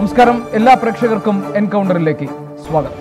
നമസ്കാരം എല്ലാ പ്രേക്ഷകർക്കും എൻകൗണ്ടറിലേക്ക് സ്വാഗതം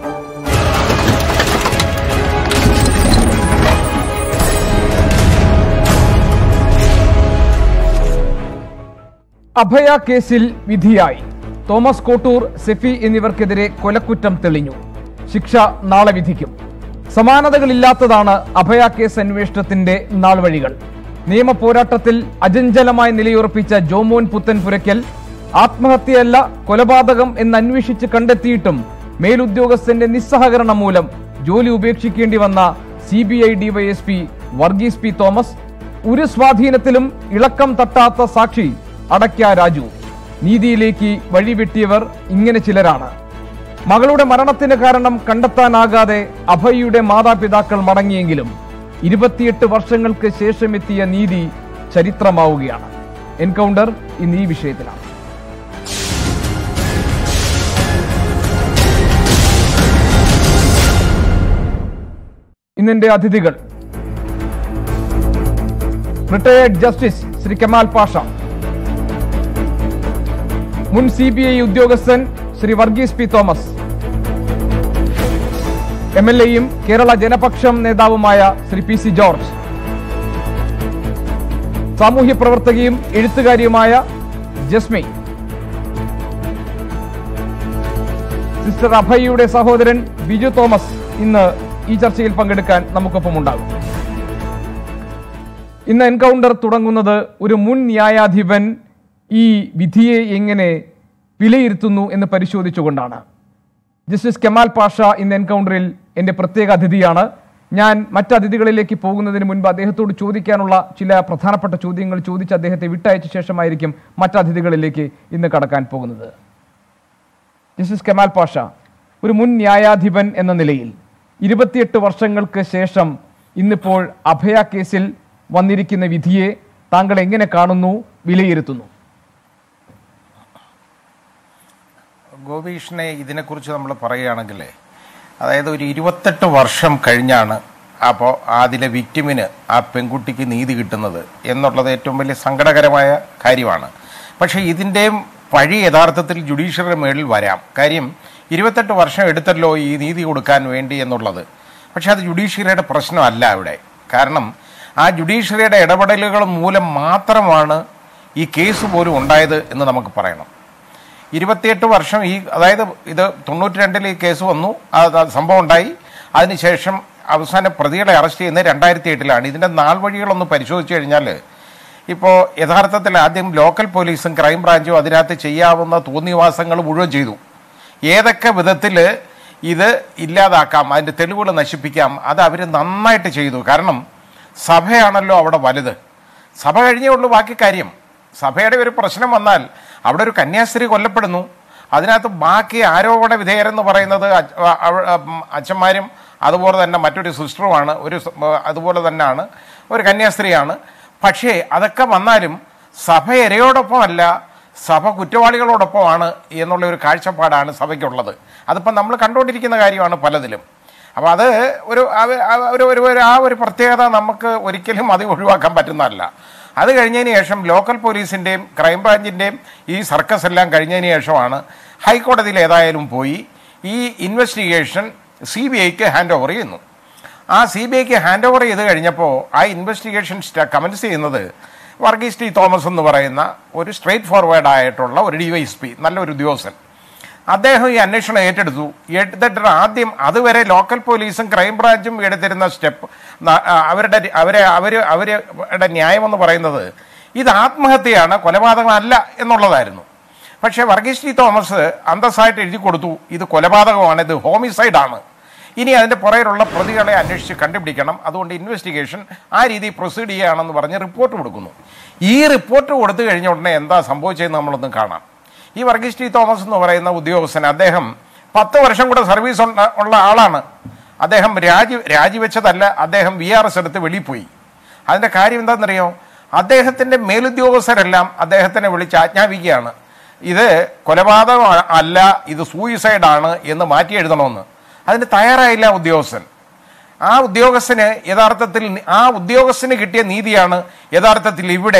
അഭയ കേസിൽ വിധിയായി തോമസ് കോട്ടൂർ സെഫി എന്നിവർക്കെതിരെ കൊലക്കുറ്റം തെളിഞ്ഞു ശിക്ഷ നാളെ വിധിക്കും സമാനതകളില്ലാത്തതാണ് അഭയ കേസ് അന്വേഷണത്തിന്റെ നാൾവഴികൾ നിയമ പോരാട്ടത്തിൽ അജഞ്ചലമായി നിലയുറപ്പിച്ച ജോമോൻ പുത്തൻപുരയ്ക്കൽ ആത്മഹത്യയല്ല കൊലപാതകം എന്ന് അന്വേഷിച്ച് കണ്ടെത്തിയിട്ടും മേലുദ്യോഗസ്ഥന്റെ നിസ്സഹകരണം മൂലം ജോലി ഉപേക്ഷിക്കേണ്ടി വന്ന C B I DYSP Varghese P Thomas ഒരു സ്വാധീനത്തിലും ഇളക്കം തട്ടാത്ത സാക്ഷി അടയ്ക്ക രാജു നീതിയിലേക്ക് വഴിവെട്ടിയവർ ഇങ്ങനെ ചിലരാണ് മകളുടെ മരണത്തിന് കാരണം കണ്ടെത്താനാകാതെ അഭയയുടെ മാതാപിതാക്കൾ മടങ്ങിയെങ്കിലും ഇരുപത്തിയെട്ട് വർഷങ്ങൾക്ക് ശേഷം എത്തിയ നീതി ചരിത്രമാവുകയാണ് എൻകൗണ്ടർ ഇന്ന് ഈ വിഷയത്തിലാണ് ഇന്നെന്റെ അതിഥികൾ റിട്ടയേർഡ് ജസ്റ്റിസ് ശ്രീ കമാൽ പാഷ മുൻ സി ബി ഐ ഉദ്യോഗസ്ഥൻ Shri Varghese P Thomas M L എയും കേരള ജനപക്ഷം നേതാവുമായ ശ്രീ പി സി ജോർജ് സാമൂഹ്യ പ്രവർത്തകയും എഴുത്തുകാരിയുമായ ജസ്മി സിസ്റ്റർ അഭയയുടെ സഹോദരൻ ബിജു തോമസ് ഇന്ന് ഈ ചർച്ചയിൽ പങ്കെടുക്കാൻ നമുക്കൊപ്പം ഉണ്ടാകും ഇന്ന് എൻകൗണ്ടർ തുടങ്ങുന്നത് ഒരു മുൻ ന്യായാധിപൻ ഈ വിധിയെ എങ്ങനെ വിലയിരുത്തുന്നു എന്ന് പരിശോധിച്ചുകൊണ്ടാണ് ജസ്റ്റിസ് കെമാൽ പാഷ ഇന്ന് എൻകൗണ്ടറിൽ എൻ്റെ പ്രത്യേക അതിഥിയാണ് ഞാൻ മറ്റ് അതിഥികളിലേക്ക് പോകുന്നതിന് മുൻപ് അദ്ദേഹത്തോട് ചോദിക്കാനുള്ള ചില പ്രധാനപ്പെട്ട ചോദ്യങ്ങൾ ചോദിച്ച് അദ്ദേഹത്തെ വിട്ടയച്ച ശേഷമായിരിക്കും മറ്റ് അതിഥികളിലേക്ക് ഇന്ന് കടക്കാൻ പോകുന്നത് ജസ്റ്റിസ് കെമാൽ പാഷ ഒരു മുൻ ന്യായാധിപൻ എന്ന നിലയിൽ ഇരുപത്തിയെട്ട് വർഷങ്ങൾക്ക് ശേഷം ഇന്നിപ്പോൾ അഭയ കേസിൽ വന്നിരിക്കുന്ന വിധിയെ താങ്കൾ എങ്ങനെ കാണുന്നു വിലയിരുത്തുന്നു ഗോപീഷിനെ ഇതിനെക്കുറിച്ച് നമ്മൾ പറയുകയാണെങ്കിൽ അതായത് ഒരു ഇരുപത്തെട്ട് വർഷം കഴിഞ്ഞാണ് അപ്പോൾ അതിലെ വിക്ടിമിന് ആ പെൺകുട്ടിക്ക് നീതി കിട്ടുന്നത് എന്നുള്ളത് ഏറ്റവും വലിയ സങ്കടകരമായ കാര്യമാണ് പക്ഷേ ഇതിൻ്റെയും പഴി യഥാർത്ഥത്തിൽ ജുഡീഷ്യറിയുടെ മേളിൽ വരാം കാര്യം ഇരുപത്തെട്ട് വർഷം എടുത്തല്ലോ ഈ നീതി കൊടുക്കാൻ വേണ്ടി എന്നുള്ളത് പക്ഷേ അത് ജുഡീഷ്യറിയുടെ പ്രശ്നമല്ല ഇവിടെ കാരണം ആ ജുഡീഷ്യറിയുടെ ഇടപെടലുകൾ മൂലം മാത്രമാണ് ഈ കേസ് പോലും ഉണ്ടായത് എന്ന് നമുക്ക് പറയണം ഇരുപത്തിയെട്ട് വർഷം ഈ അതായത് ഇത് തൊണ്ണൂറ്റി രണ്ടിൽ ഈ കേസ് വന്നു അത് അത് സംഭവം ഉണ്ടായി അതിനുശേഷം അവസാന പ്രതികളെ അറസ്റ്റ് ചെയ്യുന്നത് രണ്ടായിരത്തി എട്ടിലാണ് ഇതിൻ്റെ നാൾ വഴികളൊന്ന് പരിശോധിച്ച് കഴിഞ്ഞാൽ ഇപ്പോൾ യഥാർത്ഥത്തിൽ ആദ്യം ലോക്കൽ പോലീസും ക്രൈം ബ്രാഞ്ചും അതിനകത്ത് ചെയ്യാവുന്ന തോന്നിവാസങ്ങൾ മുഴുവൻ ചെയ്തു ഏതൊക്കെ വിധത്തിൽ ഇത് ഇല്ലാതാക്കാം അതിൻ്റെ തെളിവുകൾ നശിപ്പിക്കാം അത് അവർ നന്നായിട്ട് ചെയ്തു കാരണം സഭയാണല്ലോ അവിടെ വലുത് സഭ കഴിഞ്ഞേ ഉള്ളൂ ബാക്കി കാര്യം സഭയുടെ ഒരു പ്രശ്നം വന്നാൽ അവിടെ ഒരു കന്യാസ്ത്രീ കൊല്ലപ്പെടുന്നു അതിനകത്ത് ബാക്കി ആരോപണ വിധേയരെന്ന് പറയുന്നത് അച്ഛ- അവ- ഉം, അച്ഛന്മാരും അതുപോലെ തന്നെ മറ്റൊരു സിസ്റ്ററുമാണ് ഒരു സ- അതുപോലെ തന്നെയാണ് ഒരു കന്യാസ്ത്രീയാണ് പക്ഷേ അതൊക്കെ വന്നാലും സഭ ഇരയോടൊപ്പമല്ല സഭ കുറ്റവാളികളോടൊപ്പമാണ് എന്നുള്ള ഒരു കാഴ്ചപ്പാടാണ് സഭയ്ക്കുള്ളത് അതിപ്പം നമ്മൾ കണ്ടുകൊണ്ടിരിക്കുന്ന കാര്യമാണ് പലതിലും അപ്പോൾ അത് ഒരു അവ- അവ- ഒരു ഒരു ഒരു ആ ഒരു പ്രത്യേകത നമുക്ക് ഒരിക്കലും അത് ഒഴിവാക്കാൻ പറ്റുന്നതല്ല അത് കഴിഞ്ഞതിന് ശേഷം ലോക്കൽ പോലീസിൻ്റെയും ക്രൈംബ്രാഞ്ചിൻ്റെയും ഈ സർക്കസ് എല്ലാം കഴിഞ്ഞതിന് ശേഷമാണ് ഹൈക്കോടതിയിൽ ഏതായാലും പോയി ഈ ഇൻവെസ്റ്റിഗേഷൻ സി ബി ഐക്ക് ഹാൻഡ് ഓവർ ചെയ്യുന്നു ആ സി ബി ഐക്ക് ഹാൻഡ് ഓവർ ചെയ്ത് കഴിഞ്ഞപ്പോൾ ആ ഇൻവെസ്റ്റിഗേഷൻ കമൻസ് ചെയ്യുന്നത് വർഗീസ് ടി തോമസ് എന്ന് പറയുന്ന ഒരു സ്ട്രേറ്റ് ഫോർവേഡ് ആയിട്ടുള്ള ഒരു ഡി വൈ എസ് പി നല്ലൊരു ഉദ്യോഗസ്ഥൻ അദ്ദേഹം ഈ അന്വേഷണം ഏറ്റെടുത്തു എടുത്തിട്ട് ആദ്യം അതുവരെ ലോക്കൽ പോലീസും ക്രൈംബ്രാഞ്ചും എടുത്തിരുന്ന സ്റ്റെപ്പ് അവരുടെ അവരെ അവർ അവരുടെ ന്യായമെന്ന് പറയുന്നത് ഇത് ആത്മഹത്യയാണ് കൊലപാതകമല്ല എന്നുള്ളതായിരുന്നു പക്ഷേ വർഗീസ് ടി തോമസ് അന്തസ്സായിട്ട് എഴുതി കൊടുത്തു ഇത് കൊലപാതകമാണ് ഇത് ഹോമിസൈഡാണ് ഇനി അതിൻ്റെ പുറകിലുള്ള പ്രതികളെ അന്വേഷിച്ച് കണ്ടുപിടിക്കണം അതുകൊണ്ട് ഇൻവെസ്റ്റിഗേഷൻ ആ രീതി പ്രൊസീഡ് ചെയ്യുകയാണെന്ന് പറഞ്ഞ് റിപ്പോർട്ട് കൊടുക്കുന്നു ഈ റിപ്പോർട്ട് കൊടുത്തു കഴിഞ്ഞ ഉടനെ എന്താ സംഭവിച്ചതെന്ന് നമ്മളൊന്ന് കാണാം ഈ വർഗീസ് ടി തോമസ് എന്ന് പറയുന്ന ഉദ്യോഗസ്ഥൻ അദ്ദേഹം പത്ത് വർഷം കൂടെ സർവീസ് ഉള്ള- ഉള്ള ആളാണ് അദ്ദേഹം രാജി രാജിവെച്ചതല്ല അദ്ദേഹം വി ആർ എസ് എടുത്ത് വെളിയിൽ പോയി അതിൻ്റെ കാര്യം എന്താണെന്നറിയോ അദ്ദേഹത്തിൻ്റെ മേലുദ്യോഗസ്ഥരെല്ലാം അദ്ദേഹത്തിനെ വിളിച്ച് ആജ്ഞാപിക്കുകയാണ് ഇത് കൊലപാതകം അല്ല ഇത് സൂയിസൈഡാണ് എന്ന് മാറ്റി എഴുതണമെന്ന് അതിന് തയ്യാറായില്ല ആ ഉദ്യോഗസ്ഥൻ ആ ഉദ്യോഗസ്ഥന് യഥാർത്ഥത്തിൽ നി- ആ ഉദ്യോഗസ്ഥന് കിട്ടിയ നീതിയാണ് യഥാർത്ഥത്തിൽ ഇവിടെ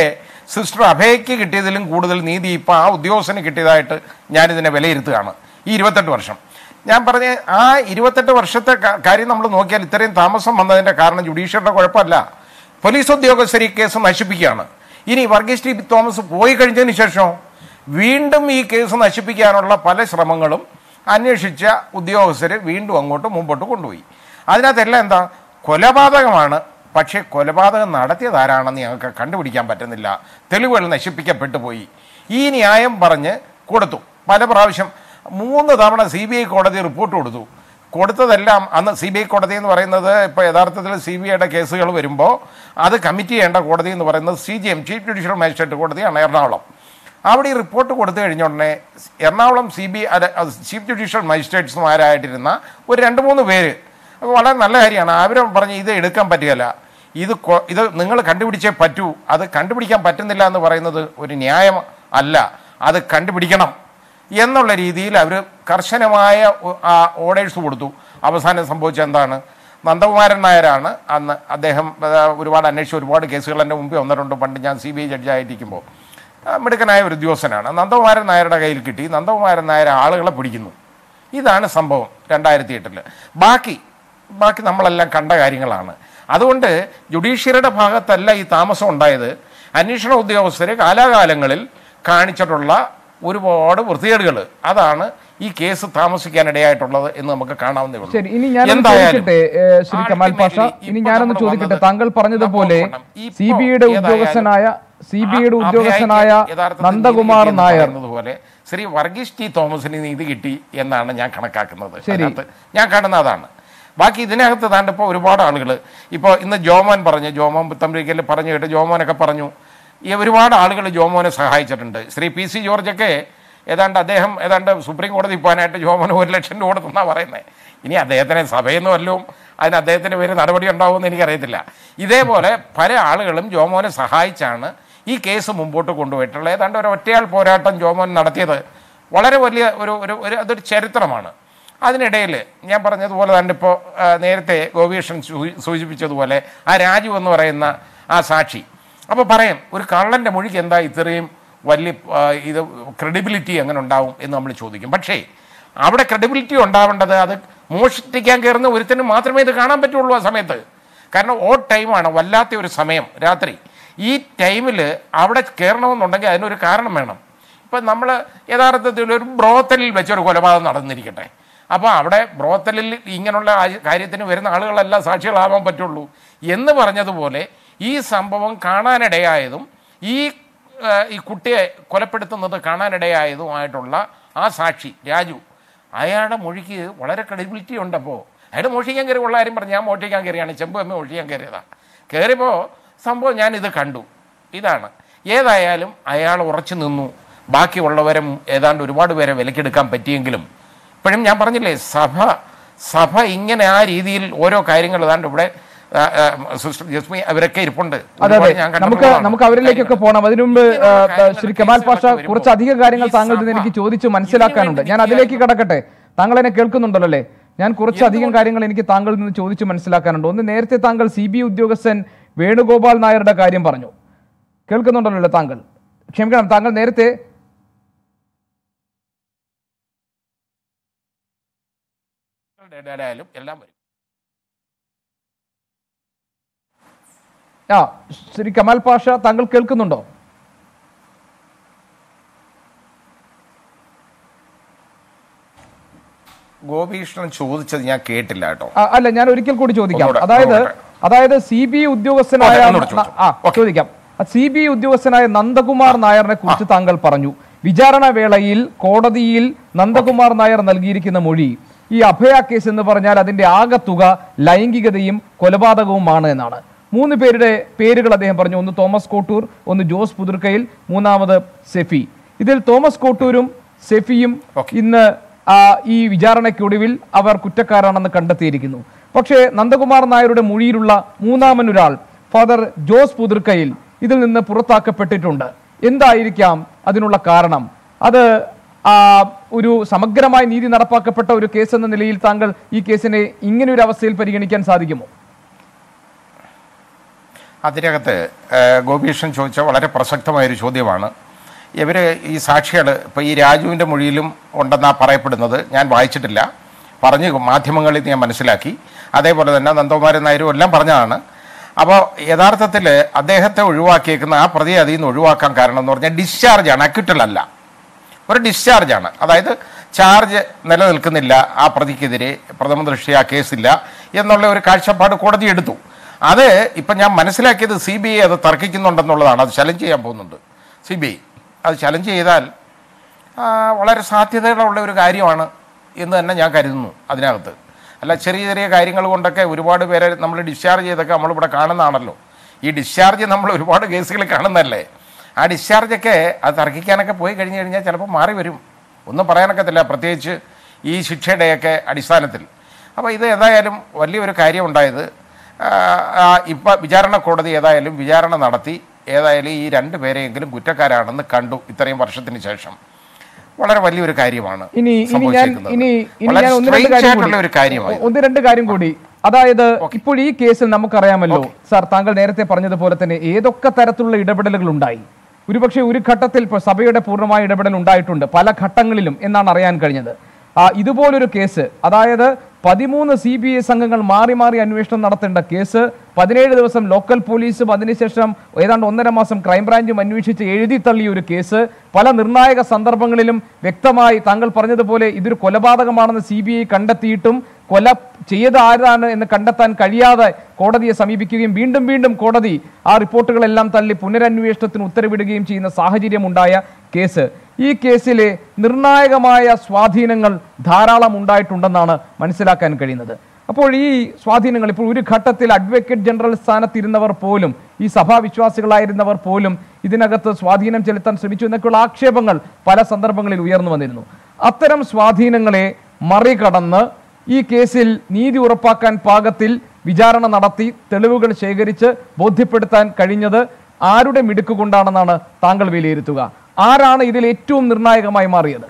സിസ്റ്റർ അഭയയ്ക്ക് കിട്ടിയതിലും കൂടുതൽ നീതി ഇപ്പോൾ ആ ഉദ്യോഗസ്ഥന് കിട്ടിയതായിട്ട് ഞാനിതിനെ വിലയിരുത്തുകയാണ് ഈ ഇരുപത്തെട്ട് വർഷം ഞാൻ പറഞ്ഞ ആ ഇരുപത്തെട്ട് വർഷത്തെ ക- കാര്യം നമ്മൾ നോക്കിയാൽ ഇത്രയും താമസം വന്നതിൻ്റെ കാരണം ജുഡീഷ്യറിയുടെ കുഴപ്പമല്ല പോലീസ് ഉദ്യോഗസ്ഥർ ഈ കേസ് നശിപ്പിക്കുകയാണ് ഇനി വർഗീസ് ടി തോമസ് പോയി കഴിഞ്ഞതിന് ശേഷം വീണ്ടും ഈ കേസ് നശിപ്പിക്കാനുള്ള പല ശ്രമങ്ങളും അന്വേഷിച്ച ഉദ്യോഗസ്ഥർ വീണ്ടും അങ്ങോട്ട് മുമ്പോട്ട് കൊണ്ടുപോയി അതിനകത്തെല്ലാം എന്താ കൊലപാതകമാണ് പക്ഷേ കൊലപാതകം നടത്തിയത് ആരാണെന്ന് ഞങ്ങൾക്ക് കണ്ടുപിടിക്കാൻ പറ്റുന്നില്ല തെളിവുകൾ നശിപ്പിക്കപ്പെട്ടു പോയി ഈ ന്യായം പറഞ്ഞ് കൊടുത്തു പല പ്രാവശ്യം മൂന്ന് തവണ സി ബി ഐ കോടതി റിപ്പോർട്ട് കൊടുത്തു കൊടുത്തതെല്ലാം അന്ന് സി ബി ഐ കോടതി എന്ന് പറയുന്നത് ഇപ്പോൾ യഥാർത്ഥത്തിൽ സി ബി ഐയുടെ കേസുകൾ വരുമ്പോൾ അത് കമ്മിറ്റ് ചെയ്യേണ്ട കോടതി എന്ന് പറയുന്നത് C J M chief judicial magistrate കോടതിയാണ് എറണാകുളം അവിടെ ഈ റിപ്പോർട്ട് കൊടുത്തു കഴിഞ്ഞ ഉടനെ Ernakulam C B chief judicial മജിസ്ട്രേറ്റ്സുമാരായിട്ടിരുന്ന ഒരു രണ്ട് മൂന്ന് പേര് അത് വളരെ നല്ല കാര്യമാണ് അവരും പറഞ്ഞ് ഇത് എടുക്കാൻ പറ്റുകയില്ല ഇത് കൊ- ഇത് നിങ്ങൾ കണ്ടുപിടിച്ചേ പറ്റൂ അത് കണ്ടുപിടിക്കാൻ പറ്റുന്നില്ല എന്ന് പറയുന്നത് ഒരു ന്യായം അല്ല അത് കണ്ടുപിടിക്കണം എന്നുള്ള രീതിയിൽ അവർ കർശനമായ ഓർഡേഴ്സ് കൊടുത്തു അവസാനം സംഭവിച്ചത് എന്താണ് നന്ദകുമാരൻ നായരാണ് അന്ന് അദ്ദേഹം ആ, ഒരുപാട് അന്വേഷിച്ച് ഒരുപാട് കേസുകൾ എൻ്റെ മുമ്പിൽ വന്നിട്ടുണ്ട് പണ്ട് ഞാൻ സി ബി ഐ ജഡ്ജായിരിക്കുമ്പോൾ ആ, മിടുക്കനായ ഒരു ഉദ്യോഗസ്ഥനാണ് നന്ദകുമാരൻ നായരുടെ കയ്യിൽ കിട്ടി നന്ദകുമാരൻ നായർ ആളുകളെ പിടിക്കുന്നു ഇതാണ് സംഭവം രണ്ടായിരത്തി എട്ടില് ബാക്കി ബാക്കി നമ്മളെല്ലാം കണ്ട കാര്യങ്ങളാണ് അതുകൊണ്ട് ജുഡീഷ്യറിയുടെ ഭാഗത്തല്ല ഈ താമസം ഉണ്ടായത് അന്വേഷണ ഉദ്യോഗസ്ഥർ കാലാകാലങ്ങളിൽ കാണിച്ചിട്ടുള്ള ഒരുപാട് വൃത്തികേടുകൾ അതാണ് ഈ കേസ് താമസിക്കാനിടയായിട്ടുള്ളത് എന്ന് നമുക്ക് കാണാവുന്നേ ഉള്ളൂ ശരി ഇനി ഞാനൊന്ന് എന്തായാലും ചോദിക്കട്ടെ ഏ, ശ്രീ കമാൽ പാഷ ultimately ഇനി ഇപ്പൊ ഞാനൊന്ന് നമ്മൾ ചോദിക്കട്ടെ വന്നത് താങ്കൾ പറഞ്ഞതുപോലെ അപ്പോൾ ഇപ്പോ സി ബി ഐയുടെ ഏതായാലും ഉദ്യോഗസ്ഥനായ സി ബി ഐയുടെ ആ- ഉദ്യോഗസ്ഥനായ അഭയയ്ക്ക് യഥാർത്ഥത്തിൽ നന്ദകുമാർ നീതി കിട്ടി എന്ന് നായർ പറയുന്നത് പോലെ ശ്രീ വർഗീസ് ടി തോമസിന് നീതി കിട്ടി എന്നാണ് ഞാൻ കണക്കാക്കുന്നത് ശരി. അതിനകത്ത് ഞാൻ കാണുന്ന അതാണ് ബാക്കി ഇതിനകത്ത് താണ്ട് ഇപ്പോൾ ഒരുപാട് ആളുകൾ ഇപ്പോൾ ഇന്ന് ജോമോൻ പറഞ്ഞു ജോമോൻ പുത്തമ്പരിക്കൽ പറഞ്ഞു കേട്ട് ജോമോനൊക്കെ പറഞ്ഞു ഈ ഒരുപാട് ആളുകൾ ജോമോനെ സഹായിച്ചിട്ടുണ്ട് ശ്രീ പി സി ജോർജൊക്കെ ഏതാണ്ട് അദ്ദേഹം ഏതാണ്ട് സുപ്രീം കോടതി പോകാനായിട്ട് ജോമോന് ഒരു ലക്ഷം രൂപ കൊടുത്തെന്നാണ് പറയുന്നത് ഇനി അദ്ദേഹത്തിനെ സഭയിൽ നിന്ന് വല്ലതും അതിന് അദ്ദേഹത്തിൻ്റെ പേര് നടപടി ഉണ്ടാവുമെന്ന് എനിക്കറിയത്തില്ല ഇതേപോലെ പല ആളുകളും ജോമോനെ സഹായിച്ചാണ് ഈ കേസ് മുമ്പോട്ട് കൊണ്ടുപോയിട്ടുള്ളത് ഏതാണ്ട് ഒരു ഒറ്റയാൾ പോരാട്ടം ജോമോൻ നടത്തിയത് വളരെ വലിയ ഒരു ഒരു ഒരു അതൊരു ചരിത്രമാണ് അതിനിടയിൽ ഞാൻ പറഞ്ഞതുപോലെ തന്നെ ഇപ്പോൾ നേരത്തെ ഗോപീഷൻ സൂ- സൂചിപ്പിച്ചതുപോലെ ആ രാജു എന്ന് പറയുന്ന ആ സാക്ഷി അപ്പോൾ പറയാം ഒരു കള്ളൻ്റെ മൊഴിക്ക് എന്താ ഇത്രയും വലിയ ആ, ഇത് ക്രെഡിബിലിറ്റി എങ്ങനെ ഉണ്ടാവും എന്ന് നമ്മൾ ചോദിക്കും പക്ഷേ അവിടെ ക്രെഡിബിലിറ്റി ഉണ്ടാവേണ്ടത് അത് മോഷ്ടിക്കാൻ കയറുന്ന ഒരുത്തന് മാത്രമേ ഇത് കാണാൻ പറ്റുള്ളൂ ആ സമയത്ത് കാരണം ഓ ടൈമാണ് വല്ലാത്ത ഒരു സമയം രാത്രി ഈ ടൈമിൽ അവിടെ കയറണമെന്നുണ്ടെങ്കിൽ അതിനൊരു കാരണം വേണം ഇപ്പം നമ്മൾ യഥാർത്ഥത്തിൽ ഒരു ബ്രോത്തലിൽ വെച്ചൊരു കൊലപാതകം നടന്നിരിക്കട്ടെ അപ്പോൾ അവിടെ ബ്രോത്തലിൽ ഇങ്ങനെയുള്ള ആ- കാര്യത്തിന് വരുന്ന ആളുകളെല്ലാം സാക്ഷികളാവാൻ പറ്റുള്ളൂ എന്ന് പറഞ്ഞതുപോലെ ഈ സംഭവം കാണാനിടയായതും ഈ ആ, ഈ കുട്ടിയെ കൊലപ്പെടുത്തുന്നത് കാണാനിടയായതുമായിട്ടുള്ള ആ സാക്ഷി രാജു അയാളുടെ മൊഴിക്ക് വളരെ ക്രെഡിബിലിറ്റി ഉണ്ടപ്പോൾ അയാൾ മോഷിക്കാൻ കയറി ഉള്ള കാര്യം പറഞ്ഞു ഞാൻ മോഷ്ടിക്കാൻ കയറിയാണ് ചെമ്പ് അമ്മ മോഷിക്കാൻ കയറിയതാ കയറിയപ്പോൾ സംഭവം ഞാനിത് കണ്ടു ഇതാണ് ഏതായാലും അയാൾ ഉറച്ചു നിന്നു ബാക്കിയുള്ളവരും ഏതാണ്ട് ഒരുപാട് പേരെ വിലക്കെടുക്കാൻ പറ്റിയെങ്കിലും ഇപ്പോഴും ഞാൻ പറഞ്ഞില്ലേ സഭ സഭ ഇങ്ങനെ ആ രീതിയിൽ ഓരോ കാര്യങ്ങൾ ഏതാണ്ട് ഇവിടെ ആ, ആ, സിസ്റ്റർ ജസ്മി അവരൊക്കെ ഇരിപ്പുണ്ട് അതെ ഒരുപാട് അതെ ഞാൻ നമുക്ക് കണ്ടിട്ടുള്ളതാണ്. നമുക്ക് അവരിലേക്കൊക്കെ പോകണം അതിനു മുമ്പ് ഇങ്ങനെയുള്ള ആ, കാര്യങ്ങൾ ശ്രീ കമാൽ പാഷ കേസുകളൊക്കെ കുറച്ച് അധിക കാര്യങ്ങൾ ഈ താങ്കളിൽ നിന്ന് സഭ എനിക്ക് ചോദിച്ച് മനസ്സിലാക്കാനുണ്ട് ഇതിനു ഞാൻ വേണ്ടി അതിലേക്ക് കടക്കട്ടെ താങ്കൾ എന്നെ കേൾക്കുന്നുണ്ടല്ലോ അല്ലേ ഞാൻ കുറച്ചധികം കാര്യങ്ങൾ എനിക്ക് താങ്കളിൽ നിന്ന് ചോദിച്ച് മനസ്സിലാക്കാനുണ്ട് ഒന്ന് നേരത്തെ താങ്കൾ സി ബി ഉദ്യോഗസ്ഥൻ വേണുഗോപാൽ നായരുടെ കാര്യം പറഞ്ഞു കേൾക്കുന്നുണ്ടല്ലോ അല്ലേ താങ്കൾ ക്ഷമിക്കണം താങ്കൾ നേരത്തെ ഇടയിലായാലും എല്ലാം വരും ആ ശ്രീ കമാൽ പാഷ താങ്കൾ കേൾക്കുന്നുണ്ടോ ഗോപീഷ്ണൻ ചോദിച്ചത് ഞാൻ കേട്ടില്ല കേട്ടോ ആ, അല്ല ഞാൻ ഒരിക്കൽ കൂടി ചോദിക്കാം ഒന്നുകൂടെ, അതായത് ഒന്നുകൂടെ. അതായത് സി ബി ഉദ്യോഗസ്ഥനായ ഓക്കേ, ഒന്നുകൂടെ ചോദിച്ചോ. ആ ചോദിക്കാം സി ബി ഉദ്യോഗസ്ഥനായ നന്ദകുമാർ നായറിനെ കുറിച്ച് താങ്കൾ പറഞ്ഞു വിചാരണ വേളയിൽ കോടതിയിൽ നന്ദകുമാർ നായർ നൽകിയിരിക്കുന്ന മൊഴി ഈ അഭയ കേസ് എന്ന് പറഞ്ഞാൽ അതിന്റെ ആകത്തുക ലൈംഗികതയും കൊലപാതകവുമാണ് എന്നാണ് മൂന്ന് പേരുടെ പേരുകൾ അദ്ദേഹം പറഞ്ഞു ഒന്ന് തോമസ് കോട്ടൂർ ഒന്ന് ജോസ് പുതുർക്കയിൽ മൂന്നാമത് സെഫി ഇതിൽ തോമസ് കോട്ടൂരും സെഫിയും ഓക്കേ. ഇന്ന് ആ, ഈ വിചാരണയ്ക്കൊടുവിൽ അവർ കുറ്റക്കാരാണെന്ന് കണ്ടെത്തിയിരിക്കുന്നു പക്ഷേ നന്ദകുമാർ നായരുടെ മൊഴിയിലുള്ള മൂന്നാമനൊരാൾ ഫാദർ ജോസ് പുതിർക്കയിൽ ഇതിൽ നിന്ന് പുറത്താക്കപ്പെട്ടിട്ടുണ്ട് എന്തായിരിക്കാം അതിനുള്ള കാരണം അത് ആ, ഒരു സമഗ്രമായ നീതി നടപ്പാക്കപ്പെട്ട ഒരു കേസ് എന്ന നിലയിൽ താങ്കൾ ഈ കേസിനെ ഇങ്ങനെ ഒരു അവസ്ഥയിൽ പരിഗണിക്കാൻ സാധിക്കുമോ അതിനകത്ത് ഏഹ്, ഗോപീഷൻ ചോദിച്ച വളരെ പ്രസക്തമായൊരു ചോദ്യമാണ് ഇവർ ഈ സാക്ഷികൾ ഇപ്പോൾ ഈ രാജുവിൻ്റെ മൊഴിയിലും ഉണ്ടെന്നാണ് പറയപ്പെടുന്നത് ഞാൻ വായിച്ചിട്ടില്ല പറഞ്ഞു മാധ്യമങ്ങളിൽ ഞാൻ മനസ്സിലാക്കി അതേപോലെ തന്നെ നന്ദകുമാരൻ നായരും എല്ലാം പറഞ്ഞതാണ് അപ്പോൾ യഥാർത്ഥത്തിൽ അദ്ദേഹത്തെ ഒഴിവാക്കിയേക്കുന്ന ആ പ്രതിയെ അതിൽ നിന്ന് ഒഴിവാക്കാൻ കാരണം എന്ന് പറഞ്ഞാൽ ഡിസ്ചാർജാണ് അക്വിറ്റലല്ല ഒരു ഡിസ്ചാർജാണ് അതായത് ചാർജ് നിലനിൽക്കുന്നില്ല ആ പ്രതിക്കെതിരെ പ്രഥമ ദൃഷ്ടി ആ കേസില്ല എന്നുള്ള ഒരു കാഴ്ചപ്പാട് കോടതി എടുത്തു അത് ഇപ്പം ഞാൻ മനസ്സിലാക്കിയത് സി ബി ഐ അത് തർക്കിക്കുന്നുണ്ടെന്നുള്ളതാണ് അത് ചലഞ്ച് ചെയ്യാൻ പോകുന്നുണ്ട് സി ബി ഐ അത് ചലഞ്ച് ചെയ്താൽ ആ, വളരെ സാധ്യതകളുള്ള ഒരു കാര്യമാണ് എന്ന് തന്നെ ഞാൻ കരുതുന്നു അതിനകത്ത് അല്ല ചെറിയ ചെറിയ കാര്യങ്ങൾ കൊണ്ടൊക്കെ ഒരുപാട് പേരെ നമ്മൾ ഡിസ്ചാർജ് ചെയ്തൊക്കെ നമ്മളിവിടെ കാണുന്നതാണല്ലോ ഈ ഡിസ്ചാർജ് നമ്മൾ ഒരുപാട് കേസുകൾ കാണുന്നതല്ലേ ആ ഡിസ്ചാർജൊക്കെ അത് തർക്കിക്കാനൊക്കെ പോയി കഴിഞ്ഞ് കഴിഞ്ഞാൽ ചിലപ്പോൾ മാറി വരും ഒന്നും പറയാനൊക്കത്തില്ല പ്രത്യേകിച്ച് ഈ ശിക്ഷയുടെയൊക്കെ അടിസ്ഥാനത്തിൽ അപ്പോൾ ഇത് ഏതായാലും വലിയൊരു കാര്യം ഉണ്ടായത് ഇപ്പം വിചാരണ കോടതി ഏതായാലും വിചാരണ നടത്തി ഏതായാലും ഈ രണ്ട് പേരെയെങ്കിലും കുറ്റക്കാരാണെന്ന് കണ്ടു ഇത്രയും വർഷത്തിന് ശേഷം വളരെ വലിയൊരു കാര്യമാണ് ഇനി ഇനി ഞാൻ സംഭവിച്ചേക്കുന്നത്. ഇനി ഇനി വളരെ ഞാൻ ഒന്ന് രണ്ട് strange കാര്യം ആയിട്ടുള്ള കൂടി ഒരു കാര്യമാണ് ഇത്. ഒന്ന് രണ്ട് കാര്യം കൂടി അതായത് ഇപ്പോൾ ഈ കേസിൽ നമുക്കറിയാമല്ലോ സാർ താങ്കൾ നേരത്തെ പറഞ്ഞതുപോലെ തന്നെ ഏതൊക്കെ തരത്തിലുള്ള ഇടപെടലുകൾ ഉണ്ടായി ഒരുപക്ഷെ ഒരു ഘട്ടത്തിൽ ഇപ്പോൾ സഭയുടെ പൂർണ്ണമായ ഇടപെടൽ ഉണ്ടായിട്ടുണ്ട് പല ഘട്ടങ്ങളിലും എന്നാണ് അറിയാൻ കഴിഞ്ഞത് ആ, ഇതുപോലൊരു കേസ് അതായത് പതിമൂന്ന് സി ബി ഐ സംഘങ്ങൾ മാറി മാറി അന്വേഷണം നടത്തേണ്ട കേസ് പതിനേഴ് ദിവസം ലോക്കൽ പോലീസും അതിനുശേഷം ഏതാണ്ട് ഒന്നര മാസം ക്രൈംബ്രാഞ്ചും അന്വേഷിച്ച് എഴുതി തള്ളിയ ഒരു കേസ് പല നിർണായക സന്ദർഭങ്ങളിലും വ്യക്തമായി താങ്കൾ പറഞ്ഞതുപോലെ ഇതൊരു കൊലപാതകമാണെന്ന് സി ബി ഐ കണ്ടെത്തിയിട്ടും കൊല ചെയ്ത് ആരാണ് എന്ന് കണ്ടെത്താൻ കഴിയാതെ കോടതിയെ സമീപിക്കുകയും വീണ്ടും വീണ്ടും കോടതി ആ റിപ്പോർട്ടുകളെല്ലാം തള്ളി പുനരന്വേഷണത്തിന് ഉത്തരവിടുകയും ചെയ്യുന്ന സാഹചര്യം ഉണ്ടായ കേസ് ഈ കേസിലെ നിർണായകമായ സ്വാധീനങ്ങൾ ധാരാളം ഉണ്ടായിട്ടുണ്ടെന്നാണ് മനസ്സിലാക്കാൻ കഴിയുന്നത് അപ്പോൾ ഈ സ്വാധീനങ്ങൾ ഇപ്പോൾ ഒരു ഘട്ടത്തിൽ അഡ്വക്കേറ്റ് ജനറൽ സ്ഥാനത്തിരുന്നവർ പോലും ഈ സഭാവിശ്വാസികളായിരുന്നവർ പോലും ഇതിനകത്ത് സ്വാധീനം ചെലുത്താൻ ശ്രമിച്ചു എന്നൊക്കെയുള്ള ആക്ഷേപങ്ങൾ പല സന്ദർഭങ്ങളിൽ ഉയർന്നു വന്നിരുന്നു അത്തരം സ്വാധീനങ്ങളെ മറികടന്ന് ഈ കേസിൽ നീതി ഉറപ്പാക്കാൻ പാകത്തിൽ വിചാരണ നടത്തി തെളിവുകൾ ശേഖരിച്ച് ബോധ്യപ്പെടുത്താൻ കഴിഞ്ഞത് ആരുടെ മിടുക്ക് കൊണ്ടാണെന്നാണ് താങ്കൾ വിലയിരുത്തുക ആരാണ് ഇതിൽ ഏറ്റവും നിർണായകമായി മാറിയത്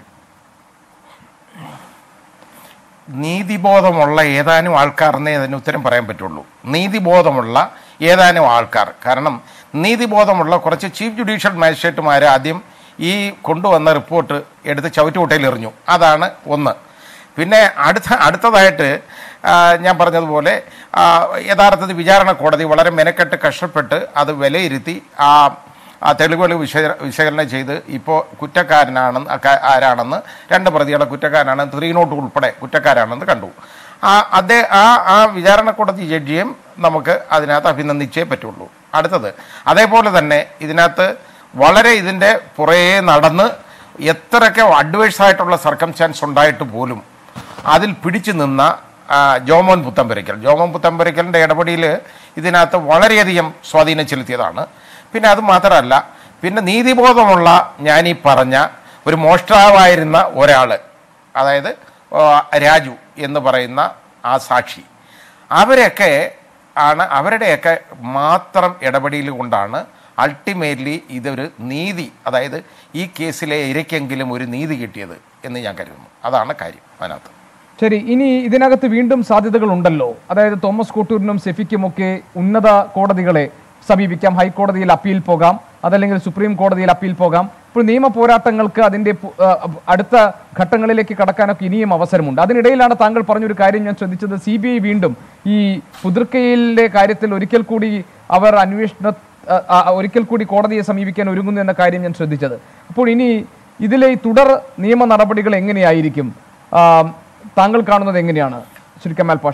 നീതിബോധമുള്ള ഏതാനും ആൾക്കാരെന്നേ അതിന് ഉത്തരം പറയാൻ പറ്റുള്ളൂ നീതിബോധമുള്ള ഏതാനും ആൾക്കാർ കാരണം നീതിബോധമുള്ള കുറച്ച് ചീഫ് ജുഡീഷ്യൽ മാജിസ്ട്രേറ്റുമാർ ആദ്യം ഈ കൊണ്ടുവന്ന റിപ്പോർട്ട് എടുത്ത് ചവിറ്റുകുട്ടയിൽ എറിഞ്ഞു അതാണ് ഒന്ന് പിന്നെ അടുത്ത അടുത്തതായിട്ട് ആ, ഞാൻ പറഞ്ഞതുപോലെ ആ, യഥാർത്ഥത്തിൽ വിചാരണ കോടതി വളരെ മെനക്കെട്ട് കഷ്ടപ്പെട്ട് അത് വിലയിരുത്തി ആ ആ തെളിവുകൾ വിശ വിശകലനം ചെയ്ത് ഇപ്പോൾ കുറ്റക്കാരനാണെന്ന് അക്ക- ആരാണെന്ന് രണ്ട് പ്രതികളെ കുറ്റക്കാരാണെന്ന് ത്രീ നോട്ട് ഉൾപ്പെടെ കുറ്റക്കാരാണെന്ന് കണ്ടു ആ അതേ ആ ആ വിചാരണ കോടതി ജഡ്ജിയും നമുക്ക് അതിനകത്ത് അഭിനന്ദിച്ചേ പറ്റുള്ളൂ അടുത്തത് അതേപോലെ തന്നെ ഇതിനകത്ത് വളരെ ഇതിൻ്റെ പുറകെ നടന്ന് എത്രയൊക്കെ അഡ്വേഴ്സ് ആയിട്ടുള്ള സർക്കംസ്റ്റാൻസ് ഉണ്ടായിട്ട് പോലും അതിൽ പിടിച്ചു നിന്ന ആ, ജോമോൻ പുത്തമ്പരിക്കൽ ജോമോൻ പുത്തമ്പരിക്കലിൻ്റെ ഇടപെടിയിൽ ഇതിനകത്ത് വളരെയധികം സ്വാധീനം ചെലുത്തിയതാണ് പിന്നെ അത് മാത്രമല്ല പിന്നെ നീതിബോധമുള്ള ഞാൻ ഈ പറഞ്ഞ ഒരു മോഷ്ടാവായിരുന്ന ഒരാൾ അതായത് ആ, രാജു എന്ന് പറയുന്ന ആ സാക്ഷി അവരൊക്കെ ആണ് അവരുടെയൊക്കെ മാത്രം ഇടപെടൽ കൊണ്ടാണ് അൾട്ടിമേറ്റ്ലി ഇതൊരു നീതി അതായത് ഈ കേസിലെ ഇരയ്ക്കെങ്കിലും ഒരു നീതി കിട്ടിയത് എന്ന് ഞാൻ കരുതുന്നു അതാണ് കാര്യം അതിനകത്ത് ശരി ഇനി ഇതിനകത്ത് വീണ്ടും സാധ്യതകൾ ഉണ്ടല്ലോ അതായത് തോമസ് കോട്ടൂരിനും സെഫിക്കുമൊക്കെ ഉന്നത കോടതികളെ സമീപിക്കാം ഹൈക്കോടതിയിൽ അപ്പീൽ പോകാം അതല്ലെങ്കിൽ സുപ്രീം കോടതിയിൽ അപ്പീൽ പോകാം ഇപ്പോൾ നിയമ പോരാട്ടങ്ങൾക്ക് അതിന്റെ പു- ആ, അടുത്ത ഘട്ടങ്ങളിലേക്ക് കടക്കാനൊക്കെ ഇനിയും അവസരമുണ്ട് അതിനിടയിലാണ് താങ്കൾ പറഞ്ഞൊരു കാര്യം ഞാൻ ശ്രദ്ധിച്ചത് സി ബി ഐ വീണ്ടും ഈ പുതിർക്കയിലെ കാര്യത്തിൽ ഒരിക്കൽ കൂടി അവർ അന്വേഷണ ആ, ആ, ഒരിക്കൽ കൂടി കോടതിയെ സമീപിക്കാൻ ഒരുങ്ങുന്നു എന്ന കാര്യം ഞാൻ ശ്രദ്ധിച്ചത് അപ്പോൾ ഇനി ഇതിലെ ഈ തുടർ നിയമ നടപടികൾ എങ്ങനെയായിരിക്കും ആ, താങ്കൾ കാണുന്നത് എങ്ങനെയാണ് ശ്രീ കമാൽ പാഷ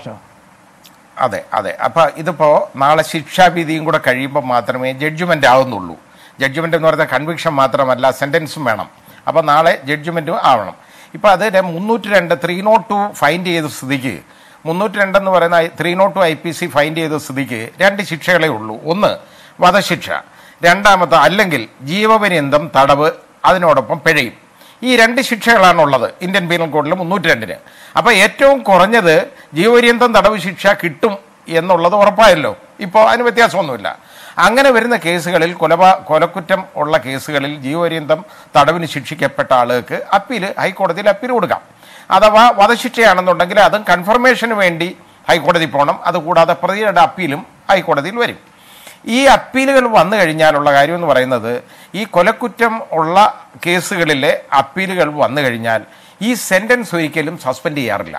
അതെ അതെ അപ്പോൾ ഇതിപ്പോൾ നാളെ ശിക്ഷാവിധിയും കൂടെ കഴിയുമ്പോൾ മാത്രമേ ജഡ്ജ്മെൻ്റ് ആവുന്നുള്ളൂ ജഡ്ജ്മെൻ്റ് എന്ന് പറയുന്നത് കൺവിക്ഷൻ മാത്രമല്ല സെൻറ്റൻസും വേണം അപ്പോൾ നാളെ ജഡ്ജ്മെൻറ്റും ആവണം ഇപ്പോൾ അത് മുന്നൂറ്റി രണ്ട് ത്രീ നോട്ട് ടു ഫൈൻഡ് ചെയ്ത സ്ഥിതിക്ക് മുന്നൂറ്റി രണ്ടെന്ന് പറയുന്ന three nought two I P C find ചെയ്ത സ്ഥിതിക്ക് രണ്ട് ശിക്ഷകളേ ഉള്ളൂ ഒന്ന് വധശിക്ഷ രണ്ടാമത്തെ അല്ലെങ്കിൽ ജീവപര്യന്തം തടവ് അതിനോടൊപ്പം പിഴയും ഈ രണ്ട് ശിക്ഷകളാണുള്ളത് ഇന്ത്യൻ പീനൽ കോഡിൽ മുന്നൂറ്റി രണ്ടിന് അപ്പോൾ ഏറ്റവും കുറഞ്ഞത് ജീവപര്യന്തം തടവ് ശിക്ഷ കിട്ടും എന്നുള്ളത് ഉറപ്പായല്ലോ ഇപ്പോൾ അതിന് വ്യത്യാസമൊന്നുമില്ല അങ്ങനെ വരുന്ന കേസുകളിൽ കൊലപാ കൊലക്കുറ്റം ഉള്ള കേസുകളിൽ ജീവപര്യന്തം തടവിന് ശിക്ഷിക്കപ്പെട്ട ആളുകൾക്ക് അപ്പീൽ ഹൈക്കോടതിയിൽ അപ്പീൽ കൊടുക്കാം അഥവാ വധശിക്ഷയാണെന്നുണ്ടെങ്കിൽ അതും കൺഫർമേഷന് വേണ്ടി ഹൈക്കോടതി പോകണം അതുകൂടാതെ പ്രതിയുടെ അപ്പീലും ഹൈക്കോടതിയിൽ വരും ഈ അപ്പീലുകൾ വന്നു കഴിഞ്ഞാലുള്ള കാര്യം എന്ന് പറയുന്നത് ഈ കൊലക്കുറ്റം ഉള്ള കേസുകളിലെ അപ്പീലുകൾ വന്നു കഴിഞ്ഞാൽ ഈ സെന്റൻസ് ഒരിക്കലും സസ്പെൻഡ് ചെയ്യാറില്ല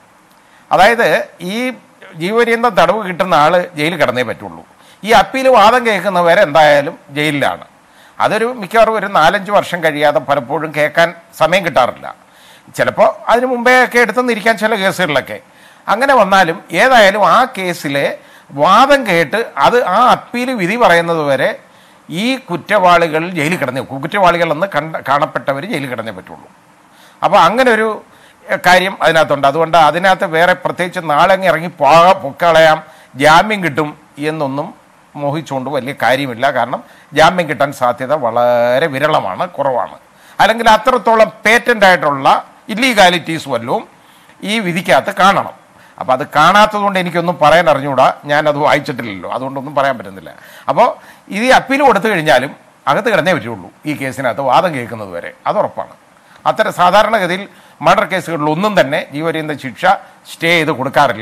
അതായത് ഈ ജീവപര്യന്തം തടവ് കിട്ടുന്ന ആള് ജയിലിൽ കിടന്നേ പറ്റുള്ളൂ ഈ അപ്പീൽ വാദം കേൾക്കുന്നവരെ എന്തായാലും ജയിലിലാണ് അതൊരു മിക്കവാറും ഒരു നാലഞ്ച് വർഷം കഴിയാതെ പലപ്പോഴും കേൾക്കാൻ സമയം കിട്ടാറില്ല ചിലപ്പോൾ അതിന് മുമ്പേ ഒക്കെ എടുത്തെന്നിരിക്കാൻ ചില കേസുകളിലൊക്കെ അങ്ങനെ വന്നാലും ഏതായാലും ആ കേസിലെ വാദം കേട്ട് അത് ആ അപ്പീൽ വിധി പറയുന്നത് വരെ ഈ കുറ്റവാളികൾ ജയിലിൽ കിടന്നേ കുറ്റവാളികളെന്ന് കണ്ട കാണപ്പെട്ടവർ ജയിലിൽ കിടന്നേ പറ്റുള്ളൂ അപ്പോൾ അങ്ങനെ ഒരു എഹ്, കാര്യം അതിനകത്തുണ്ട് അതുകൊണ്ട് അതിനകത്ത് വേറെ പ്രത്യേകിച്ച് നാളങ്ങി ഇറങ്ങി പോക പൊക്കളയാം ജാമ്യം കിട്ടും എന്നൊന്നും മോഹിച്ചുകൊണ്ട് വലിയ കാര്യമില്ല കാരണം ജാമ്യം കിട്ടാൻ സാധ്യത വളരെ വിരളമാണ് കുറവാണ് അല്ലെങ്കിൽ അത്രത്തോളം പേറ്റൻ്റ് ആയിട്ടുള്ള ഇല്ലീഗാലിറ്റീസ് വല്ലതും ഈ വിധിക്കകത്ത് കാണണം അപ്പോൾ അത് കാണാത്തതുകൊണ്ട് എനിക്കൊന്നും പറയാൻ അറിഞ്ഞുകൂടാ ഞാനത് വായിച്ചിട്ടില്ലല്ലോ അതുകൊണ്ടൊന്നും പറയാൻ പറ്റുന്നില്ല അപ്പോൾ ഇത് ഈ അപ്പീൽ കൊടുത്തു കഴിഞ്ഞാലും അകത്ത് കിടന്നേ പറ്റുള്ളൂ ഈ കേസിനകത്ത് വാദം കേൾക്കുന്നത് വരെ അത് ഉറപ്പാണ് അത്തരം സാധാരണഗതിയിൽ മർഡർ കേസുകളിൽ ഒന്നും തന്നെ ജീവപര്യന്ത ശിക്ഷ സ്റ്റേ ചെയ്ത് കൊടുക്കാറില്ല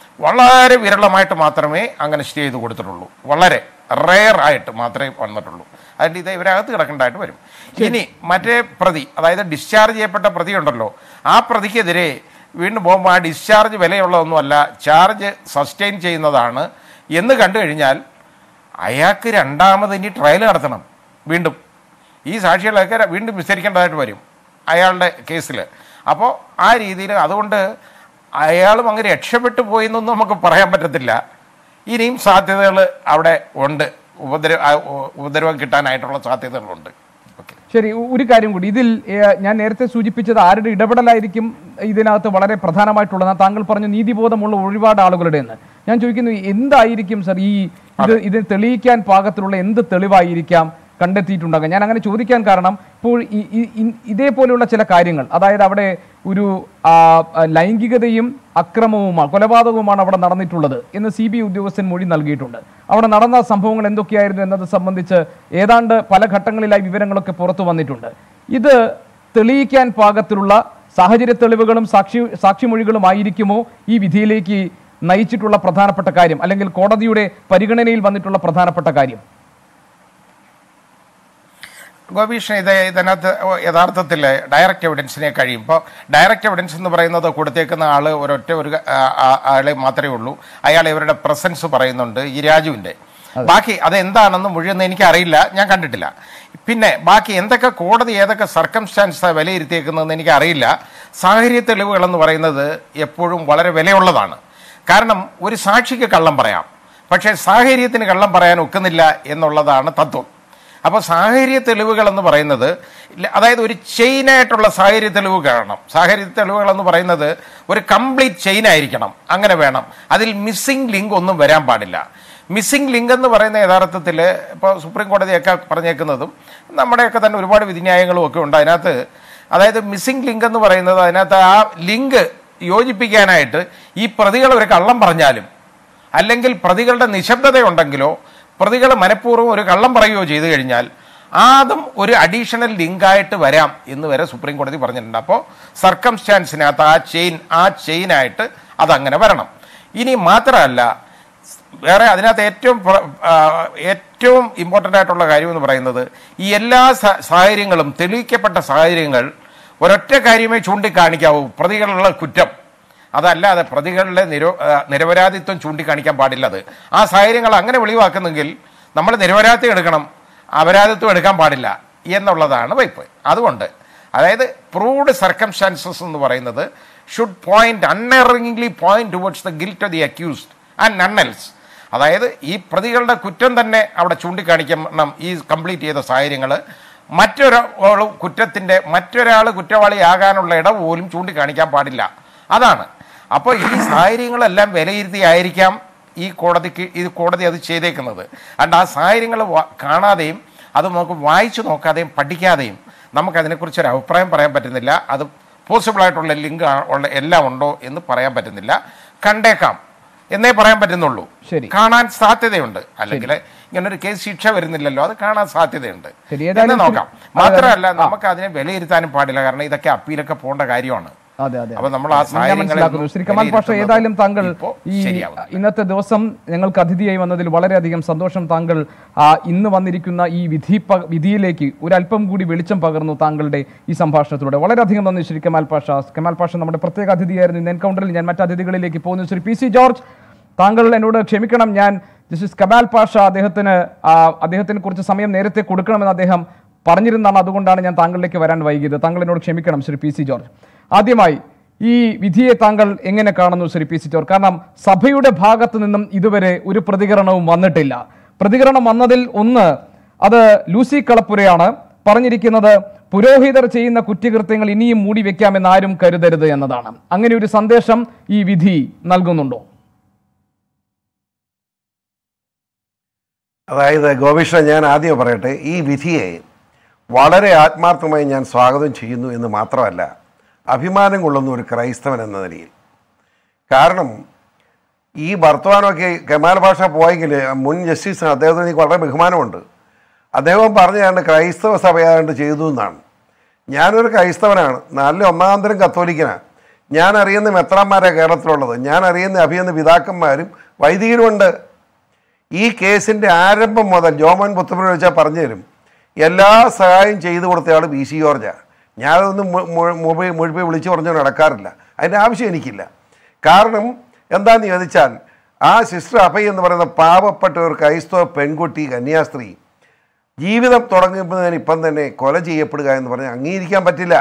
വളരെ വിരളമായിട്ട് മാത്രമേ അങ്ങനെ സ്റ്റേ ചെയ്ത് കൊടുത്തിട്ടുള്ളൂ വളരെ റെയർ ആയിട്ട് മാത്രമേ വന്നിട്ടുള്ളൂ അതിൻ്റെ ഇത് ഇവരകത്ത് കിടക്കേണ്ടതായിട്ട് വരും ഇനി മറ്റേ പ്രതി അതായത് ഡിസ്ചാർജ് ചെയ്യപ്പെട്ട പ്രതി ഉണ്ടല്ലോ ആ പ്രതിക്കെതിരെ വീണ്ടും പോകുമ്പോൾ ആ ഡിസ്ചാർജ് വിലയുള്ളതൊന്നുമല്ല ചാർജ് സസ്റ്റെയിൻ ചെയ്യുന്നതാണ് എന്ന് കണ്ടു കഴിഞ്ഞാൽ അയാൾക്ക് രണ്ടാമത് ഇനി ട്രയൽ നടത്തണം വീണ്ടും ഈ സാക്ഷികളൊക്കെ ര- വീണ്ടും വിസ്തരിക്കേണ്ടതായിട്ട് വരും അയാളുടെ കേസിൽ അപ്പോൾ ആ രീതിയിൽ അതുകൊണ്ട് അയാളും അങ്ങനെ രക്ഷപ്പെട്ടു പോയി എന്നൊന്നും നമുക്ക് പറയാൻ പറ്റത്തില്ല ഇനിയും സാധ്യതകൾ അവിടെ ഉണ്ട് ഉപദ്രവ ആ, ഉ- ഉപദ്രവം കിട്ടാനായിട്ടുള്ള സാധ്യതകളുണ്ട് ഓക്കെ ശരി ഒ- ഒരു കാര്യം കൂടി ഇതിൽ ഏഹ്, ഞാൻ നേരത്തെ സൂചിപ്പിച്ചത് ആരുടെ ഇടപെടലായിരിക്കും ഇതിനകത്ത് വളരെ പ്രധാനമായിട്ടുള്ളത് താങ്കൾ പറഞ്ഞു നീതിബോധമുള്ള ഒരുപാട് ആളുകളുടെ എന്ന് ഞാൻ ചോദിക്കുന്നു എന്തായിരിക്കും സർ ഈ ഇത് ഇത് തെളിയിക്കാൻ പാകത്തിലുള്ള എന്ത് തെളിവായിരിക്കാം കണ്ടെത്തിയിട്ടുണ്ടാകുക ഞാൻ അങ്ങനെ ചോദിക്കാൻ കാരണം ഇപ്പോൾ ഈ- ഈ- ഈ- ഇതേപോലെയുള്ള ചില കാര്യങ്ങൾ അതായത് അവിടെ ഒരു ആ, ആ, ലൈംഗികതയും അക്രമവുമാണ് കൊലപാതകവുമാണ് അവിടെ നടന്നിട്ടുള്ളത് എന്ന് സി ബി ഉദ്യോഗസ്ഥൻ മൊഴി നൽകിയിട്ടുണ്ട് അവിടെ നടന്ന സംഭവങ്ങൾ എന്തൊക്കെയായിരുന്നു എന്നത് സംബന്ധിച്ച് ഏതാണ്ട് പല ഘട്ടങ്ങളിലായി വിവരങ്ങളൊക്കെ പുറത്തു വന്നിട്ടുണ്ട് ഇത് തെളിയിക്കാൻ പാകത്തിലുള്ള സാഹചര്യ തെളിവുകളും സാക്ഷി സാക്ഷിമൊഴികളും ആയിരിക്കുമോ ഈ വിധിയിലേക്ക് നയിച്ചിട്ടുള്ള പ്രധാനപ്പെട്ട കാര്യം അല്ലെങ്കിൽ കോടതിയുടെ പരിഗണനയിൽ വന്നിട്ടുള്ള പ്രധാനപ്പെട്ട കാര്യം ഗോപീഷൻ ഇത് ഇതിനകത്ത് യഥാർത്ഥത്തിൽ ഡയറക്റ്റ് എവിഡൻസിനെ കഴിയും ഇപ്പോൾ ഡയറക്റ്റ് എവിഡൻസ് എന്ന് പറയുന്നത് കൊടുത്തേക്കുന്ന ആൾ ഒരൊറ്റ ഒരു ആ- ആ- ആളെ മാത്രമേ ഉള്ളൂ അയാൾ ഇവരുടെ പ്രസൻസ് പറയുന്നുണ്ട് ഈ രാജുവിൻ്റെ ബാക്കി അത് എന്താണെന്ന് മുഴുവൻ എനിക്ക് അറിയില്ല ഞാൻ കണ്ടിട്ടില്ല പിന്നെ ബാക്കി എന്തൊക്കെ കോടതി ഏതൊക്കെ സർക്കംസ്റ്റാൻസ് വിലയിരുത്തിയേക്കുന്നതെന്ന് എനിക്ക് അറിയില്ല സാഹചര്യ തെളിവുകൾ എന്ന് പറയുന്നത് എപ്പോഴും വളരെ വിലയുള്ളതാണ് കാരണം ഒരു സാക്ഷിക്ക് കള്ളം പറയാം പക്ഷേ സാഹചര്യത്തിന് കള്ളം പറയാൻ ഒക്കുന്നില്ല എന്നുള്ളതാണ് തത്വം അപ്പോൾ സാഹചര്യ തെളിവുകൾ എന്ന് പറയുന്നത് ഇല്ല- അതായത് ഒരു ചെയിനായിട്ടുള്ള സാഹചര്യ തെളിവ് കാണണം സാഹചര്യ തെളിവുകൾ എന്ന് പറയുന്നത് ഒരു കംപ്ലീറ്റ് ചെയിൻ ആയിരിക്കണം അങ്ങനെ വേണം അതിൽ മിസ്സിംഗ് ലിങ്ക് ഒന്നും വരാൻ പാടില്ല മിസ്സിംഗ് ലിങ്ക് എന്ന് പറയുന്ന യഥാർത്ഥത്തിൽ ഇപ്പോൾ സുപ്രീം കോടതിയൊക്കെ പറഞ്ഞേക്കുന്നതും നമ്മുടെയൊക്കെ തന്നെ ഒരുപാട് വിധിന്യായങ്ങളും ഒക്കെ ഉണ്ട് അതിനകത്ത് അതായത് മിസ്സിംഗ് ലിങ്ക് എന്ന് പറയുന്നത് അതിനകത്ത് ആ ലിങ്ക് യോജിപ്പിക്കാനായിട്ട് ഈ പ്രതികൾ ഒരു കള്ളം പറഞ്ഞാലും അല്ലെങ്കിൽ പ്രതികളുടെ നിശബ്ദതയുണ്ടെങ്കിലോ പ്രതികൾ മനഃപൂർവ്വം ഒരു കള്ളം പറയുകയോ ചെയ്തു കഴിഞ്ഞാൽ അതും ഒരു അഡീഷണൽ ലിങ്കായിട്ട് വരാം എന്ന് വരെ സുപ്രീം കോടതി പറഞ്ഞിട്ടുണ്ട് അപ്പോൾ സർക്കംസ്റ്റാൻസിനകത്ത് ആ ചെയിൻ ആ ചെയിനായിട്ട് അതങ്ങനെ വരണം ഇനി മാത്രമല്ല വേറെ അതിനകത്ത് ഏറ്റവും പ്ര- ആ, ഏറ്റവും ഇമ്പോർട്ടൻ്റ് ആയിട്ടുള്ള കാര്യം എന്ന് പറയുന്നത് ഈ എല്ലാ സ- സാഹചര്യങ്ങളും തെളിയിക്കപ്പെട്ട സാഹചര്യങ്ങൾ ഒരൊറ്റ കാര്യമേ ചൂണ്ടിക്കാണിക്കാവൂ പ്രതികളുള്ള കുറ്റം അതല്ലാതെ പ്രതികളുടെ നിരോ ആ, നിരപരാധിത്വം ചൂണ്ടിക്കാണിക്കാൻ പാടില്ല അത് ആ സാഹചര്യങ്ങൾ അങ്ങനെ വെളിവാക്കുന്നെങ്കിൽ നമ്മൾ നിരപരാധിത്വം എടുക്കണം അപരാധിത്വം എടുക്കാൻ പാടില്ല എന്നുള്ളതാണ് വൈപ്പ് അതുകൊണ്ട് അതായത് പ്രൂവ്ഡ് സർക്കംസ്റ്റാൻസസ് എന്ന് പറയുന്നത് should point unerringly point towards the guilt of the accused and നണ്ണൽസ് അതായത് ഈ പ്രതികളുടെ കുറ്റം തന്നെ അവിടെ ചൂണ്ടിക്കാണിക്കണം ഈ കംപ്ലീറ്റ് ചെയ്ത സാഹചര്യങ്ങൾ മറ്റൊരാൾ കുറ്റത്തിൻ്റെ മറ്റൊരാൾ കുറ്റവാളിയാകാനുള്ള ഇട പോലും ചൂണ്ടിക്കാണിക്കാൻ പാടില്ല അതാണ് അപ്പോൾ ഈ സാഹചര്യങ്ങളെല്ലാം വിലയിരുത്തിയായിരിക്കാം ഈ കോടതിക്ക് ഈ കോടതി അത് ചെയ്തേക്കുന്നത് അതുകൊണ്ട് ആ സാഹചര്യങ്ങൾ വ- കാണാതെയും അത് നമുക്ക് വായിച്ചു നോക്കാതെയും പഠിക്കാതെയും നമുക്കതിനെക്കുറിച്ച് ഒരു അഭിപ്രായം പറയാൻ പറ്റുന്നില്ല അത് പോസിബിൾ ആയിട്ടുള്ള ലിങ്ക് ഉള്ള എല്ലാം ഉണ്ടോ എന്ന് പറയാൻ പറ്റുന്നില്ല കണ്ടേക്കാം എന്നേ പറയാൻ പറ്റുന്നുള്ളൂ ശരി. കാണാൻ സാധ്യതയുണ്ട് അല്ലെങ്കിൽ ഇങ്ങനൊരു കേസ് ശിക്ഷ വരുന്നില്ലല്ലോ അത് കാണാൻ സാധ്യതയുണ്ട് ശരി, എന്ന് ഏതായാലും നോക്കാം ശരി. മാത്രമല്ല ആ. നമുക്ക് അതിനെ വിലയിരുത്താനും പാടില്ല കാരണം ഇതൊക്കെ അപ്പീലൊക്കെ പോകേണ്ട കാര്യമാണ് അതെ അതെ അപ്പൊ നമ്മൾ ആ ഞാൻ സാഹചര്യങ്ങളെ മനസ്സിലാക്കുന്നു ശ്രീ കമാൽ പാഷ വിലയിരുത്തുന്നത് ഏതായാലും താങ്കൾ ഇപ്പോൾ ഈ ശരിയാവുന്നില്ല. ഇന്നത്തെ ദിവസം ഞങ്ങൾക്ക് അതിഥിയായി വന്നതിൽ വളരെയധികം സന്തോഷം താങ്കൾ ആ, ഇന്ന് വന്നിരിക്കുന്ന ഈ വിധി പ- വിധിയിലേക്ക് ഒരല്പം കൂടി വെളിച്ചം പകർന്നു താങ്കളുടെ ഈ സംഭാഷണത്തിലൂടെ വളരെയധികം നന്ദി ശ്രീ കമാൽ പാഷ കമാൽ പാഷ നമ്മുടെ പ്രത്യേക അതിഥിയായിരുന്നു ഇന്ന് എൻകൗണ്ടറിൽ ഞാൻ മറ്റ് അതിഥികളിലേക്ക് പോകുന്നു ശ്രീ പി സി ജോർജ് താങ്കൾ എന്നോട് ക്ഷമിക്കണം ഞാൻ ജസ്റ്റിസ് കമാൽ പാഷ അദ്ദേഹത്തിന് ആ, അദ്ദേഹത്തിന് കുറച്ച് സമയം നേരത്തെ കൊടുക്കണമെന്ന് അദ്ദേഹം പറഞ്ഞിരുന്നതാണ് അതുകൊണ്ടാണ് ഞാൻ താങ്കളിലേക്ക് വരാൻ വൈകിയത് താങ്കൾ എന്നോട് ക്ഷമിക്കണം ശ്രീ പി സി ജോർജ് ആദ്യമായി ഈ വിധിയെ താങ്കൾ എങ്ങനെ കാണുന്നു ശ്രീ പി സി ജോർജ് കാരണം സഭയുടെ ഭാഗത്തു നിന്നും ഇതുവരെ ഒരു പ്രതികരണവും വന്നിട്ടില്ല പ്രതികരണം വന്നതിൽ ഒന്ന് അത് ലൂസി കളപ്പുരയാണ് പറഞ്ഞിരിക്കുന്നത് പുരോഹിതർ ചെയ്യുന്ന കുറ്റകൃത്യങ്ങൾ ഇനിയും മൂടി വെക്കാമെന്ന് ആരും കരുതരുത് എന്നതാണ് അങ്ങനെ ഒരു സന്ദേശം ഈ വിധി നൽകുന്നുണ്ടോ അതായത് ഗോപിഷ്ണ ഞാൻ ആദ്യം പറയട്ടെ ഈ വിധിയെ വളരെ ആത്മാർത്ഥമായി ഞാൻ സ്വാഗതം ചെയ്യുന്നു എന്ന് മാത്രമല്ല അഭിമാനം കൊള്ളുന്ന ഒരു ക്രൈസ്തവൻ എന്ന നിലയിൽ കാരണം ഈ വർത്തമാനമൊക്കെ കമാൽ ഭാഷ പോയെങ്കിൽ മുൻ ജസ്റ്റിസിന് അദ്ദേഹത്തിന് എനിക്ക് വളരെ ബഹുമാനമുണ്ട് അദ്ദേഹം പറഞ്ഞാണ്ട് ക്രൈസ്തവ സഭയാണ്ട് ചെയ്തു എന്നാണ് ഞാനൊരു ക്രൈസ്തവനാണ് നല്ല ഒന്നാന്തരം കത്തോലിക്കനാണ് ഞാൻ അറിയുന്ന മെത്രാന്മാരാണ് കേരളത്തിലുള്ളത് ഞാൻ അറിയുന്ന അഭിയുന്ന പിതാക്കന്മാരും വൈദികരുമുണ്ട് ഈ കേസിൻ്റെ ആരംഭം മുതൽ ജോമൻ പുത്തപ്പുര വെച്ചാൽ പറഞ്ഞു തരും എല്ലാ സഹായം ചെയ്തു കൊടുത്തയാൾ ബി സി ജോർജാണ് ഞാനതൊന്നും മൊബൈൽ മുഴുവൻ വിളിച്ചു പറഞ്ഞു നടക്കാറില്ല അതിൻ്റെ ആവശ്യം എനിക്കില്ല കാരണം എന്താണെന്ന് ചോദിച്ചാൽ ആ സിസ്റ്റർ അഭയ് എന്ന് പറയുന്ന പാവപ്പെട്ട ഒരു ക്രൈസ്തവ പെൺകുട്ടി കന്യാസ്ത്രീ ജീവിതം തുടങ്ങുന്നതിന് ഇപ്പം തന്നെ കൊല ചെയ്യപ്പെടുക എന്ന് പറഞ്ഞാൽ അംഗീകരിക്കാൻ പറ്റില്ല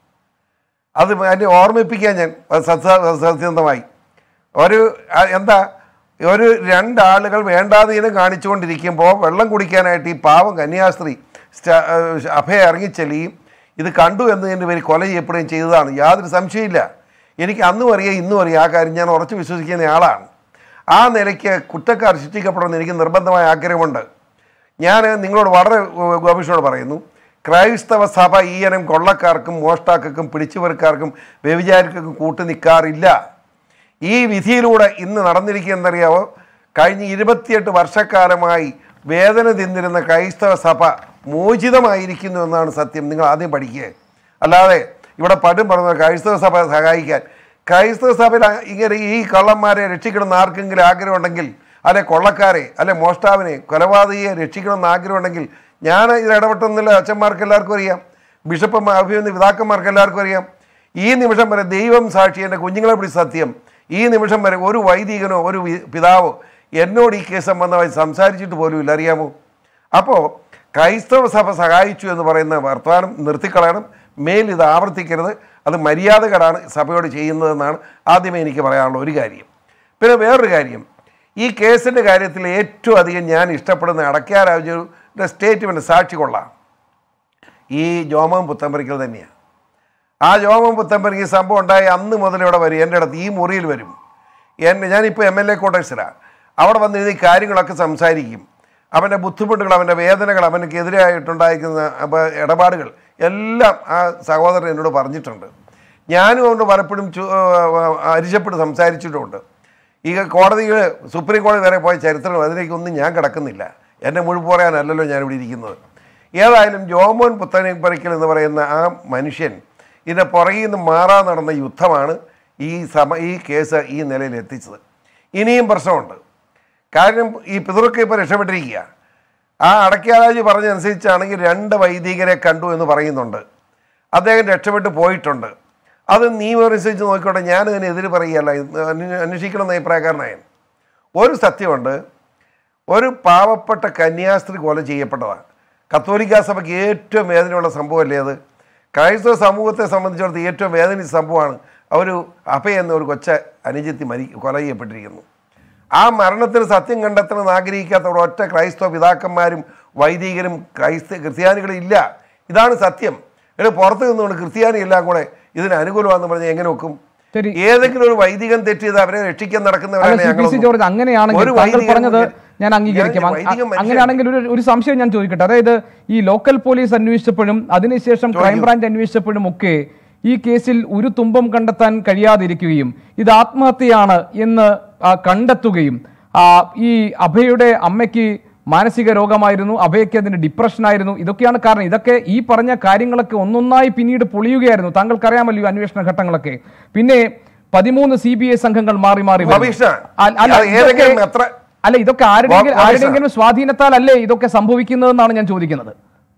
അത് അതിനെ ഓർമ്മിപ്പിക്കാൻ ഞാൻ അത് സത്യ സത്യസന്ധമായി ഒരു ആ, എന്താ ഒരു രണ്ടാളുകൾ വേണ്ടാതീനം കാണിച്ചുകൊണ്ടിരിക്കുമ്പോൾ വെള്ളം കുടിക്കാനായിട്ട് ഈ പാവം കന്യാസ്ത്രീ സ്റ്റ- ആ, അഭയ ഇറങ്ങിച്ചെല്ലുകയും ഇത് കണ്ടു എന്നതിൻ്റെ പേര് കൊല ചെയ്യപ്പെടുകയും ചെയ്തതാണ് യാതൊരു സംശയമില്ല എനിക്ക് അന്നും അറിയാം ഇന്നും അറിയാം ആ കാര്യം ഞാൻ ഉറച്ചു വിശ്വസിക്കുന്ന ആളാണ് ആ നിലയ്ക്ക് കുറ്റക്കാർ ശിക്ഷിക്കണമെന്ന് എനിക്ക് നിർബന്ധമായ ആഗ്രഹമുണ്ട് ഞാൻ നിങ്ങളോട് വളരെ ഏഹ്, ഗോപിഷോട് പറയുന്നു ക്രൈസ്തവ സഭ ഈയനം കൊള്ളക്കാർക്കും മോഷ്ടാക്കൾക്കും പിടിച്ചുപറിക്കാർക്കും വ്യഭിചാരികൾക്കും കൂട്ടു നിൽക്കാറില്ല ഈ വിധിയിലൂടെ ഇന്ന് നടന്നിരിക്കുന്നറിയാവോ കഴിഞ്ഞ ഇരുപത്തിയെട്ട് വർഷക്കാലമായി വേദന തിന്നിരുന്ന ക്രൈസ്തവ സഭ മോചിതമായിരിക്കുന്നു എന്നാണ് സത്യം നിങ്ങൾ ആദ്യം പഠിക്കുക അല്ലാതെ ഇവിടെ പണ്ടും പറഞ്ഞ ക്രൈസ്തവ സഭ സഹായിക്കാൻ ക്രൈസ്തവ സഭയിൽ ഇങ്ങനെ ഈ കള്ളന്മാരെ രക്ഷിക്കണമെന്ന് ആർക്കെങ്കിലും ആഗ്രഹമുണ്ടെങ്കിൽ അല്ലെ കൊള്ളക്കാരെ അല്ലെ മോഷ്ടാവിനെ കൊലപാതകയെ രക്ഷിക്കണമെന്ന് ആഗ്രഹമുണ്ടെങ്കിൽ ഞാൻ ഇതിൽ ഇടപെട്ടെന്നില്ല അച്ഛന്മാർക്ക് എല്ലാവർക്കും അറിയാം ബിഷപ്പന്മാർ അഭിമന്യ പിതാക്കന്മാർക്ക് എല്ലാവർക്കും അറിയാം ഈ നിമിഷം വരെ ദൈവം സാക്ഷി എൻ്റെ കുഞ്ഞുങ്ങളെ പിടി സത്യം ഈ നിമിഷം വരെ ഒരു വൈദികനോ ഒരു വി- പിതാവോ എന്നോട് ഈ കേസ് സംബന്ധമായി സംസാരിച്ചിട്ട് പോലുമില്ല അറിയാമോ അപ്പോൾ ക്രൈസ്തവ സഭ സഹായിച്ചു എന്ന് പറയുന്ന വർത്തമാനം നിർത്തിക്കളയണം മേൽ ഇത് ആവർത്തിക്കരുത് അത് മര്യാദകരാണ് സഭയോട് ചെയ്യുന്നതെന്നാണ് ആദ്യമേ എനിക്ക് പറയാനുള്ള ഒരു കാര്യം പിന്നെ വേറൊരു കാര്യം ഈ കേസിൻ്റെ കാര്യത്തിൽ ഏറ്റവും അധികം ഞാൻ ഇഷ്ടപ്പെടുന്ന അടയ്ക്കാരാജുവിൻ്റെ സ്റ്റേറ്റ്മെൻറ്റ് സാക്ഷി കൊള്ളാം ഈ ജോമം പുത്തമ്പരിക്കൽ തന്നെയാണ് ആ ജോമം പുത്തമ്പരിക്ക് ഈ സംഭവം ഉണ്ടായി അന്ന് മുതൽ ഇവിടെ വരും എൻ്റെ അടുത്ത് ഈ മുറിയിൽ വരും എന്നെ ഞാനിപ്പോൾ എം എൽ എ കോട്ടേഴ്സിലാണ് അവിടെ വന്നിരുന്ന് ഈ കാര്യങ്ങളൊക്കെ സംസാരിക്കും അവൻ്റെ ബുദ്ധിമുട്ടുകൾ അവൻ്റെ വേദനകൾ അവനക്കെതിരായിട്ടുണ്ടായിരിക്കുന്ന അപ്പോൾ ഇടപാടുകൾ എല്ലാം ആ സഹോദരൻ എന്നോട് പറഞ്ഞിട്ടുണ്ട് ഞാനും അവനോട് പലപ്പോഴും ചു- അരിശപ്പെട്ട് സംസാരിച്ചിട്ടുമുണ്ട് ഈ കോടതികൾ സുപ്രീം കോടതി വരെ പോയ ചരിത്രം അതിലേക്കൊന്നും ഞാൻ കിടക്കുന്നില്ല എന്നെ മുഴുവൻ പറയാനല്ലല്ലോ ഞാനിവിടെ ഇരിക്കുന്നത് ഏതായാലും ജോമോൻ പുത്തനപ്പറിക്കൽ എന്ന് പറയുന്ന ആ മനുഷ്യൻ ഇതിൻ്റെ പുറകിൽ നിന്ന് മാറാൻ നടന്ന യുദ്ധമാണ് ഈ സമ ഈ കേസ് ഈ നിലയിൽ എത്തിച്ചത് ഇനിയും പ്രശ്നമുണ്ട് കാരണം ഈ പിതൃക്ക് ഇപ്പോൾ രക്ഷപ്പെട്ടിരിക്കുക ആ അടക്കിയാരാജ് പറഞ്ഞതനുസരിച്ചാണെങ്കിൽ രണ്ട് വൈദികരെ കണ്ടു എന്ന് പറയുന്നുണ്ട് അദ്ദേഹം രക്ഷപ്പെട്ട് പോയിട്ടുണ്ട് അത് നിയമമനുസരിച്ച് നോക്കിക്കോട്ടെ ഞാൻ അതിന് എതിര് പറയുകയല്ല ഇത് അന്വേ- അന്വേഷിക്കണം എന്ന അഭിപ്രായക്കാരനായ ഒരു സത്യമുണ്ട് ഒരു പാവപ്പെട്ട കന്യാസ്ത്രീ കൊല ചെയ്യപ്പെട്ടതാണ് കത്തോലിക്ക സഭയ്ക്ക് ഏറ്റവും വേദനയുള്ള സംഭവമല്ലേ അത് ക്രൈസ്തവ സമൂഹത്തെ സംബന്ധിച്ചിടത്തോളം ഏറ്റവും വേദനിച്ച സംഭവമാണ് ഒരു അഭയ എന്ന ഒരു കൊച്ച അനുജത്തി മരി കൊല ചെയ്യപ്പെട്ടിരിക്കുന്നു ആ മരണത്തിന് സത്യം കണ്ടെത്തണമെന്ന് ആഗ്രഹിക്കാത്ത ഒരൊറ്റ ക്രൈസ്തവ പിതാക്കന്മാരും വൈദികരും ക്രൈസ്ത ക്രിസ്ത്യാനികളും ഇല്ല ഇതാണ് സത്യം ഇവിടെ പുറത്ത് നിന്നുകൊണ്ട് ക്രിസ്ത്യാനി എല്ലാം കൂടെ ഇതിന് അനുകൂലമാണെന്ന് പറഞ്ഞാൽ എങ്ങനെ വെക്കും ശരി. ഏതെങ്കിലും ഒരു വൈദികൻ തെറ്റിയത് അവരെ രക്ഷിക്കാൻ അല്ല നടക്കുന്നവരാണ് ശ്രീ പി സി ഞങ്ങളൊന്നും. ജോർജ് അങ്ങനെയാണെങ്കിൽ ഒരു താങ്കൾ വൈദികൻ പറഞ്ഞത് മുന്നിൽ- ഞാൻ അംഗീകരിക്കാം ഞാൻ അ- വൈദികൻ മനുഷ്യൻ. അങ്ങനെയാണെങ്കിൽ ഒരു ഒരു സംശയം ഞാൻ ചോദിക്കട്ടെ അതായത് ഈ ലോക്കൽ പോലീസ് അന്വേഷിച്ചപ്പോഴും അതിനുശേഷം ക്രൈംബ്രാഞ്ച് അന്വേഷിച്ചപ്പോഴും ഒക്കെ ഈ കേസിൽ ഒരു തുമ്പം കണ്ടെത്താൻ കഴിയാതിരിക്കുകയും ഇത് ആത്മഹത്യയാണ് എന്ന് ആ, കണ്ടെത്തുകയും ആ, ഈ അഭയുടെ അമ്മയ്ക്ക് മാനസിക രോഗമായിരുന്നു അഭയയ്ക്ക് അതിന് ഡിപ്രഷനായിരുന്നു ഇതൊക്കെയാണ് കാരണം ഇതൊക്കെ ഈ പറഞ്ഞ കാര്യങ്ങളൊക്കെ ഒന്നൊന്നായി പിന്നീട് പൊളിയുകയായിരുന്നു താങ്കൾക്കറിയാമല്ലോ ഈ അന്വേഷണ ഘട്ടങ്ങളൊക്കെ പിന്നെ പതിമൂന്ന് സി ബി ഐ സംഘങ്ങൾ മാറി മാറി വരുന്നു. ഗോപീഷ്ണ, അല്ല, അല്ല, അത് ഏതെങ്കിലും ഇതൊക്കെ- എത്ര- അല്ല ഇതൊക്കെ ആരുടെയെങ്കിലും ഗോപീഷ്ണ. ആരുടെയെങ്കിലും സ്വാധീനത്താൽ അല്ലേ ഇതൊക്കെ സംഭവിക്കുന്നതെന്നാണ് ഞാൻ ചോദിക്കുന്നത്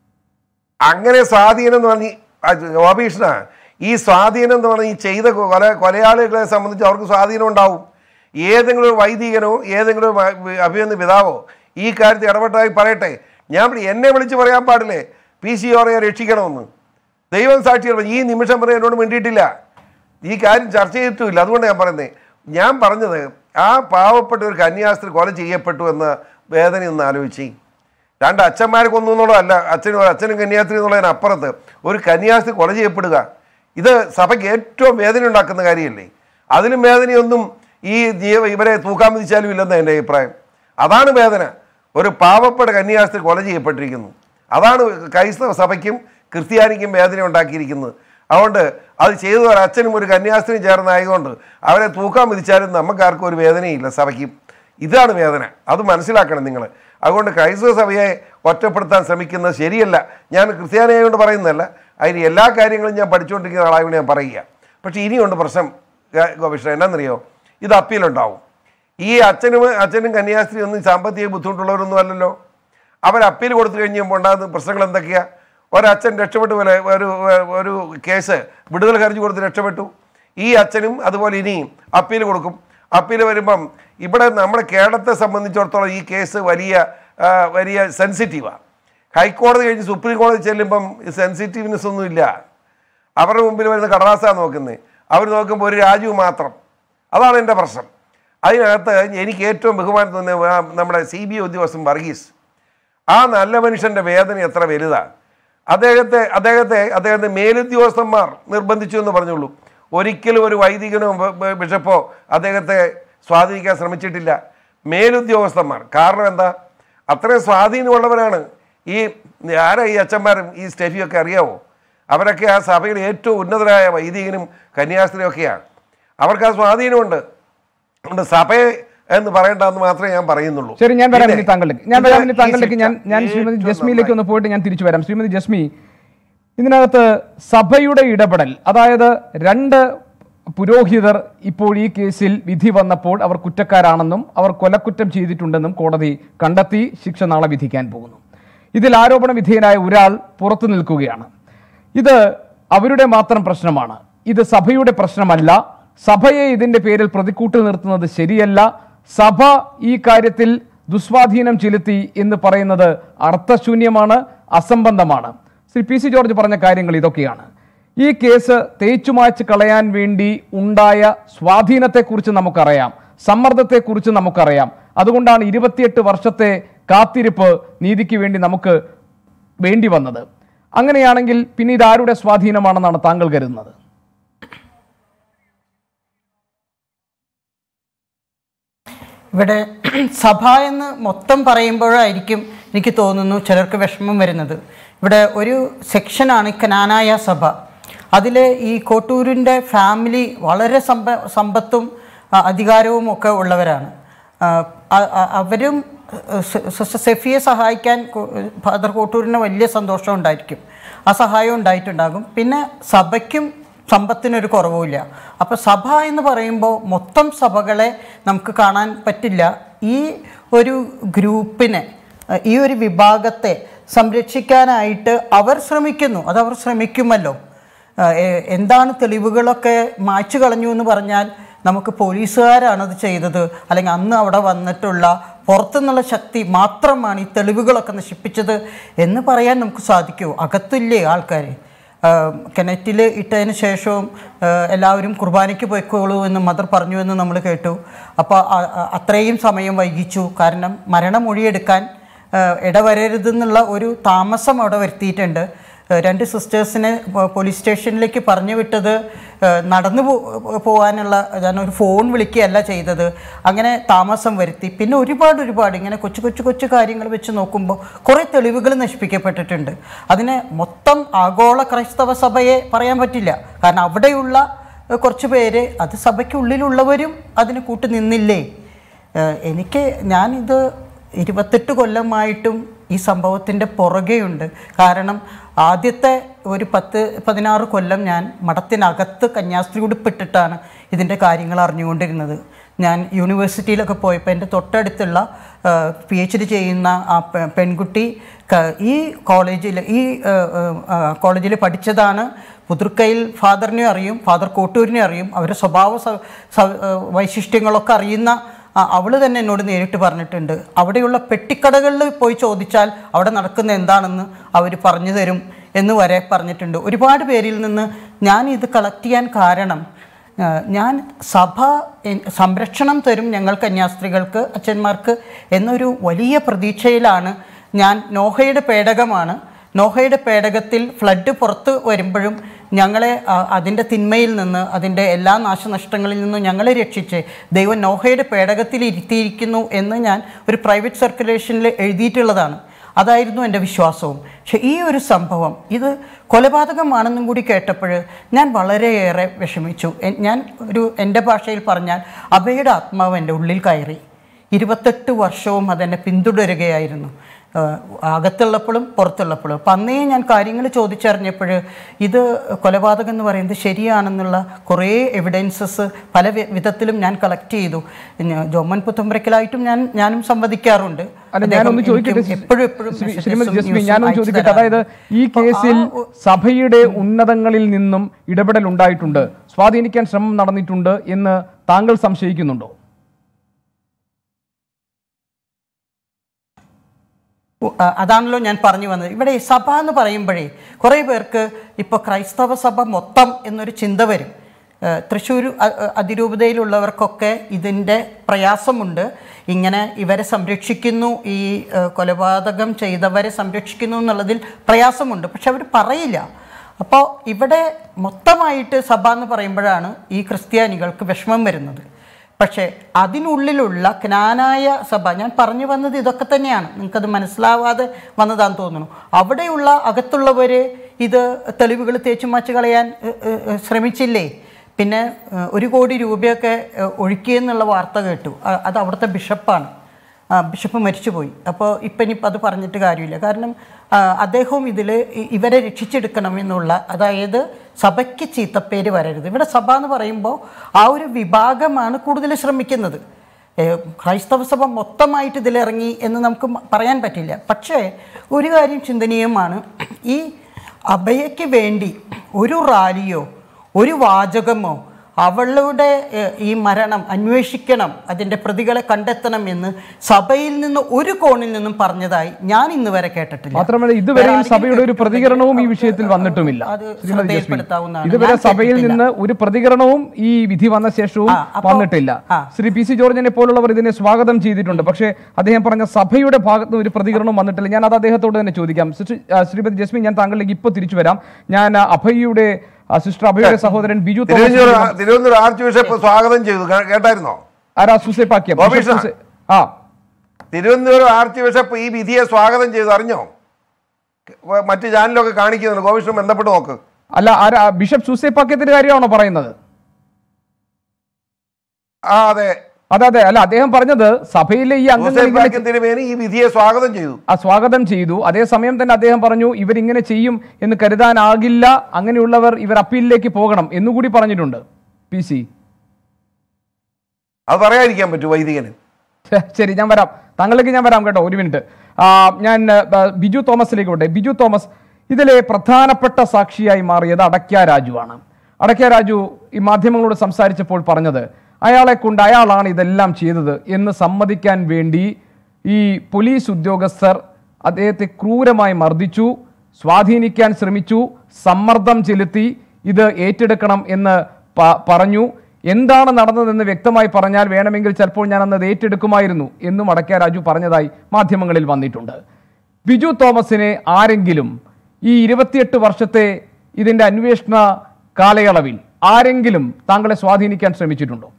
അങ്ങനെ സ്വാധീനം എന്ന് പറഞ്ഞ് ഗോപീഷ്ണ ഈ സ്വാധീനം എന്ന് പറഞ്ഞ് ഈ ചെയ്ത കൊല കൊലയാളികളെ സംബന്ധിച്ച് അവർക്ക് സ്വാധീനം ഉണ്ടാവും ഏതെങ്കിലും ഒരു വൈദികനോ ഏതെങ്കിലും ഒരു വ- അഭിനന്ദ പിതാവോ ഈ കാര്യത്തിൽ ഇടപെട്ടതായി പറയട്ടെ ഞാൻ വിളി- എന്നെ വിളിച്ച് പറയാൻ പാടില്ലേ പി സി ഓറയെ രക്ഷിക്കണമെന്ന് ദൈവം സാക്ഷികൾ ഈ നിമിഷം വരെ എന്നോട് മിണ്ടിയിട്ടില്ല ഈ കാര്യം ചർച്ച ചെയ്തിട്ടുമില്ല അതുകൊണ്ട് ഞാൻ പറയുന്നത് ഞാൻ പറഞ്ഞത് ആ പാവപ്പെട്ട ഒരു കന്യാസ്ത്രീ കൊല ചെയ്യപ്പെട്ടു എന്ന വേദന ഒന്ന് ആലോചിച്ച് രണ്ട് അച്ഛന്മാരെ കൊന്നു എന്നുള്ളതല്ല അച്ഛനും അച്ഛനും കന്യാസ്ത്രീ എന്നുള്ളതിന് അപ്പുറത്ത് ഒരു കന്യാസ്ത്രീ കൊല ചെയ്യപ്പെടുക ഇത് സഭയ്ക്ക് ഏറ്റവും വേദന ഉണ്ടാക്കുന്ന കാര്യമല്ലേ അതിലും വേദനയൊന്നും ഈ ജീവ ഇവരെ തൂക്കാൻ വിധിച്ചാലും ഇല്ലെന്ന് എൻ്റെ അഭിപ്രായം അതാണ് വേദന ഒരു പാവപ്പെട്ട കന്യാസ്ത്രീ കൊല ചെയ്യപ്പെട്ടിരിക്കുന്നു അതാണ് ക്രൈസ്തവ സഭയ്ക്കും ക്രിസ്ത്യാനിക്കും വേദന ഉണ്ടാക്കിയിരിക്കുന്നത് അതുകൊണ്ട് അത് ചെയ്തു ഒരു അച്ഛനും ഒരു കന്യാസ്ത്രീയും ചേർന്നായതുകൊണ്ട് അവരെ തൂക്കാൻ വിധിച്ചാലും നമുക്കാർക്കും ഒരു വേദനയില്ല സഭയ്ക്കും ഇതാണ് വേദന അത് മനസ്സിലാക്കണം നിങ്ങൾ അതുകൊണ്ട് ക്രൈസ്തവ സഭയെ ഒറ്റപ്പെടുത്താൻ ശ്രമിക്കുന്നത് ശരിയല്ല ഞാൻ ക്രിസ്ത്യാനിയായതുകൊണ്ട് പറയുന്നതല്ല അതിന് എല്ലാ കാര്യങ്ങളും ഞാൻ പഠിച്ചുകൊണ്ടിരിക്കുന്ന ആളായതുകൊണ്ട് ഞാൻ പറയുക പക്ഷേ ഇനിയുണ്ട് പ്രശ്നം ഗ- ഗോപിഷ്ണ എന്നാണെന്നറിയോ ഇത് അപ്പീലുണ്ടാവും ഈ അച്ഛനും അച്ഛനും കന്യാസ്ത്രീ ഒന്നും സാമ്പത്തിക ബുദ്ധിമുട്ടുള്ളവരൊന്നും അല്ലല്ലോ അവർ അപ്പീൽ കൊടുത്തു കഴിഞ്ഞപ്പോൾ ഉണ്ടാകുന്ന പ്രശ്നങ്ങൾ എന്തൊക്കെയാ ഒരച്ഛൻ രക്ഷപ്പെട്ടു പോലെ ഒരു ഒരു കേസ് വിടുതൽ ഹർജി കൊടുത്ത് രക്ഷപ്പെട്ടു ഈ അച്ഛനും അതുപോലെ ഇനിയും അപ്പീൽ കൊടുക്കും അപ്പീൽ വരുമ്പം ഇവിടെ നമ്മുടെ കേരളത്തെ സംബന്ധിച്ചിടത്തോളം ഈ കേസ് വലിയ ആ, വലിയ സെൻസിറ്റീവാണ് ഹൈക്കോടതി കഴിഞ്ഞ് സുപ്രീം കോടതി ചെല്ലുമ്പം സെൻസിറ്റീവ്നെസ് ഒന്നും ഇല്ല അവരുടെ മുമ്പിൽ വരുന്ന കടലാസാണ് നോക്കുന്നത് അവർ നോക്കുമ്പോൾ ഒരു രാജു മാത്രം അതാണ് എൻ്റെ പ്രശ്നം അതിനകത്ത് എനിക്ക് ഏറ്റവും ബഹുമാനം തോന്നിയ ആ നമ്മുടെ സി ബി ഐ ഉദ്യോഗസ്ഥൻ വർഗീസ് ആ നല്ല മനുഷ്യൻ്റെ വേദന എത്ര വലുതാണ് അദ്ദേഹത്തെ അദ്ദേഹത്തെ അദ്ദേഹത്തെ മേലുദ്യോഗസ്ഥന്മാർ നിർബന്ധിച്ചു എന്ന് പറഞ്ഞുള്ളൂ ഒരിക്കലും ഒരു വൈദികനോ ബ- ബ- ബിഷപ്പോ അദ്ദേഹത്തെ സ്വാധീനിക്കാൻ ശ്രമിച്ചിട്ടില്ല മേലുദ്യോഗസ്ഥന്മാർ കാരണം എന്താ അത്രയും സ്വാധീനമുള്ളവരാണ് ഈ ആരാ ഈ അച്ഛന്മാരും ഈ സ്റ്റെഫിയൊക്കെ അറിയാവോ അവരൊക്കെ ആ സഭയിൽ ഏറ്റവും ഉന്നതരായ വൈദികനും കന്യാസ്ത്രീയും ഒക്കെയാണ് അവർക്ക് ആ സ്വാധീനമുണ്ട് അതുകൊണ്ട് സഭയെ എന്ന് പറയേണ്ടെന്ന് മാത്രമേ ഞാൻ പറയുന്നുള്ളൂ ശരി ഞാൻ വരാം പിന്നെ ഇനി താങ്കളിലേക്ക് ഞാൻ ഇത് വരാം ഇനി ഈ താങ്കളിലേക്ക് ഞാൻ ശിക്ഷ ഞാൻ ശ്രീമതി ഏറ്റവും ജസ്മിയിലേക്ക് നന്നായി. ഒന്ന് പോയിട്ട് ഞാൻ തിരിച്ചു വരാം ശ്രീമതി ജസ്മി ഇതിനകത്ത് സഭയുടെ ഇടപെടൽ അതായത് രണ്ട് പുരോഹിതർ ഇപ്പോൾ ഈ കേസിൽ വിധി വന്നപ്പോൾ അവർ കുറ്റക്കാരാണെന്നും അവർ കൊലക്കുറ്റം ചെയ്തിട്ടുണ്ടെന്നും കോടതി കണ്ടെത്തി ശിക്ഷ നാളെ വിധിക്കാൻ പോകുന്നു ഇതിൽ ആരോപണ വിധേയനായ ഒരാൾ പുറത്തു നിൽക്കുകയാണ് ഇത് അവരുടെ മാത്രം പ്രശ്നമാണ് ഇത് സഭയുടെ പ്രശ്നമല്ല സഭയെ ഇതിന്റെ പേരിൽ പ്രതിക്കൂട്ടിൽ നിർത്തുന്നത് ശരിയല്ല സഭ ഈ കാര്യത്തിൽ ദുസ്വാധീനം ചെലുത്തി എന്ന് പറയുന്നത് അർത്ഥശൂന്യമാണ് അസംബന്ധമാണ് ശ്രീ പി സി ജോർജ് പറഞ്ഞ കാര്യങ്ങൾ ഇതൊക്കെയാണ് ഈ കേസ് തേച്ചുമാച്ച് കളയാൻ വേണ്ടി ഉണ്ടായ സ്വാധീനത്തെക്കുറിച്ച് നമുക്കറിയാം സമ്മർദ്ദത്തെക്കുറിച്ച് നമുക്കറിയാം അതുകൊണ്ടാണ് ഇരുപത്തിയെട്ട് വർഷത്തെ കാത്തിരിപ്പ് നീതിക്ക് വേണ്ടി നമുക്ക് വേണ്ടി വന്നത് അങ്ങനെയാണെങ്കിൽ പിന്നെ ഇത് ആരുടെ സ്വാധീനമാണെന്നാണ് താങ്കൾ കരുതുന്നത് ഇവിടെ സഭ എന്ന് മൊത്തം പറയുമ്പോഴായിരിക്കും എനിക്ക് തോന്നുന്നു ചിലർക്ക് വിഷമം വരുന്നത് ഇവിടെ ഒരു സെക്ഷനാണ് കനാനായ സഭ അതിൽ ഈ കോട്ടൂരിൻ്റെ ഫാമിലി വളരെ സമ്പ സമ്പത്തും ആ, അധികാരവും ഒക്കെ ഉള്ളവരാണ് ആ, അ- അ- അവരും സ- സിസ്റ്റർ സെഫിയെ സഹായിക്കാൻ കോ- ഫാദർ കോട്ടൂരിന് വലിയ സന്തോഷം ഉണ്ടായിരിക്കും ആ സഹായം ഉണ്ടായിട്ടുണ്ടാകും പിന്നെ സഭയ്ക്കും സമ്പത്തിനൊരു കുറവുമില്ല അപ്പോൾ സഭ എന്ന് പറയുമ്പോൾ മൊത്തം സഭകളെ നമുക്ക് കാണാൻ പറ്റില്ല ഈ ഒരു ഗ്രൂപ്പിനെ അഹ് ഈ ഒരു വിഭാഗത്തെ സംരക്ഷിക്കാനായിട്ട് അവർ ശ്രമിക്കുന്നു അത് അവർ ശ്രമിക്കുമല്ലോ അഹ് എ- എന്താണ് തെളിവുകളൊക്കെ മായ്ച്ചു കളഞ്ഞു എന്ന് പറഞ്ഞാൽ നമുക്ക് പോലീസുകാരാണ് അത് ചെയ്തത് അല്ലെങ്കിൽ അന്ന് അവിടെ വന്നിട്ടുള്ള പുറത്തുനിന്നുള്ള ശക്തി മാത്രമാണ് ഈ തെളിവുകളൊക്കെ നശിപ്പിച്ചത് എന്ന് പറയാൻ നമുക്ക് സാധിക്കുമോ അകത്തില്ലേ ആൾക്കാർ കിണറ്റിൽ ഇട്ടതിന് ശേഷവും ആ, എല്ലാവരും കുർബാനയ്ക്ക് പോയിക്കോളൂ എന്ന് മദർ പറഞ്ഞു എന്ന് നമ്മൾ കേട്ടു അപ്പോൾ അത്രയും സമയം വൈകിച്ചു കാരണം മരണമൊഴിയെടുക്കാൻ ആ, ഇടവരരുതെന്നുള്ള ഒരു താമസം അവിടെ വരുത്തിയിട്ടുണ്ട് ആ, രണ്ട് സിസ്റ്റേഴ്സിനെ പോ- പോലീസ് സ്റ്റേഷനിലേക്ക് പറഞ്ഞു വിട്ടത് ആ, നടന്നു പോ- പോകാനുള്ള ഞാൻ ഒരു ഫോൺ വിളിക്കുകയല്ല ചെയ്തത് അങ്ങനെ താമസം വരുത്തി പിന്നെ ഒരുപാട് ഒരുപാട് ഇങ്ങനെ കൊച്ചു കൊച്ചു കൊച്ചു കാര്യങ്ങൾ വെച്ച് നോക്കുമ്പോൾ കുറേ തെളിവുകൾ നശിപ്പിക്കപ്പെട്ടിട്ടുണ്ട് അതിനെ മൊത്തം ആഗോള ക്രൈസ്തവ സഭയെ പറയാൻ പറ്റില്ല കാരണം അവിടെയുള്ള ഏഹ്, കുറച്ച് പേര് അത് സഭയ്ക്കുള്ളിലുള്ളവരും അതിന് കൂട്ടു നിന്നില്ലേ ഏഹ്, എനിക്ക് ഞാനിത് ഇരുപത്തെട്ട് കൊല്ലമായിട്ടും ഈ സംഭവത്തിൻ്റെ പുറകെയുണ്ട് കാരണം ആദ്യത്തെ ഒരു പത്ത് പതിനാറ് കൊല്ലം ഞാൻ മഠത്തിനകത്ത് കന്യാസ്ത്രീ ഉടുപ്പിട്ടിട്ടാണ് ഇതിൻ്റെ കാര്യങ്ങൾ അറിഞ്ഞുകൊണ്ടിരുന്നത് ഞാൻ യൂണിവേഴ്സിറ്റിയിലൊക്കെ പോയപ്പോൾ എൻ്റെ തൊട്ടടുത്തുള്ള പി എച്ച് ഡി ചെയ്യുന്ന ആ പെ- പെൺകുട്ടി ക- ഈ കോളേജിൽ ഈ കോളേജിൽ പഠിച്ചതാണ് പുതുർക്കയിൽ ഫാദറിനെ അറിയും ഫാദർ കോട്ടൂരിനെ അറിയും അവരുടെ സ്വഭാവ സ- സ- ഏഹ് വൈശിഷ്ട്യങ്ങളൊക്കെ അറിയുന്ന അവൾ തന്നെ എന്നോട് നേരിട്ട് പറഞ്ഞിട്ടുണ്ട് അവിടെയുള്ള പെട്ടിക്കടകളിൽ പോയി ചോദിച്ചാൽ അവിടെ നടക്കുന്ന എന്താണെന്ന് അവർ പറഞ്ഞു തരും എന്ന് വരെ പറഞ്ഞിട്ടുണ്ട് ഒരുപാട് പേരിൽ നിന്ന് ഞാൻ ഇത് കളക്ട് ചെയ്യാൻ കാരണം ആ, ഞാൻ സഭ എ- സംരക്ഷണം തരും ഞങ്ങൾ കന്യാസ്ത്രീകൾക്ക് അച്ഛന്മാർക്ക് എന്നൊരു വലിയ പ്രതീക്ഷയിലാണ് ഞാൻ നോഹയുടെ പേടകമാണ് നോഹയുടെ പേടകത്തിൽ ഫ്ലഡ് പുറത്ത് വരുമ്പോഴും ഞങ്ങളെ ആ, അതിൻ്റെ തിന്മയിൽ നിന്ന് അതിൻ്റെ എല്ലാ നാശനഷ്ടങ്ങളിൽ നിന്നും ഞങ്ങളെ രക്ഷിച്ച് ദൈവം നോഹയുടെ പേടകത്തിൽ ഇരുത്തിയിരിക്കുന്നു എന്ന് ഞാൻ ഒരു പ്രൈവറ്റ് സർക്കുലേഷനിൽ എഴുതിയിട്ടുള്ളതാണ് അതായിരുന്നു എൻ്റെ വിശ്വാസവും പക്ഷെ ഈ ഒരു സംഭവം ഇത് കൊലപാതകമാണെന്നും കൂടി കേട്ടപ്പോൾ ഞാൻ വളരെയേറെ വിഷമിച്ചു എൻ- ഞാൻ ഒരു എൻ്റെ ഭാഷയിൽ പറഞ്ഞാൽ അഭയുടെ ആത്മാവ് എൻ്റെ ഉള്ളിൽ കയറി ഇരുപത്തെട്ട് വർഷവും അതെന്നെ പിന്തുടരുകയായിരുന്നു ആഹ് അകത്തുള്ളപ്പോഴും പുറത്തുള്ളപ്പോഴും അപ്പം അന്നേ ഞാൻ കാര്യങ്ങൾ ചോദിച്ചറിഞ്ഞപ്പോൾ ഇത് കൊലപാതകം എന്ന് പറയുന്നത് ശരിയാണെന്നുള്ള കുറേ എവിഡൻസസ് പല വി- വിധത്തിലും ഞാൻ കളക്ട് ചെയ്തു ഞാൻ ജോമൻ പുത്തമ്പരക്കലായിട്ടും ഞാൻ ഞാനും സംവദിക്കാറുണ്ട് അല്ല അദ്ദേഹം ഞാനൊന്ന് ചോദിക്കട്ടെ എനിക്കും എപ്പോഴും എപ്പോഴും ശ്രീ- messages ശ്രീമതി ഉം ജസ്മി news ഉം ഞാനൊന്ന് അയച്ചു ചോദിക്കട്ടെ അതായത് തരാറുണ്ട്. ഈ അപ്പോൾ ആ കേസിൽ ഒ- സഭയുടെ ഉന്നതങ്ങളിൽ നിന്നും ഇടപെടൽ ഉണ്ടായിട്ടുണ്ട് സ്വാധീനിക്കാൻ ശ്രമം നടന്നിട്ടുണ്ട് എന്ന് താങ്കൾ സംശയിക്കുന്നുണ്ടോ ഉ- ആ, അതാണല്ലോ ഞാൻ പറഞ്ഞു വന്നത് ഇവിടെ ഈ സഭ എന്ന് പറയുമ്പോഴേ കുറേ പേർക്ക് ഇപ്പോൾ ക്രൈസ്തവ സഭ മൊത്തം എന്നൊരു ചിന്ത വരും ഏഹ് തൃശ്ശൂർ അ- അ- അതിരൂപതയിലുള്ളവർക്കൊക്കെ ഇതിൻ്റെ പ്രയാസമുണ്ട് ഇങ്ങനെ ഇവരെ സംരക്ഷിക്കുന്നു ഈ ഏഹ് കൊലപാതകം ചെയ്തവരെ സംരക്ഷിക്കുന്നു എന്നുള്ളതിൽ പ്രയാസമുണ്ട് പക്ഷെ അവർ പറയില്ല അപ്പോൾ ഇവിടെ മൊത്തമായിട്ട് സഭ എന്ന് പറയുമ്പോഴാണ് ഈ ക്രിസ്ത്യാനികൾക്ക് വിഷമം വരുന്നത് പക്ഷേ അതിനുള്ളിലുള്ള ജ്ഞാനായ സഭ ഞാൻ പറഞ്ഞു വന്നത് ഇതൊക്കെ തന്നെയാണ് നിങ്ങൾക്കത് മനസ്സിലാവാതെ വന്നതാന്ന് തോന്നുന്നു അവിടെയുള്ള അകത്തുള്ളവർ ഇത് തെളിവുകൾ തേച്ചു മാച്ച് കളയാൻ ഏ, ഏ, ഏ, ശ്രമിച്ചില്ലേ പിന്നെ ഏ, ഒരു കോടി രൂപയൊക്കെ ഏ, ഒഴുക്കിയെന്നുള്ള വാർത്ത കേട്ടു അ- അത് അവിടുത്തെ ബിഷപ്പാണ് ആ, ബിഷപ്പ് മരിച്ചുപോയി അപ്പോൾ ഇപ്പം ഇനിയിപ്പോൾ അത് പറഞ്ഞിട്ട് കാര്യമില്ല കാരണം ആ, അദ്ദേഹവും ഇതിൽ ഇവരെ രക്ഷിച്ചെടുക്കണം എന്നുള്ള അതായത് സഭയ്ക്ക് ചീത്തപ്പേര് വരരുത് ഇവിടെ സഭ എന്ന് പറയുമ്പോൾ ആ ഒരു വിഭാഗമാണ് കൂടുതൽ ശ്രമിക്കുന്നത് ഏ, ക്രൈസ്തവ സഭ മൊത്തമായിട്ട് ഇതിലിറങ്ങി എന്ന് നമുക്ക് മ- പറയാൻ പറ്റില്ല പക്ഷേ ഒരു കാര്യം ചിന്തനീയമാണ് ഈ അഭയയ്ക്ക് വേണ്ടി ഒരു റാലിയോ ഒരു വാചകമോ അവളുടെ ഏഹ്, ഈ മരണം അന്വേഷിക്കണം അതിൻ്റെ പ്രതികളെ കണ്ടെത്തണം എന്ന് സഭയിൽ നിന്ന് ഒരു കോണിൽ നിന്നും പറഞ്ഞതായി ഞാൻ ഇന്ന് വരെ കേട്ടിട്ടില്ല മാത്രമല്ല ഇതുവരെയും വേറെ സഭയുടെ ഒരു ആരെങ്കിലും പ്രതികരണവും ഈ കേട്ടിട്ടുണ്ടെങ്കിൽ വിഷയത്തിൽ വന്നിട്ടുമില്ല അത് ശ്രീമതി ജസ്മി ശ്രദ്ധയിൽപ്പെടുത്താവുന്നതാണ്. ഇതുവരെ ഞാൻ സഭയിൽ കേട്ടിട്ടില്ല. നിന്ന് ഒരു പ്രതികരണവും ഈ വിധി വന്ന ശേഷവും ആ, അപ്പോ- വന്നിട്ടില്ല ആ. ശ്രീ പി സി ജോർജിനെ പോലുള്ളവർ ഇതിനെ സ്വാഗതം ചെയ്തിട്ടുണ്ട് പക്ഷേ അദ്ദേഹം പറഞ്ഞ സഭയുടെ ഭാഗത്ത് നിന്ന് ഒരു പ്രതികരണവും വന്നിട്ടില്ല ഞാൻ അത് അദ്ദേഹത്തോട് തന്നെ ചോദിക്കാം സിസ്റ്റർ- ആ, ശ്രീമതി ജസ്മി ഞാൻ താങ്കളിലേക്ക് ഇപ്പോൾ തിരിച്ചു വരാം ഞാൻ ആ, അഭയയുടെ ആ, സിസ്റ്റർ അഭയയുടെ സഹോദരൻ ബിജു തോമസ് തിരുവനന്തപുരം തിരുവനന്തപുരം ആർച്ച് ബിഷപ്പ് സ്വാഗതം ചെയ്തു കേ- കേട്ടായിരുന്നോ ആരാ സുസേപ്പാക്കിയ ഗോപീഷ് ബിഷപ്പ് സുസേ- ആ തിരുവനന്തപുരം ആർച്ച് ബിഷപ്പ് ഈ വിധിയെ സ്വാഗതം ചെയ്തു അറിഞ്ഞോ വ- മറ്റ് ചാനലൊക്കെ കാണിക്കുന്നുണ്ട് ഗോവിഷ്ണു ബന്ധപ്പെട്ട് നോക്ക് അല്ല ആരാ ബിഷപ്പ് സുസേപ്പാക്കിയത്തിന്റെ കാര്യമാണോ പറയുന്നത് ആ അതെ അതെ അതെ അല്ല അദ്ദേഹം പറഞ്ഞത് സഭയിലെ ഈ അംഗങ്ങൾ ജോസഫ് ഇങ്ങനെ പാക്യം തിരുമേനി ഈ വിധിയെ സ്വാഗതം ചെയ്തു ആ സ്വാഗതം ചെയ്തു അതേസമയം തന്നെ അദ്ദേഹം പറഞ്ഞു ഇവരിങ്ങനെ ചെയ്യും എന്ന് കരുതാനാകില്ല അങ്ങനെയുള്ളവർ ഇവർ അപ്പീലിലേക്ക് പോകണം എന്നുകൂടി പറഞ്ഞിട്ടുണ്ട് പി സി അത് പറയാതിരിക്കാൻ പറ്റൂ വൈദികന് ശരി ഞാൻ വരാം താങ്കളിലേക്ക് ഞാൻ വരാം കേട്ടോ ഒരു മിനിറ്റ് ആ, ഞാൻ ആ, ബിജു തോമസിലേക്ക് വിട്ടെ ബിജു തോമസ് ഇതിലെ പ്രധാനപ്പെട്ട സാക്ഷിയായി മാറിയത് അടയ്ക്ക രാജുവാണ് അടയ്ക്ക രാജു ഈ മാധ്യമങ്ങളോട് സംസാരിച്ചപ്പോൾ പറഞ്ഞത് അയാളെ കൊണ്ട് അയാളാണ് ഇതെല്ലാം ചെയ്തത് എന്ന് സമ്മതിക്കാൻ വേണ്ടി ഈ പോലീസ് ഉദ്യോഗസ്ഥർ അദ്ദേഹത്തെ ക്രൂരമായി മർദ്ദിച്ചു സ്വാധീനിക്കാൻ ശ്രമിച്ചു സമ്മർദ്ദം ചെലുത്തി ഇത് ഏറ്റെടുക്കണം എന്ന് പ- പറഞ്ഞു എന്താണ് നടന്നതെന്ന് വ്യക്തമായി പറഞ്ഞാൽ വേണമെങ്കിൽ ചിലപ്പോൾ ഞാൻ അന്നത് ഏറ്റെടുക്കുമായിരുന്നു എന്നും അടക്ക രാജു പറഞ്ഞതായി മാധ്യമങ്ങളിൽ വന്നിട്ടുണ്ട് ബിജു തോമസിനെ ആരെങ്കിലും ഈ ഇരുപത്തിയെട്ട് വർഷത്തെ ഇതിന്റെ അന്വേഷണ കാലയളവിൽ ആരെങ്കിലും താങ്കളെ സ്വാധീനിക്കാൻ ശ്രമിച്ചിട്ടുണ്ടോ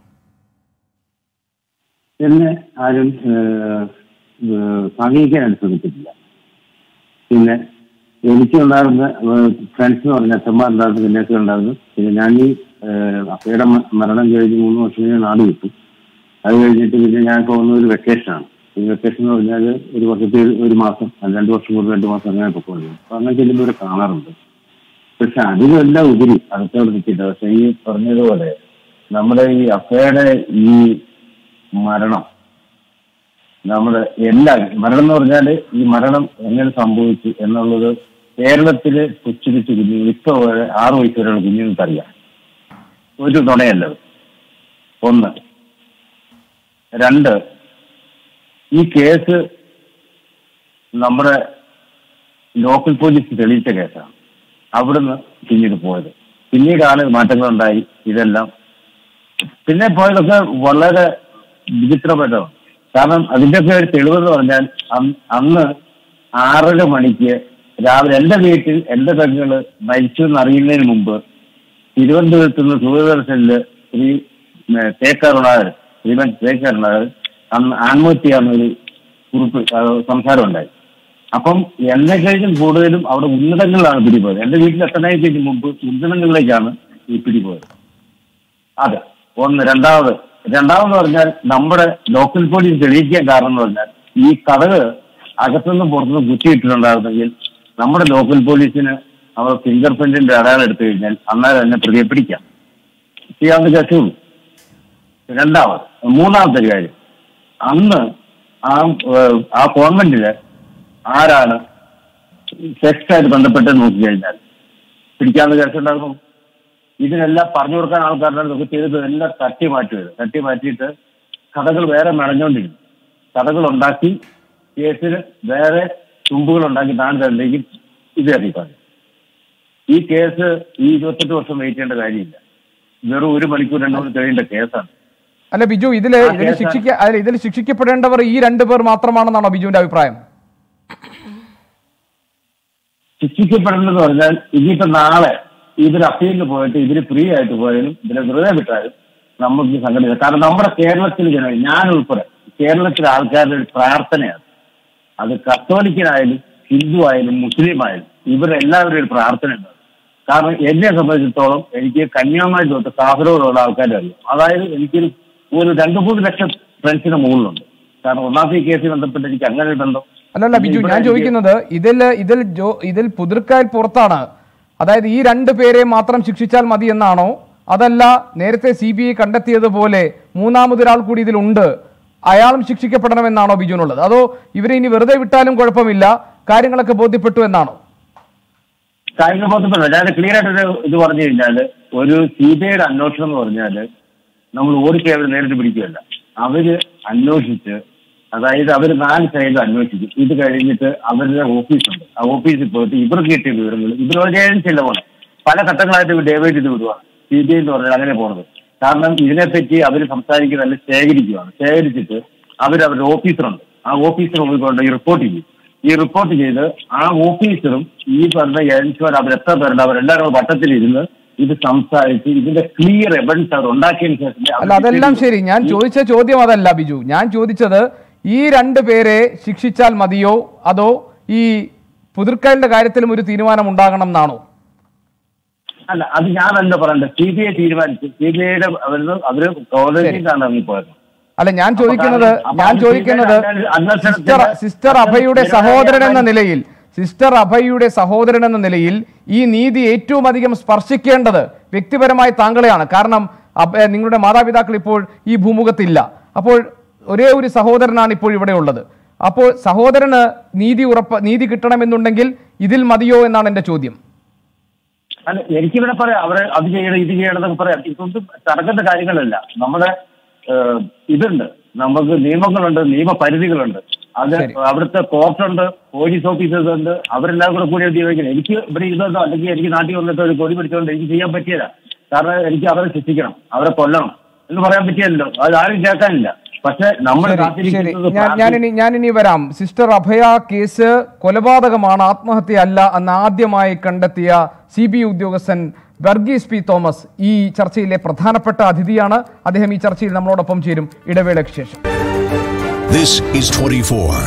എന്നെ ആരും ഏഹ്, ഏഹ്, സ്വാധീനിക്കാൻ ശ്രമിച്ചിട്ടില്ല പിന്നെ എനിക്കുണ്ടായിരുന്ന ഫ്രണ്ട്സ് എന്ന് പറഞ്ഞ അച്ഛന്മാരുണ്ടായിരുന്നു പിന്നൊക്കെ ഉണ്ടായിരുന്നു പിന്നെ ഞാൻ ഈ ഏഹ്, അപ്പയുടെ മ- മരണം കഴിഞ്ഞ് മൂന്ന് വർഷം കഴിഞ്ഞ് നാട് വിട്ടു അത് കഴിഞ്ഞിട്ട് പിന്നെ ഞാൻ പോകുന്ന ഒരു വെക്കേഷനാണ് ഈ വെക്കേഷൻ എന്ന് പറഞ്ഞാൽ ഒരു വർഷത്തിൽ ഒരു മാസം അല്ല രണ്ട് വർഷം കൂടുമ്പോൾ രണ്ട് മാസം അങ്ങനെ പൊക്കോണ്ടിരുന്നു അപ്പൊ അങ്ങനെ ചെല്ലുമ്പോൾ ഇവിടെ കാണാറുണ്ട് പക്ഷെ അതിനെല്ലാം ഉപരി അടുത്തോട് നിൽക്കില്ല പക്ഷെ ഈ പറഞ്ഞതുപോലെ നമ്മുടെ ഈ അഫയുടെ ഈ മരണം നമ്മുടെ എല്ലാ മരണം എന്ന് പറഞ്ഞാല് ഈ മരണം എങ്ങനെ സംഭവിച്ചു എന്നുള്ളത് കേരളത്തില് കൊച്ചു കൊച്ചു കുഞ്ഞുങ്ങൾ ഇപ്പൊ വരെ ആറ് വയസ്സ് വരെയുള്ള കുഞ്ഞുങ്ങൾക്ക് അറിയാം ഒരു നുണയല്ല അത്. ഒന്ന് രണ്ട് ഈ കേസ് നമ്മുടെ ലോക്കൽ പോലീസ് തെളിയിച്ച കേസാണ് അവിടുന്ന് പിന്നീട് പോയത് പിന്നീടാണ് മാറ്റങ്ങളുണ്ടായി ഇതെല്ലാം പിന്നെ പോയതൊക്കെ വളരെ വിചിത്രപ്പെട്ടതാണ് കാരണം അതിന്റെയൊക്കെ ഒരു തെളിവെന്ന് പറഞ്ഞാൽ അന്ന് അന്ന് ആറര മണിക്ക് രാവിലെ എന്റെ വീട്ടിൽ എന്റെ പെങ്ങള് മരിച്ചു എന്നറിയുന്നതിന് മുമ്പ് തിരുവനന്തപുരത്ത് നിന്ന് ദൂരദർശനില് ശ്രീ ഏഹ്, തേക്കാറുണ്ടാകർ ശ്രീമൻ തേക്കാറുണ്ടാകർ അന്ന് ആത്മഹത്യയാണെന്നൊരു കുറിപ്പ് അത് സംസാരം ഉണ്ടായി അപ്പം എന്നെക്കഴിഞ്ഞും കൂടുതലും അവിടെ ഉന്നതങ്ങളിലാണ് പിടിപോയത് എന്റെ വീട്ടിൽ എത്തണേക്ക് മുമ്പ് ഉന്നതങ്ങളിലേക്കാണ് ഈ പിടിപോയത് അതെ ഒന്ന് രണ്ടാമത് രണ്ടാമത് പറഞ്ഞാൽ നമ്മുടെ ലോക്കൽ പോലീസ് തെളിയിക്കാൻ കാരണം എന്ന് പറഞ്ഞാൽ ഈ കഥക് അകത്തുനിന്നും പുറത്തുനിന്നും കുറ്റിയിട്ടിട്ടുണ്ടായിരുന്നെങ്കിൽ നമ്മുടെ ലോക്കൽ പോലീസിന് അവർ ഫിംഗർ പ്രിന്റിന്റെ അടയാളം എടുത്തു കഴിഞ്ഞാൽ അന്നേരം തന്നെ പ്രതിയെ പിടിക്കാം ചെയ്യാവുന്ന കേസുള്ളൂ രണ്ടാമത് മൂന്നാമത്തെ ഒരു കാര്യം അന്ന് ആ ഏഹ്, ആ കോൺവെന്റില് ആരാണ് സെക്സ് ആയിട്ട് ബന്ധപ്പെട്ട് നോക്കിക്കഴിഞ്ഞാൽ പിടിക്കാവുന്ന കേസുണ്ടായിരുന്നു ഇതിനെല്ലാം പറഞ്ഞു കൊടുക്കാൻ ആൾക്കാരുടെ ഇതൊക്കെ ചെയ്തത് എല്ലാം തട്ടി മാറ്റുന്നത് തട്ടി മാറ്റിയിട്ട് കഥകൾ വേറെ മെടഞ്ഞുകൊണ്ടിരുന്നു കഥകൾ ഉണ്ടാക്കി കേസിന് വേറെ തുമ്പുകൾ ഉണ്ടാക്കി താഴ്ന്നതിലേക്ക് ഇത് അറിയിപ്പാണ് ഈ കേസ് ഈ ഇരുപത്തെട്ട് വർഷം വെയിറ്റ് ചെയ്യേണ്ട കാര്യമില്ല വെറും ഒരു മണിക്കൂർ രണ്ടു മണി കഴിയേണ്ട കേസാണ് അല്ല ബിജു ഇതില് ആ, ഇതിൽ കേസാ- ശിക്ഷിക്ക അല്ല ഇതിൽ ശിക്ഷിക്കപ്പെടേണ്ടവർ ഈ രണ്ടുപേർ മാത്രമാണെന്നാണോ ബിജുവിന്റെ അഭിപ്രായം ശിക്ഷിക്കപ്പെടുന്നത് പറഞ്ഞാൽ ഇനിയിപ്പോ നാളെ ഇവർ അപ്പീലിന് പോയിട്ട് ഇവര് ഫ്രീ ആയിട്ട് പോയാലും ഇതിനെ വെറുതെ വിട്ടാലും നമുക്ക് സംഘടിത കാരണം നമ്മുടെ കേരളത്തിൽ ജന ഞാൻ ഉൾപ്പെടെ കേരളത്തിലെ ആൾക്കാരുടെ ഒരു പ്രാർത്ഥനയാണ് അത് കത്തോലിക്കനായാലും ഹിന്ദു ആയാലും മുസ്ലിം ആയാലും ഇവരെല്ലാവരും ഒരു പ്രാർത്ഥനയുണ്ട് കാരണം എന്നെ സംബന്ധിച്ചിടത്തോളം എനിക്ക് കന്യാകുമാരി തൊട്ട് കാസർഗോഡുള്ള ആൾക്കാരെ അറിയാം അതായത് എനിക്കൊരു ഒരു രണ്ട് മൂന്ന് ലക്ഷം ഫ്രണ്ട്സിന് മുകളിലുണ്ട് കാരണം ഒന്നാമത്തെ ഈ കേസിൽ ബന്ധപ്പെട്ട് എനിക്ക് അങ്ങനെ ഒരു ബന്ധം അല്ലല്ല ബിജു ഇവിടെ ഞാൻ എനിക്ക് ചോദിക്കുന്നത് ഇതിൽ ഇതിൽ ജോ ഇതിൽ പുതിർക്കായൽ പുറത്താണ് അതായത് ഈ രണ്ട് പേരെ മാത്രം ശിക്ഷിച്ചാൽ മതി എന്നാണോ അതല്ല നേരത്തെ സി ബി ഐ കണ്ടെത്തിയതുപോലെ മൂന്നാമതൊരാൾ കൂടി ഇതിലുണ്ട് അയാളും ശിക്ഷിക്കപ്പെടണമെന്നാണോ ബിജുവിനുള്ളത് അതോ ഇവരെ ഇനി വെറുതെ വിട്ടാലും കുഴപ്പമില്ല കാര്യങ്ങളൊക്കെ ബോധ്യപ്പെട്ടു എന്നാണോ കായിക ബോധപ്പെടില്ല ഞാൻ ക്ലിയർ ആയിട്ടൊരു ഇത് പറഞ്ഞു കഴിഞ്ഞാല് ഒരു സി ബി ഐയുടെ അന്വേഷണം എന്ന് പറഞ്ഞാല് നമ്മൾ ഓടിച്ച് അവർ നേരിട്ട് പിടിക്കുകയല്ല അവര് അന്വേഷിച്ച് അതായത് അവർ നാല് സൈഡിൽ അന്വേഷിക്കും ഇത് കഴിഞ്ഞിട്ട് അവരുടെ ഓഫീസുണ്ട് ആ ഓഫീസിൽ പോയിട്ട് ഇവർക്ക് കിട്ടിയ വിവരങ്ങൾ ഇവരോടേലും ചെല്ല പോകണം പല ഘട്ടങ്ങളായിട്ട് ഇവർ ഡേവേറ്റ് ചെയ്ത് വിടുവാണ് സി ബി ഐ എന്ന് പറഞ്ഞാൽ അങ്ങനെ പോണത് കാരണം ഇതിനെപ്പറ്റി അവർ സംസാരിക്കുന്നതല്ല ശേഖരിക്കുകയാണ് ശേഖരിച്ചിട്ട് അവർ അവരുടെ ഓഫീസറുണ്ട് ആ ഓഫീസർ കൊണ്ട് ഈ റിപ്പോർട്ട് ചെയ്യും ഈ റിപ്പോർട്ട് ചെയ്ത് ആ ഓഫീസറും ഈ പറഞ്ഞ ഏജൻസിമാർ അവർ എത്ര പേരുണ്ട് അവരെല്ലാവരും വട്ടത്തിലിരുന്ന് ഇത് സംസാരിച്ച് ഇതിന്റെ ക്ലിയർ എവിഡൻസ് അവർ ഉണ്ടാക്കിയതിന് ശേഷം അല്ല അതെല്ലാം ശരി ഞാൻ ചോദിച്ച ചോദ്യം അതല്ല ബിജു ഞാൻ ചോദിച്ചത് ഈ രണ്ട് പേരെ ശിക്ഷിച്ചാൽ മതിയോ അതോ ഈ പുതിർക്കലിന്റെ കാര്യത്തിലും ഒരു തീരുമാനം ഉണ്ടാകണം എന്നാണോ അല്ല അത് ഞാനല്ല പറയണ്ടത് സി ബി ഐ തീരുമാനിച്ചു സി ബി ഐയുടെ അവര് അവര് കോടതിയിലാണ് ഇറങ്ങിപ്പോയത് അല്ല ഞാൻ ചോദിക്കുന്നത് അപ്പൊ ഞാൻ അത് ചോദിക്കുന്നത് അന്വേഷണത്തിന് സിസ്റ്റർ സിസ്റ്റർ അഭയുടെ സഹോദരൻ എന്ന നിലയിൽ സിസ്റ്റർ അഭയുടെ സഹോദരൻ എന്ന നിലയിൽ ഈ നീതി ഏറ്റവും അധികം സ്പർശിക്കേണ്ടത് വ്യക്തിപരമായി താങ്കളെയാണ് കാരണം അഭ- നിങ്ങളുടെ മാതാപിതാക്കൾ ഇപ്പോൾ ഈ ഭൂമുഖത്തില്ല അപ്പോൾ ഒരേ ഒരു സഹോദരനാണ് ഇപ്പോൾ ഇവിടെ ഉള്ളത് അപ്പോൾ സഹോദരന് നീതി ഉറപ്പ് നീതി കിട്ടണമെന്നുണ്ടെങ്കിൽ ഇതിൽ മതിയോ എന്നാണ് എൻ്റെ ചോദ്യം അല്ല എനിക്കിവിടെ പറയാം അവരെ അത് ചെയ്യണം ഇത് ചെയ്യണം എന്നൊക്കെ പറയാം ഇതൊന്നും നടക്കേണ്ട കാര്യങ്ങളല്ല നമ്മുടെ ഏഹ്, ഇതുണ്ട് നമുക്ക് നിയമങ്ങളുണ്ട് നിയമപരിധികളുണ്ട് അത് ശരി. അവിടുത്തെ കോർട്ടുണ്ട് പോലീസ് ഓഫീസേഴ്സ് ഉണ്ട് അവരെല്ലാം കൂടെ കൂടി ഉപയോഗിക്കണം എനിക്ക് ഇവിടെ ഇതൊന്നും അല്ലെങ്കിൽ എനിക്ക് നാട്ടിൽ വന്നിട്ട് ഒരു കൊടി പിടിച്ചുകൊണ്ട് എനിക്ക് ചെയ്യാൻ പറ്റിയല്ല കാരണം എനിക്ക് അവരെ ശിക്ഷിക്കണം അവരെ കൊല്ലണം എന്ന് പറയാൻ പറ്റിയല്ലോ അത് ആരും കേൾക്കാനില്ല പക്ഷെ നമ്മൾ ശരി ശരി കാത്തിരിക്കുന്നത് ഞാൻ ഞാനിനി ഞാനിനി വരാം സിസ്റ്റർ അഭയ കേസ് കൊലപാതകമാണ് ആത്മഹത്യ അല്ല എന്ന് ആദ്യമായി കണ്ടെത്തിയ സി ബി ഉദ്യോഗസ്ഥൻ വർഗീസ് പി തോമസ് ഈ ചർച്ചയിലെ പ്രധാനപ്പെട്ട അതിഥിയാണ് അദ്ദേഹം ഈ ചർച്ചയിൽ നമ്മളോടൊപ്പം ചേരും ഇടവേളയ്ക്ക് ശേഷം This is 24.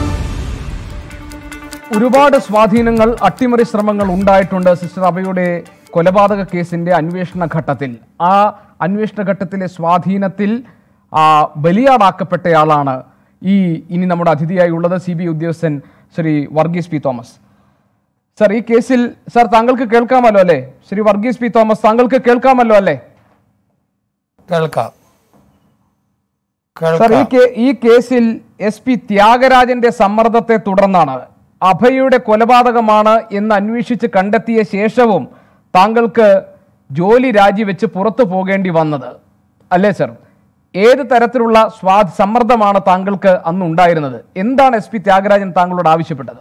ഒരുപാട് സ്വാധീനങ്ങൾ അട്ടിമറി ശ്രമങ്ങൾ ഉണ്ടായിട്ടുണ്ട് സിസ്റ്റർ അഭയുടെ കൊലപാതക കേസിന്റെ അന്വേഷണ ഘട്ടത്തിൽ ആ അന്വേഷണ ഘട്ടത്തിലെ സ്വാധീനത്തിൽ ആ, ബലിയാടാക്കപ്പെട്ടയാളാണ് ഈ ഇനി നമ്മുടെ അതിഥിയായി ഉള്ളത് സി ബി ഉദ്യോഗസ്ഥൻ ശ്രീ വർഗീസ് പി തോമസ് സർ ഈ കേസിൽ സർ താങ്കൾക്ക് കേൾക്കാമല്ലോ അല്ലേ ശ്രീ വർഗീസ് പി തോമസ് താങ്കൾക്ക് കേൾക്കാമല്ലോ അല്ലേ കേൾക്കാം സർ ഈ കേൾക്കാം കേ- ഈ കേസിൽ എസ് പി ത്യാഗരാജന്റെ സമ്മർദ്ദത്തെ തുടർന്നാണ് അഭയയുടെ കൊലപാതകമാണ് എന്ന് അന്വേഷിച്ച് കണ്ടെത്തിയ ശേഷവും താങ്കൾക്ക് ജോലി രാജിവെച്ച് പുറത്തു പോകേണ്ടി വന്നത് അല്ലേ സർ ഏത് തരത്തിലുള്ള സ്വാ സമ്മർദ്ദമാണ് താങ്കൾക്ക് അന്ന് ഉണ്ടായിരുന്നത് എന്താണ് എസ് പി ത്യാഗരാജൻ താങ്കളോട് ആവശ്യപ്പെട്ടത്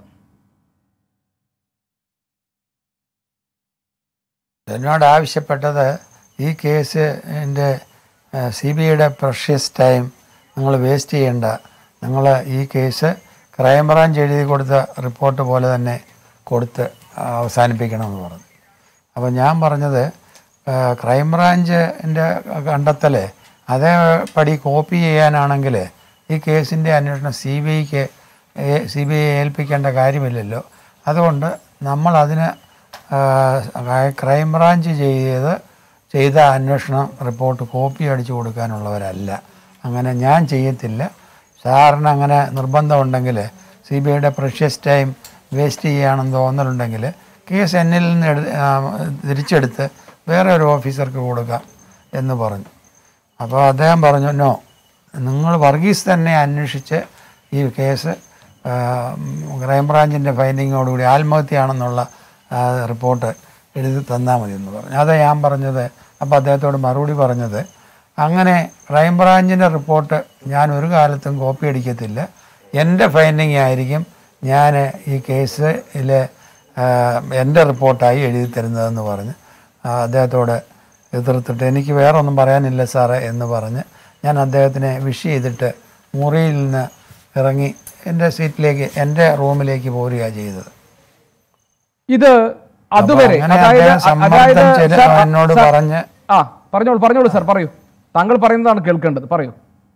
എന്നോട് ആവശ്യപ്പെട്ടത് ഈ കേസ് എൻ്റെ സി ബി ഐയുടെ പ്രഷ്യസ് ടൈം നിങ്ങൾ വേസ്റ്റ് ചെയ്യേണ്ട നിങ്ങൾ ഈ കേസ് ക്രൈംബ്രാഞ്ച് എഴുതി കൊടുത്ത റിപ്പോർട്ട് പോലെ തന്നെ കൊടുത്ത് അവസാനിപ്പിക്കണമെന്ന് പറഞ്ഞു അപ്പോൾ ഞാൻ പറഞ്ഞത് ക്രൈംബ്രാഞ്ചിൻ്റെ കണ്ടെത്തൽ അതേപടി കോപ്പി ചെയ്യാനാണെങ്കിൽ ഈ കേസിൻ്റെ അന്വേഷണം സി ബി ഐക്ക് സി ബി ഐ ഏൽപ്പിക്കേണ്ട കാര്യമില്ലല്ലോ അതുകൊണ്ട് നമ്മൾ അതിന് ക്രൈംബ്രാഞ്ച് ചെയ്ത് ചെയ്ത അന്വേഷണ റിപ്പോർട്ട് കോപ്പി അടിച്ചു കൊടുക്കാനുള്ളവരല്ല അങ്ങനെ ഞാൻ ചെയ്യത്തില്ല സാറിന് അങ്ങനെ നിർബന്ധമുണ്ടെങ്കിൽ സി ബി ഐയുടെ പ്രഷ്യസ് ടൈം വേസ്റ്റ് ചെയ്യുകയാണെന്ന് തോന്നലുണ്ടെങ്കിൽ കേസ് എന്നിൽ നിന്ന് എടു ആ, തിരിച്ചെടുത്ത് വേറെ ഒരു ഓഫീസർക്ക് കൊടുക്കാം എന്ന് പറഞ്ഞു അപ്പോൾ അദ്ദേഹം പറഞ്ഞു നോ നിങ്ങൾ വർഗീസ് തന്നെ അന്വേഷിച്ച് ഈ കേസ് ആ, ക്രൈംബ്രാഞ്ചിൻ്റെ ഫൈൻഡിങ്ങോടുകൂടി ആത്മഹത്യയാണെന്നുള്ള ആ, റിപ്പോർട്ട് എഴുതി തന്നാൽ മതി എന്ന് പറഞ്ഞു അതാ ഞാൻ പറഞ്ഞത് അപ്പോൾ അദ്ദേഹത്തോട് മറുപടി പറഞ്ഞത് അങ്ങനെ ക്രൈംബ്രാഞ്ചിൻ്റെ റിപ്പോർട്ട് ഞാൻ ഒരു കാലത്തും കോപ്പി അടിക്കത്തില്ല എൻ്റെ ഫൈൻഡിങ് ആയിരിക്കും ഞാൻ ഈ കേസിൽ എൻ്റെ റിപ്പോർട്ടായി എഴുതി തരുന്നതെന്ന് പറഞ്ഞ് ആ, അദ്ദേഹത്തോട് എതിർത്തിട്ട് എനിക്ക് വേറെ ഒന്നും പറയാനില്ല സാറേ എന്ന് പറഞ്ഞ് ഞാൻ അദ്ദേഹത്തിനെ വിഷ് ചെയ്തിട്ട് മുറിയിൽ നിന്ന് ഇറങ്ങി എൻ്റെ സീറ്റിലേക്ക് എൻ്റെ റൂമിലേക്ക് പോരുകയാണ് ചെയ്തത് ഇത് അതുവരെ അങ്ങനെ അതായത് അദ്ദേഹം സമ്മർദ്ദം അതായത് ചെലു- സർ, എന്നോട് സർ, പറഞ്ഞ് ആ പറഞ്ഞോളൂ പറഞ്ഞോളൂ സർ പറയൂ താങ്കൾ പറയുന്നതാണ് കേൾക്കേണ്ടത് പറയൂ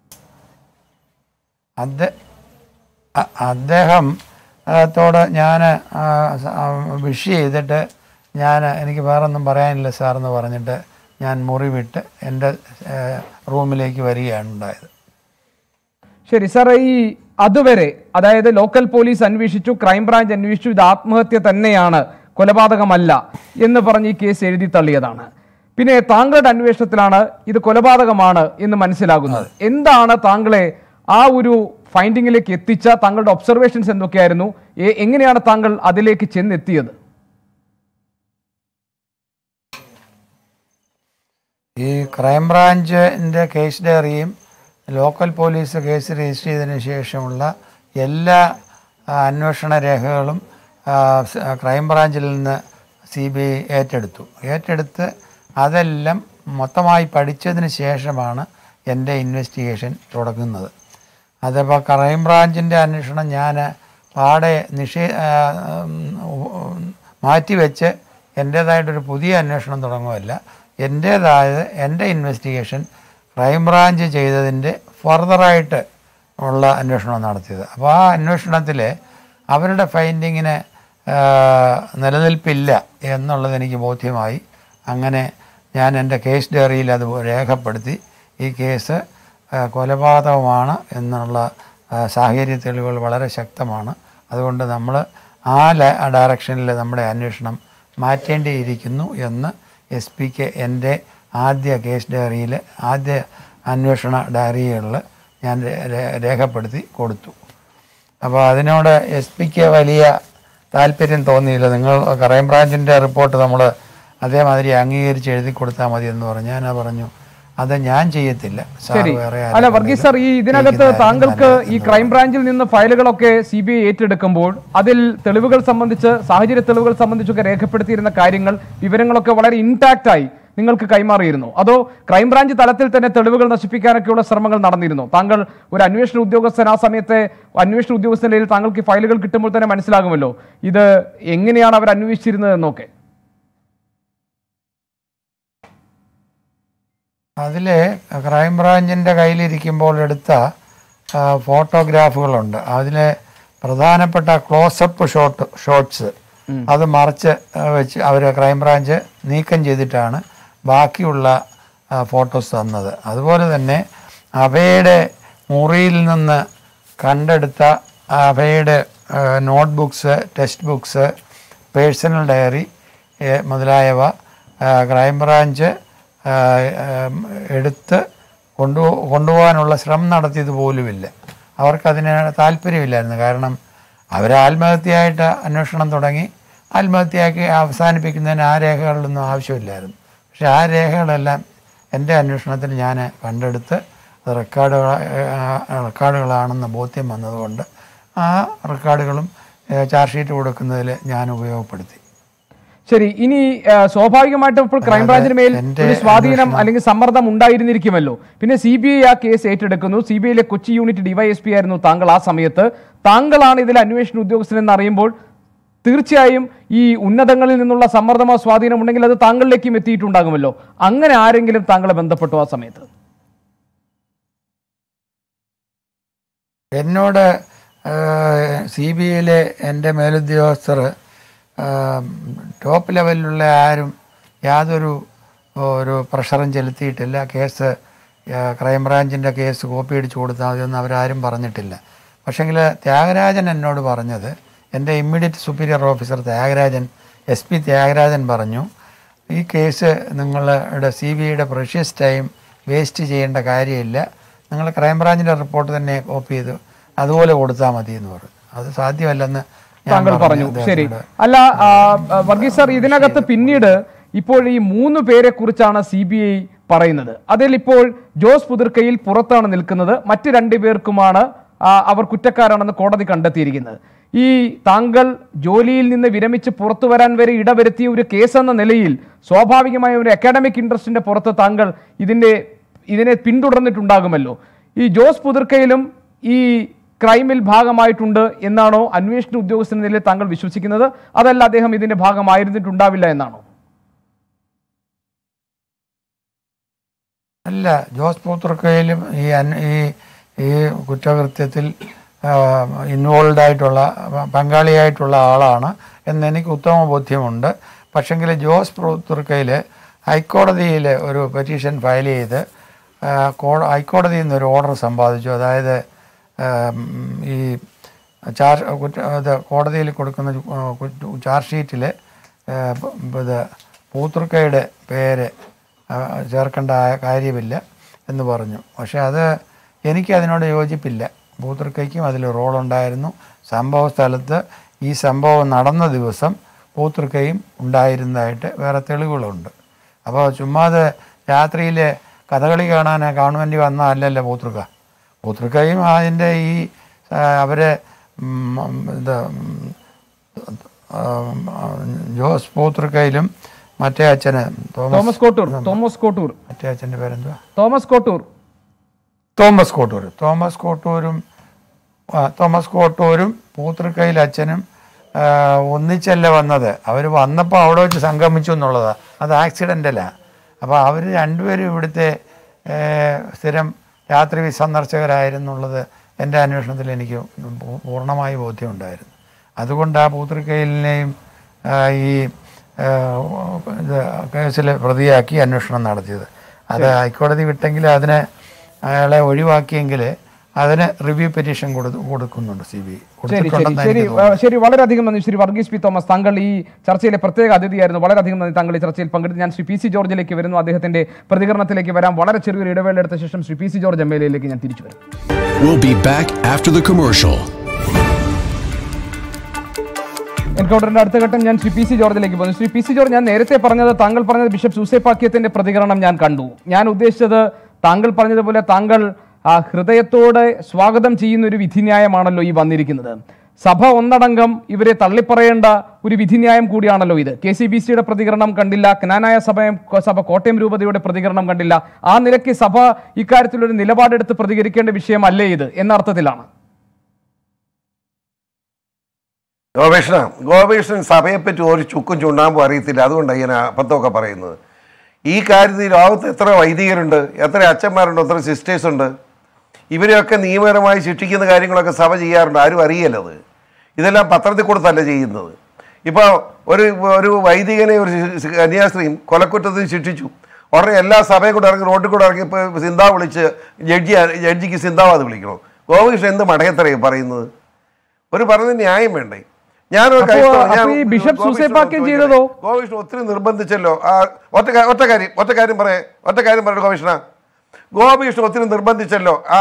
അദ്ദേ- അ- അദ്ദേഹം ത്തോട് ഞാൻ വിഷ് ചെയ്തിട്ട് ഞാൻ എനിക്ക് വേറെ ഒന്നും പറയാനില്ല സാറെന്ന് പറഞ്ഞിട്ട് ഞാൻ മുറി വിട്ട് എൻ്റെ ഏഹ്, റൂമിലേക്ക് വരികയാണ് ഉണ്ടായത് ശരി സാർ ഈ അതുവരെ അതായത് ലോക്കൽ പോലീസ് അന്വേഷിച്ചു ക്രൈംബ്രാഞ്ച് അന്വേഷിച്ചു ഇത് ആത്മഹത്യ തന്നെയാണ് കൊലപാതകമല്ല എന്ന് പറഞ്ഞ് ഈ കേസ് എഴുതി തള്ളിയതാണ് പിന്നെ താങ്കളുടെ അന്വേഷണത്തിലാണ് ഇത് കൊലപാതകമാണ് എന്ന് മനസ്സിലാകുന്നത് എന്താണ് താങ്കളെ ആ ഒരു ഫൈൻഡിങ്ങിലേക്ക് എത്തിച്ച താങ്കളുടെ ഒബ്സർവേഷൻസ് എന്തൊക്കെയായിരുന്നു എ- എങ്ങനെയാണ് താങ്കൾ അതിലേക്ക് ചെന്നെത്തിയത് ഈ ക്രൈംബ്രാഞ്ചിൻ്റെ കേസ് ഡയറിയും ലോക്കൽ പോലീസ് കേസ് രജിസ്റ്റർ ചെയ്തതിന് ശേഷമുള്ള എല്ലാ ആ, അന്വേഷണ രേഖകളും ആ, സ്- ക്രൈംബ്രാഞ്ചിൽ നിന്ന് സി ബി ഐ ഏറ്റെടുത്തു ഏറ്റെടുത്ത് അതെല്ലാം മൊത്തമായി പഠിച്ചതിന് ശേഷമാണ് എൻ്റെ ഇൻവെസ്റ്റിഗേഷൻ തുടങ്ങുന്നത് അതിപ്പോൾ ക്രൈംബ്രാഞ്ചിൻ്റെ അന്വേഷണം ഞാൻ പാടെ നിഷേ ആ, ഉം, മാറ്റിവെച്ച് എൻ്റേതായിട്ടൊരു പുതിയ അന്വേഷണം തുടങ്ങുമല്ല എൻ്റേതായത് എൻ്റെ ഇൻവെസ്റ്റിഗേഷൻ ക്രൈംബ്രാഞ്ച് ചെയ്തതിൻ്റെ ഫർദറായിട്ട് ഉള്ള അന്വേഷണം നടത്തിയത് അപ്പോൾ ആ അന്വേഷണത്തിൽ അവരുടെ ഫൈൻഡിങ്ങിന് നിലനിൽപ്പില്ല എന്നുള്ളത് എനിക്ക് ബോധ്യമായി അങ്ങനെ ഞാൻ എൻ്റെ കേസ് ഡയറിയിൽ അത് രേഖപ്പെടുത്തി ഈ കേസ് ആ, കൊലപാതകമാണ് എന്നുള്ള ആ, സാഹചര്യ തെളിവുകൾ വളരെ ശക്തമാണ് അതുകൊണ്ട് നമ്മൾ ആ ല- ആ ഡയറക്ഷനിൽ നമ്മുടെ അന്വേഷണം മാറ്റേണ്ടിയിരിക്കുന്നു എന്ന് എസ് പിക്ക് എൻ്റെ ആദ്യ കേസ് ഡയറിയിൽ ആദ്യ അന്വേഷണ ഡയറികളിൽ ഞാൻ രേ- രേ- രേഖപ്പെടുത്തി കൊടുത്തു അപ്പോൾ അതിനോട് എസ് പിക്ക് വലിയ താല്പര്യം തോന്നിയില്ല നിങ്ങൾ ക്രൈംബ്രാഞ്ചിൻ്റെ റിപ്പോർട്ട് നമ്മൾ അതേമാതിരി അംഗീകരിച്ച് എഴുതി കൊടുത്താൽ മതി എന്ന് പറഞ്ഞു ഞാൻ പറഞ്ഞു അത് ഞാൻ ചെയ്യത്തില്ല സാർ ശരി വേറെ അല്ല ആരെങ്കിലും വർഗീസ് സാർ ഈ ഇതിനകത്ത് ചെയ്യിക്കുന്നതായിരിക്കും താങ്കൾക്ക് നല്ലത് ഈ എന്ന് ക്രൈംബ്രാഞ്ചിൽ നിന്ന് ഫയലുകളൊക്കെ സി ബി ഐ ഏറ്റെടുക്കുമ്പോൾ അതിൽ തെളിവുകൾ സംബന്ധിച്ച് സാഹചര്യ തെളിവുകൾ സംബന്ധിച്ചൊക്കെ രേഖപ്പെടുത്തിയിരുന്ന കാര്യങ്ങൾ വിവരങ്ങളൊക്കെ വളരെ ഇൻടാക്റ്റ് ആയി നിങ്ങൾക്ക് കൈമാറിയിരുന്നു അതോ ക്രൈംബ്രാഞ്ച് തലത്തിൽ തന്നെ തെളിവുകൾ നശിപ്പിക്കാനൊക്കെയുള്ള ശ്രമങ്ങൾ നടന്നിരുന്നു താങ്കൾ ഒരു അന്വേഷണ ഉദ്യോഗസ്ഥൻ ആ സമയത്തെ അന്വേഷണ ഉദ്യോഗസ്ഥന്റെ കയ്യിൽ താങ്കൾക്ക് ഈ ഫയലുകൾ കിട്ടുമ്പോൾ തന്നെ മനസ്സിലാകുമല്ലോ ഇത് എങ്ങനെയാണ് അവർ അന്വേഷിച്ചിരുന്നത് എന്നൊക്കെ അതിൽ ക്രൈംബ്രാഞ്ചിൻ്റെ കയ്യിലിരിക്കുമ്പോൾ എടുത്ത ആ, ഫോട്ടോഗ്രാഫുകളുണ്ട് അതിൽ പ്രധാനപ്പെട്ട ക്ലോസപ്പ് ഷോട്ട് ഷോട്ട്സ് അത് മറച്ച് ആ, വെച്ച് അവർ ക്രൈംബ്രാഞ്ച് നീക്കം ചെയ്തിട്ടാണ് ബാക്കിയുള്ള ആ, ഫോട്ടോസ് തന്നത് അതുപോലെ തന്നെ അവയുടെ മുറിയിൽ നിന്ന് കണ്ടെടുത്ത അവയുടെ note books text books personal diary ഏഹ്, മുതലായവ ആ, ക്രൈംബ്രാഞ്ച് ആ, ഉം, എടുത്ത് കൊണ്ടു കൊണ്ടുപോകാനുള്ള ശ്രമം നടത്തിയത് പോലുമില്ല അവർക്കതിന് താല്പര്യമില്ലായിരുന്നു കാരണം അവർ ആത്മഹത്യയായിട്ട് അന്വേഷണം തുടങ്ങി ആത്മഹത്യയാക്കി അവസാനിപ്പിക്കുന്നതിന് ആ രേഖകളിലൊന്നും ആവശ്യമില്ലായിരുന്നു പക്ഷെ ആ രേഖകളെല്ലാം എൻ്റെ അന്വേഷണത്തിൽ ഞാൻ കണ്ടെടുത്ത് അത് റെക്കോർഡുകൾ റെക്കോർഡുകളാണെന്ന് ബോധ്യം വന്നതുകൊണ്ട് ആ റെക്കോർഡുകളും ഏഹ്, ചാർജ് ഷീറ്റ് കൊടുക്കുന്നതിൽ ഞാൻ ഉപയോഗപ്പെടുത്തി ശരി ഇനി ആ, സ്വാഭാവികമായിട്ടും ഇപ്പോൾ ക്രൈംബ്രാഞ്ചിന് മേൽ എന്റെ ഒരു സ്വാധീനം അന്വേഷണം- അല്ലെങ്കിൽ സമ്മർദ്ദം ഉണ്ടായിരുന്നിരിക്കുമല്ലോ പിന്നെ സി ബി ഐ ആ കേസ് ഏറ്റെടുക്കുന്നു സി ബി ഐയിലെ കൊച്ചി യൂണിറ്റ് ഡിവൈഎസ്പി ആയിരുന്നു താങ്കൾ ആ സമയത്ത് താങ്കളാണ് ഇതിൽ അന്വേഷണ ഉദ്യോഗസ്ഥൻ എന്ന് അറിയുമ്പോൾ തീർച്ചയായും ഈ ഉന്നതങ്ങളിൽ നിന്നുള്ള സമ്മർദ്ദമോ സ്വാധീനം ഉണ്ടെങ്കിൽ അത് താങ്കളിലേക്കും എത്തിയിട്ടുണ്ടാകുമല്ലോ അങ്ങനെ ആരെങ്കിലും താങ്കളെ ബന്ധപ്പെട്ടു ആ സമയത്ത് എന്നോട് സി ബി ഐയിലെ എൻ്റെ മേലുദ്യോഗസ്ഥർ ടോപ്പ് ലെവലിലുള്ള ആരും യാതൊരു ഒരു പ്രഷറും ചെലുത്തിയിട്ടില്ല കേസ് ആ, ക്രൈംബ്രാഞ്ചിൻ്റെ കേസ് കോപ്പി അടിച്ചു കൊടുത്താൽ മതിയൊന്നും അവരാരും പറഞ്ഞിട്ടില്ല പക്ഷേങ്കിൽ ത്യാഗരാജൻ എന്നോട് പറഞ്ഞത് എൻ്റെ immediate superior officer Thyagarajan S P Thyagarajan പറഞ്ഞു ഈ കേസ് നിങ്ങളുടെ സി ബി ഐയുടെ പ്രഷ്യസ് ടൈം വേസ്റ്റ് ചെയ്യേണ്ട കാര്യമില്ല നിങ്ങൾ ക്രൈംബ്രാഞ്ചിൻ്റെ റിപ്പോർട്ട് തന്നെ കോപ്പി ചെയ്ത് അതുപോലെ കൊടുത്താൽ മതി എന്ന് പറഞ്ഞു അത് സാധ്യമല്ലെന്ന് ഞാൻ താങ്കൾ പറഞ്ഞു ശരി അദ്ദേഹത്തോട്. അല്ല ആ, ആ, വർഗീസ് സാർ ഇതിനകത്ത് പിന്നീട് ഇപ്പോൾ ഈ മൂന്ന് പേരെ കുറിച്ചാണ് സി ബി ഐ പറയുന്നത് അതിൽ ഇപ്പോൾ ജോസ് പുതിർക്കയിൽ പുറത്താണ് നിൽക്കുന്നത് മറ്റ് രണ്ടു പേർക്കുമാണ് ആ, അവർ കുറ്റക്കാരാണെന്ന് കോടതി കണ്ടെത്തിയിരിക്കുന്നത് ഈ താങ്കൾ ജോലിയിൽ നിന്ന് വിരമിച്ച് പുറത്തു വരാൻ വരെ ഇടവരുത്തിയ ഒരു കേസ് എന്ന നിലയിൽ സ്വാഭാവികമായ ഒരു അക്കാഡമിക് ഇൻട്രസ്റ്റിന്റെ പുറത്ത് താങ്കൾ ഇതിന്റെ ഇതിനെ പിന്തുടർന്നിട്ടുണ്ടാകുമല്ലോ ഈ ജോസ് പുതിർക്കയിലും ഈ ക്രൈമിൽ ഭാഗമായിട്ടുണ്ട് എന്നാണോ അന്വേഷണ ഉദ്യോഗസ്ഥൻ എന്ന നിലയിൽ താങ്കൾ വിശ്വസിക്കുന്നത് അതല്ല അദ്ദേഹം ഇതിന്റെ ഭാഗമായിരുന്നിട്ടുണ്ടാവില്ല എന്നാണോ അല്ല ജോസ് പൂത്തർക്കയിലും ഈ അൻ- ഈ ഈ കുറ്റകൃത്യത്തിൽ ഇൻവോൾവ് ആയിട്ടുള്ള പങ്കാളിയായിട്ടുള്ള ആളാണ് എന്ന് എനിക്ക് ഉത്തമ ബോധ്യമുണ്ട് പക്ഷെങ്കിൽ ജോസ് പൂത്തർക്കയിൽ ഹൈക്കോടതിയിൽ ഒരു പെറ്റീഷൻ ഫയൽ ചെയ്ത് ആ, കോ- ഹൈക്കോടതിയിൽ നിന്ന് ഒരു ഓർഡർ സമ്പാദിച്ചു അതായത് ഉം, ഈ ചാർജ് കുറ്റ ഇത് കോടതിയിൽ കൊടുക്കുന്ന ആ, കുറ്റ- ചാർജ് ഷീറ്റിൽ ഇത് പൂത്തൃക്കയുടെ പേര് ആ, ചേർക്കേണ്ട ആ- കാര്യമില്ല എന്ന് പറഞ്ഞു പക്ഷേ അത് എനിക്ക് അതിനോട് യോജിപ്പില്ല പൂത്തൃക്കയ്ക്കും അതിൽ റോളുണ്ടായിരുന്നു സംഭവ സ്ഥലത്ത് ഈ സംഭവം നടന്ന ദിവസം പൂത്തൃക്കയും ഉണ്ടായിരുന്നതായിട്ട് വേറെ തെളിവുകളുണ്ട് അപ്പോൾ ചുമ്മാതെ രാത്രിയിൽ കഥകളി കാണാൻ ഗവൺമെൻറ് വന്ന അല്ലല്ലോ പൂത്തൃക്ക പൂത്തൃക്കയും അതിൻ്റെ ഈ ആ, അവരെ ഉം, ഇത് ഉം, ഉം, ജോസ് പൂത്തൃക്കയിലും മറ്റേ അച്ഛന് തോമസ് കോട്ടൂർ തോമസ് കോട്ടൂർ മറ്റേ അച്ഛൻ്റെ പേരെന്തുവാ തോമസ് കോട്ടൂർ തോമസ് കോട്ടൂർ തോമസ് കോട്ടൂരും ആ, തോമസ് കോട്ടൂരും പൂത്തൃക്കയിൽ അച്ഛനും ആ, ഒന്നിച്ചല്ല വന്നത് അവർ വന്നപ്പോൾ അവിടെ വെച്ച് സംഗമിച്ചു എന്നുള്ളതാണ് അത് ആക്സിഡൻ്റലാണ് അപ്പോൾ അവർ രണ്ടുപേരും ഇവിടുത്തെ ഏ, സ്ഥിരം രാത്രി സന്ദർശകരായിരുന്നുള്ളത് എൻ്റെ അന്വേഷണത്തിൽ എനിക്ക് പൂ- പൂർണ്ണമായി ബോധ്യമുണ്ടായിരുന്നു അതുകൊണ്ട് ആ പൂത്തൃക്കയിലിനെയും ആ, ഈ ആ, ഇത് കേസിൽ പ്രതിയാക്കി അന്വേഷണം നടത്തിയത് അത് ഹൈക്കോടതി വിട്ടെങ്കിൽ അതിനെ അയാളെ ഒഴിവാക്കിയെങ്കിൽ അതിന് റിവ്യൂ പെറ്റീഷൻ കൊടു കൊടുക്കുന്നുണ്ട് സി ബി ശരി ശരി ശരി ആ, ശരി വളരെയധികം നന്ദി ശ്രീ വർഗീസ് പി തോമസ് താങ്കൾ ഈ ചർച്ചയിലെ പ്രത്യേക അതിഥിയായിരുന്നു വളരെയധികം നന്ദി താങ്കൾ ഈ ചർച്ചയിൽ പങ്കെടുത്ത് ഞാൻ ശ്രീ പി സി ജോർജിലേക്ക് വരുന്നു അദ്ദേഹത്തിന്റെ പ്രതികരണത്തിലേക്ക് വരാം വളരെ ചെറിയൊരു ഇടവേള എടുത്ത ശേഷം Shri P C George M L എയിലേക്ക് ഞാൻ തിരിച്ചു വരും We'll be back after the commercial. എൻകൗണ്ടറിന്റെ അടുത്ത ഘട്ടം ഞാൻ ശ്രീ പി സി ജോർജിലേക്ക് പോകുന്നു ശ്രീ പി സി ജോർജ് ഞാൻ നേരത്തെ പറഞ്ഞത് താങ്കൾ പറഞ്ഞത് ബിഷപ്പ് സൂസേപ്പാക്യത്തിന്റെ പ്രതികരണം ഞാൻ കണ്ടു ഞാൻ ഉദ്ദേശിച്ചത് താങ്കൾ പറഞ്ഞതുപോലെ താങ്കൾ ആ ഹൃദയത്തോടെ സ്വാഗതം ചെയ്യുന്ന ഒരു വിധിന്യായമാണല്ലോ ഈ വന്നിരിക്കുന്നത് സഭ ഒന്നടങ്കം ഇവരെ തള്ളിപ്പറയേണ്ട ഒരു വിധിന്യായം കൂടിയാണല്ലോ ഇത് കെ സി ബി സിയുടെ പ്രതികരണം കണ്ടില്ല ക്നാനായ സഭ സഭ കോട്ടയം രൂപതയുടെ പ്രതികരണം കണ്ടില്ല ആ നിലയ്ക്ക് സഭ ഇക്കാര്യത്തിലൊരു നിലപാടെടുത്ത് പ്രതികരിക്കേണ്ട വിഷയമല്ലേ ഇത് എന്ന അർത്ഥത്തിലാണ് ഗോപേഷണ ഗോപേഷണൻ സഭയെപ്പറ്റി ഒരു ചുക്കും ചുണ്ണാമ്പും അറിയത്തില്ല അതുകൊണ്ടാണ് ഇങ്ങനെ അബദ്ധമൊക്കെ പറയുന്നത് ഈ കാര്യത്തിൽ ലോകത്ത് എത്ര വൈദികരുണ്ട് എത്ര അച്ഛന്മാരുണ്ട് എത്ര സിസ്റ്റേഴ്സ് ഉണ്ട് ഇവരെയൊക്കെ നിയമപരമായി ശിക്ഷിക്കുന്ന കാര്യങ്ങളൊക്കെ സഭ ചെയ്യാറുണ്ട് ആരും അറിയല്ലത് ഇതെല്ലാം പത്രത്തിൽ കൊടുത്തല്ല ചെയ്യുന്നത് ഇപ്പോൾ ഒരു ഒരു വൈദികനെ ഒരു ശി- കന്യാസ്ത്രീയും കൊലക്കുറ്റത്തിന് ശിക്ഷിച്ചു ഉടനെ എല്ലാ സഭയും കൂടെ ഇറങ്ങി റോഡിൽ കൂടെ ഇറങ്ങി ഇപ്പോൾ സിന്താ വിളിച്ച് ജഡ്ജി ജഡ്ജിക്ക് സിന്താവാദ് വിളിക്കണോ ഗോപകൃഷ്ണൻ എന്ത് മടയത്തറയും പറയുന്നത് ഒരു പറഞ്ഞ ന്യായം വേണ്ടേ ഞാനൊരു അപ്പോ- ക്രൈസ്തവൻ. ഞാൻ അപ്പോ ഈ ബിഷപ്പ് ഗോപകൃഷ്ണനോട് സൂസൈപ്പാക്യം ചോദിക്കട്ടെ. ചെയ്തതോ? ഗോപകൃഷ്ണൻ ഒത്തിരി നിർബന്ധിച്ചല്ലോ ആ ഒറ്റ കാ- ഒറ്റ കാര്യം ഒറ്റ കാര്യം പറയേ ഒറ്റ കാര്യം പറയട്ടെ ഗോപകൃഷ്ണ ഗോപകൃഷ്ണൻ ഒത്തിരി നിർബന്ധിച്ചല്ലോ ആ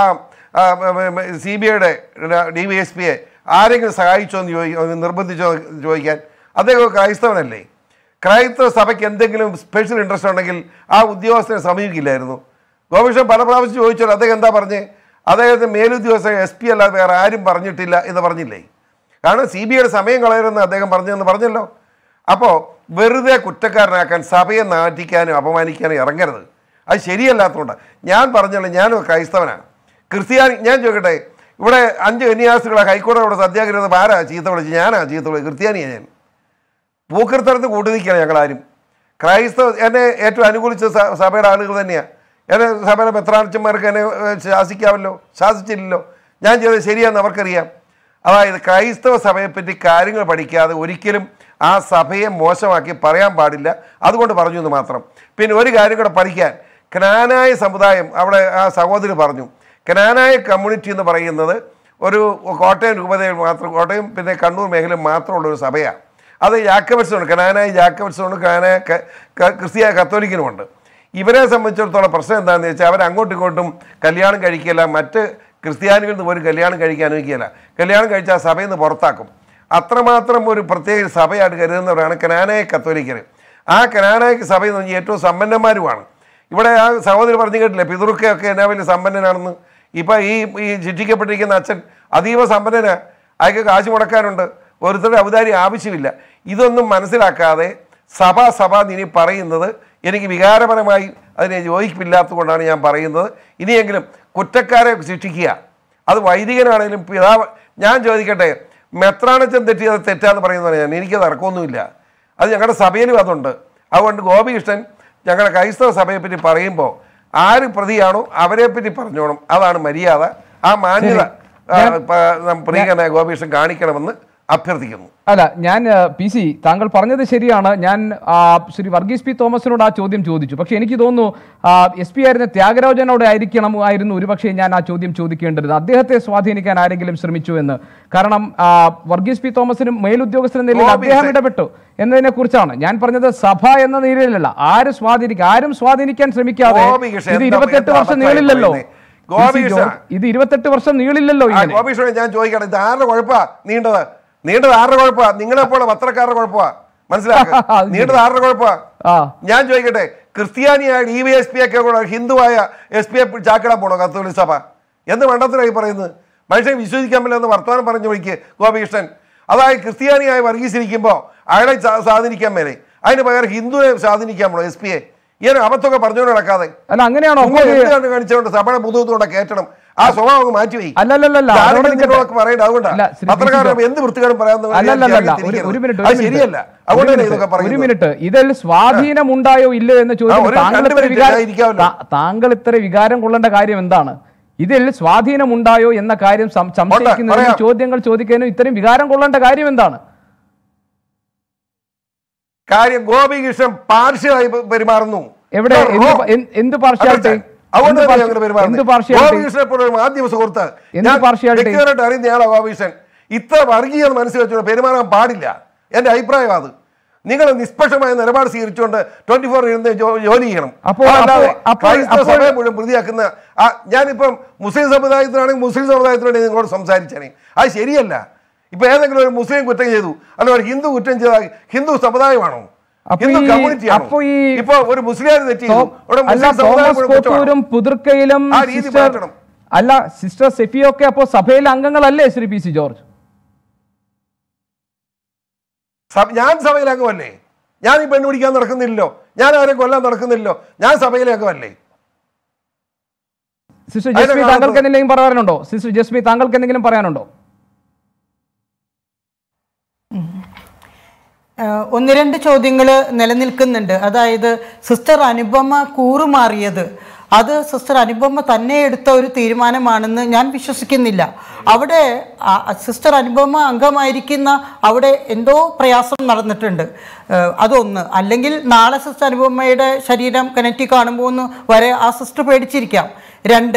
സി ബി ഐയുടെ ഡി വൈ എസ് പിയെ ആരെങ്കിലും സഹായിച്ചോ എന്ന് ചോദി നിർബന്ധിച്ചോ എന്ന് ചോദിക്കാൻ അദ്ദേഹം ഒരു ക്രൈസ്തവനല്ലേ ക്രൈസ്തവ സഭയ്ക്ക് എന്തെങ്കിലും സ്പെഷ്യൽ ഇൻട്രസ്റ്റ് ഉണ്ടെങ്കിൽ ആ ഉദ്യോഗസ്ഥനെ സമീപിക്കില്ലായിരുന്നു ഗോപകൃഷ്ണൻ പല പ്രാവശ്യം ചോദിച്ചല്ലോ അദ്ദേഹം എന്താ പറഞ്ഞേ അദ്ദേഹത്തിന് മേലുദ്യോഗസ്ഥൻ എസ് പി അല്ലാതെ വേറെ ആരും പറഞ്ഞിട്ടില്ല എന്ന് പറഞ്ഞില്ലേ കാരണം സി ബി ഐയുടെ സമയം കളയരുതെന്ന് അദ്ദേഹം പറഞ്ഞെന്ന് പറഞ്ഞല്ലോ അപ്പോൾ വെറുതെ കുറ്റക്കാരനാക്കാൻ സഭയെ നാറ്റിക്കാനും അപമാനിക്കാനും ഇറങ്ങരുത് അത് ശരിയല്ലാത്തതുകൊണ്ട് ഞാൻ പറഞ്ഞല്ലോ ഞാനും ക്രൈസ്തവനാണ് ക്രിസ്ത്യാനി ഞാൻ ചോദിക്കട്ടെ ഇവിടെ അഞ്ച് കന്യാസികളെ ഹൈക്കോടതിയോട് സത്യാഗ്രഹം ആരാ ചീത്ത വിളിച്ച് ഞാനാ ചീത്ത വിളിച്ച് ക്രിസ്ത്യാനിയാണ് ഞാൻ പൂക്കൃത്തരത്ത് കൂട്ടു നിൽക്കുകയാണ് ഞങ്ങളാരും ക്രൈസ്തവ എന്നെ ഏറ്റവും അനുകൂലിച്ച സ- സഭയുടെ ആളുകൾ തന്നെയാണ് എന്നെ സഭയുടെ മെത്രാനച്ചന്മാർക്ക് എന്നെ ഏഹ്, ശാസിക്കാമല്ലോ ശാസിച്ചില്ലല്ലോ ഞാൻ ചെയ്തത് ശരിയാണെന്ന് അവർക്കറിയാം അതായത് ക്രൈസ്തവ സഭയെപ്പറ്റി കാര്യങ്ങൾ പഠിക്കാതെ ഒരിക്കലും ആ സഭയെ മോശമാക്കി പറയാൻ പാടില്ല അതുകൊണ്ട് പറഞ്ഞു എന്ന് മാത്രം പിന്നെ ഒരു കാര്യം കൂടെ പഠിക്കാൻ ക്നാനായ സമുദായം അവിടെ ആ സഹോദരി പറഞ്ഞു ക്നാനായ കമ്മ്യൂണിറ്റി എന്ന് പറയുന്നത് ഒരു കോട്ടയം രൂപതയിൽ മാത്രം കോട്ടയം പിന്നെ കണ്ണൂർ മേഖലയിൽ മാത്രമുള്ള ഒരു സഭയാണ് അത് യാക്കബറ്റ്സുണ്ട് കനാനായ യാക്കബറ്റ്സുണ്ട് കനാനായ ക- ക- ക്രിസ്തീയ കത്തോലിക്കനുമുണ്ട് ഇവരെ സംബന്ധിച്ചിടത്തോളം പ്രശ്നം എന്താണെന്ന് വെച്ചാൽ അവർ അങ്ങോട്ടും ഇങ്ങോട്ടും കല്യാണം കഴിക്കില്ല മറ്റ് ക്രിസ്ത്യാനികളിൽ നിന്ന് പോലും കല്യാണം കഴിക്കാൻ അനുവദിക്കില്ല കല്യാണം കഴിച്ചാൽ സഭയിൽ നിന്ന് പുറത്താക്കും അത്രമാത്രം ഒരു പ്രത്യേക സഭയായിട്ട് കരുതുന്നവരാണ് കനാനായ കത്തോലിക്കർ ആ കനാനായ സഭയിൽ നിന്ന് ഏറ്റവും സമ്പന്നന്മാരുമാണ് ഇവിടെ ആ സഹോദരി പറഞ്ഞു കേട്ടില്ലേ പിതൃക്കയൊക്കെ എന്നാ വലിയ സമ്പന്നനാണെന്ന് ഇപ്പം ഈ ഈ ശിക്ഷിക്കപ്പെട്ടിരിക്കുന്ന അച്ഛൻ അതീവ സമ്പന്നനാ അയാൾക്ക് കാശ് മുടക്കാനുണ്ട് ഓരോരുത്തരുടെ ഔദാര്യം ആവശ്യമില്ല ഇതൊന്നും മനസ്സിലാക്കാതെ സഭ സഭ ഇനി പറയുന്നത് എനിക്ക് വികാരപരമായി അതിനെ യോജിപ്പില്ലാത്തതുകൊണ്ടാണ് ഞാൻ പറയുന്നത് ഇനിയെങ്കിലും കുറ്റക്കാരെ ശിക്ഷിക്കുക അത് വൈദികനാണെങ്കിലും പിതാവ് ഞാൻ ചോദിക്കട്ടെ മെത്രാണച്ചൻ തെറ്റിയത് തെറ്റാന്ന് പറയുന്നതാണ് ഞാൻ എനിക്കത് ഇറക്കമൊന്നുമില്ല അത് ഞങ്ങളുടെ സഭയിലും അതുണ്ട് അതുകൊണ്ട് ഗോപികൃഷ്ണൻ ഞങ്ങളുടെ ക്രൈസ്തവ സഭയെപ്പറ്റി പറയുമ്പോൾ ആര് പ്രതിയാണോ അവരെ പറ്റി പറഞ്ഞോണം അതാണ് മര്യാദ ആ മാന്യത ആ, പ- നം- പ്രിയങ്കരനായ ഗോപികൃഷ്ണൻ കാണിക്കണമെന്ന് അഭ്യർത്ഥിക്കുന്നു അല്ല ഞാൻ ആ, പി സി താങ്കൾ പറഞ്ഞത് ശരിയാണ് ഞാൻ ആ, ശ്രീ വർഗീസ് പി തോമസിനോട് ആ ചോദ്യം ചോദിച്ചു പക്ഷെ എനിക്ക് തോന്നുന്നു എസ് പി ആയിരുന്ന ത്യാഗരാജനോട് ആയിരിക്കണം ആയിരുന്നു ഒരുപക്ഷെ ഞാൻ ആ ചോദ്യം ചോദിക്കേണ്ടത് അദ്ദേഹത്തെ സ്വാധീനിക്കാൻ ആരെങ്കിലും ശ്രമിച്ചു എന്ന് കാരണം ആ, വർഗീസ് പി തോമസിനും മേലുദ്യോഗസ്ഥൻ എന്ന നിലയിൽ അദ്ദേഹം ഗോപി, ഇടപെട്ടു എന്നതിനെ കുറിച്ചാണ് ഞാൻ പറഞ്ഞത് സഭ എന്ന നിലയിലല്ല ആര് സ്വാധീനിക്കുക ആരും സ്വാധീനിക്കാൻ ശ്രമിക്കാതെ ഗോപികൃഷ്ണൻ ഇത് എന്താ- ഇരുപത്തെട്ട് എന്താ വർഷം അബദ്ധമായി നീളില്ലല്ലോ പറയുന്നത്? P C Gopikrishnan. ജോർജ്, ഇത് ഇരുപത്തെട്ട് വർഷം നീളില്ലല്ലോ ആ ഇങ്ങനെ ഗോപീഷോടെ ഞാൻ ചോദിക്കണം ഇത് ആരുടെ കുഴപ്പാ നീണ്ടത് നീണ്ടത് ആരുടെ കുഴപ്പാ നിങ്ങളെപ്പോലെ പത്രക്കാരുടെ കുഴപ്പാ മനസ്സിലാക്കുക അത് ശരി. നീണ്ടത് ആരുടെ കുഴപ്പാ ആ. ഞാൻ ചോദിക്കട്ടെ ക്രിസ്ത്യാനിയായ ഡി വൈ എസ് പി ഒക്കെ കൂടെ ഹിന്ദുവായ എസ് പി എ ചാക്കിടാൻ പോണോ കത്തോലിക് സഭ എന്ത് മണ്ടത്തിലായി പറയുന്നത് മനുഷ്യൻ വിശ്വസിക്കാൻ പറ്റില്ലെന്ന് വർത്തമാനം പറഞ്ഞു വിളിക്ക് ഗോപികൃഷ്ണൻ അതായത് ക്രിസ്ത്യാനിയായി വർഗീസിരിക്കുമ്പോൾ അയാളെ സ്വാ- സ്വാധീനിക്കാൻ മേലെ അതിന് പകരം ഹിന്ദുവിനെ സ്വാധീനിക്കാമോ എസ് പി എ ഇങ്ങനെ അബദ്ധമൊക്കെ പറഞ്ഞുകൊണ്ട് നടക്കാതെ അല്ല അങ്ങനെയാണോ നിങ്ങൾ അപ്പോൾ ഈ- എന്താണ് കാണിച്ചുകൊണ്ട് സഭയുടെ മുതുകൊണ്ടുകൊണ്ട് കയറ്റണം ആ സ്വഭാവം അങ്ങ് മാറ്റിവെയ് അല്ലല്ലല്ല അവിടെ നിൽക്കട്ടെ. പറയേണ്ട അതുകൊണ്ടാ അല്ല, ശ്രീ പത്രക്കാരൻ പി. എന്ത് വൃത്തികേടും പറയാമെന്ന് അല്ലല്ലല്ല ഞാൻ ഒരു ഒരു മിനിറ്റ് അത് ഒരു മിനിറ്റ്. ശരിയല്ല ഒരു അതുകൊണ്ടാണ് മിനിറ്റ്, ഇതൊക്കെ ഒരു പറയുന്നത് മിനിറ്റ് ഇതിൽ സ്വാധീനം ഉണ്ടായോ ഇല്ലയോ എന്ന് ആ, ചോദിക്കുമ്പോൾ ഒരു താങ്കൾ രണ്ട് ഇത്ര മിനിറ്റ് വികാരം ഞാൻ ഇരിക്കാമല്ലോ. താ- താങ്കൾ ഇത്ര വികാരം കൊള്ളേണ്ട കാര്യം എന്താണ് ഇതിൽ സ്വാധീനം ഉണ്ടായോ എന്ന കാര്യം സം- സംശയിക്കുന്നതിനും പറയാം. ചോദ്യങ്ങൾ ചോദിക്കുന്നതിനും ഇത്രയും വികാരം കൊള്ളേണ്ട കാര്യം എന്താണ് കാര്യം ഗോപികൃഷ്ണൻ പാർഷ്യലായി പെ- പെരുമാറുന്നു എവിടെ ഇതാ എന്ത് റോ- പ- എന്ത് എന്ത് പാർഷ്യാലിറ്റി അതുകൊണ്ട് എന്ത് തന്നെ പാർഷ്യ- ഞങ്ങൾ പെരുമാറുന്നത്. എന്ത് പാർഷ്യാലിറ്റി ഗോപികൃഷ്ണനെ പോലെ ഒരു മാധ്യമ സുഹൃത്ത് എന്ത് ഞാൻ partiality? വ്യക്തിപരമായിട്ട് അറിയുന്ന ആളാ ഗോപികൃഷ്ണൻ ഇത്ര വർഗീയത മനസ്സിൽ വെച്ചുകൊണ്ട് പെരുമാറാൻ പാടില്ല എന്റെ അഭിപ്രായം അത് നിങ്ങൾ നിഷ്പക്ഷമായ നിലപാട് സ്വീകരിച്ചുകൊണ്ട് ട്വന്റി ഫോർ ഇരുന്ന് ജോ- ജോലി ചെയ്യണം അപ്പോൾ- അതല്ലാതെ അപ്പോൾ- അപ്പോൾ- ക്രൈസ്തവ അപ്പോൾ- സഭയെ മുഴുവൻ പ്രതിയാക്കുന്ന ആ, ഞാനിപ്പം മുസ്ലിം സമുദായത്തിനാണെങ്കിൽ മുസ്ലിം സമുദായത്തിനോട് നിങ്ങളോട് സംസാരിച്ചാണ് അത് ശരിയല്ല ഇപ്പൊ ഏതെങ്കിലും ഒരു മുസ്ലിം കുറ്റം ചെയ്തു അല്ല ഒരു ഹിന്ദു കുറ്റം ചെയ്താൽ ഹിന്ദു സമുദായമാണോ അപ്പൊ ഹിന്ദു ഈ- കമ്മ്യൂണിറ്റി അപ്പൊ ഈ ഇപ്പൊ ഒരു മുസ്ലിം തെറ്റ് ചെയ്തു തോ- അവിടെ അല്ല മുസ്ലിം സമുദായം തോമസ് മുഴുവൻ കുറ്റമാണോ? കോട്ടൂരും പുതുർക്കയിലും ആ രീതി സിസ്റ്റർ മാറ്റണം. അല്ല സിസ്റ്റർ സെഫിയൊക്കെ അപ്പോ സഭയിലെ അംഗങ്ങളല്ലേ ശ്രീ പി സി ജോർജ് സഭ- ഞാൻ സഭയിലാക്കുമല്ലേ ഞാൻ ഈ പെണ്ണ് പിടിക്കാൻ നടക്കുന്നില്ലല്ലോ ഞാൻ ആരെ കൊല്ലാൻ നടക്കുന്നില്ലല്ലോ ഞാൻ സഭയിലാക്കുമല്ലേ സിസ്റ്റർ അതിനെ ജസ്മി കാണുന്നത്- താങ്കൾക്ക് എന്തെങ്കിലും പറയാനുണ്ടോ സിസ്റ്റർ ജസ്മി താങ്കൾക്ക് എന്തെങ്കിലും പറയാനുണ്ടോ ഏഹ് ഒന്ന് രണ്ട് ചോദ്യങ്ങൾ നിലനിൽക്കുന്നുണ്ട് അതായത് സിസ്റ്റർ അനുപമ കൂറുമാറിയത് അത് സിസ്റ്റർ അനുപമ തന്നെ എടുത്ത ഒരു തീരുമാനമാണെന്ന് ഞാൻ വിശ്വസിക്കുന്നില്ല അവിടെ ആ- സിസ്റ്റർ അനുപമ അംഗമായിരിക്കുന്ന അവിടെ എന്തോ പ്രയാസം നടന്നിട്ടുണ്ട് ഏഹ് അതൊന്ന് അല്ലെങ്കിൽ നാളെ സിസ്റ്റർ അനുപമയുടെ ശരീരം കിണറ്റി കാണുമ്പോൾ ഒന്ന് വരെ ആ സിസ്റ്റർ പേടിച്ചിരിക്കാം രണ്ട്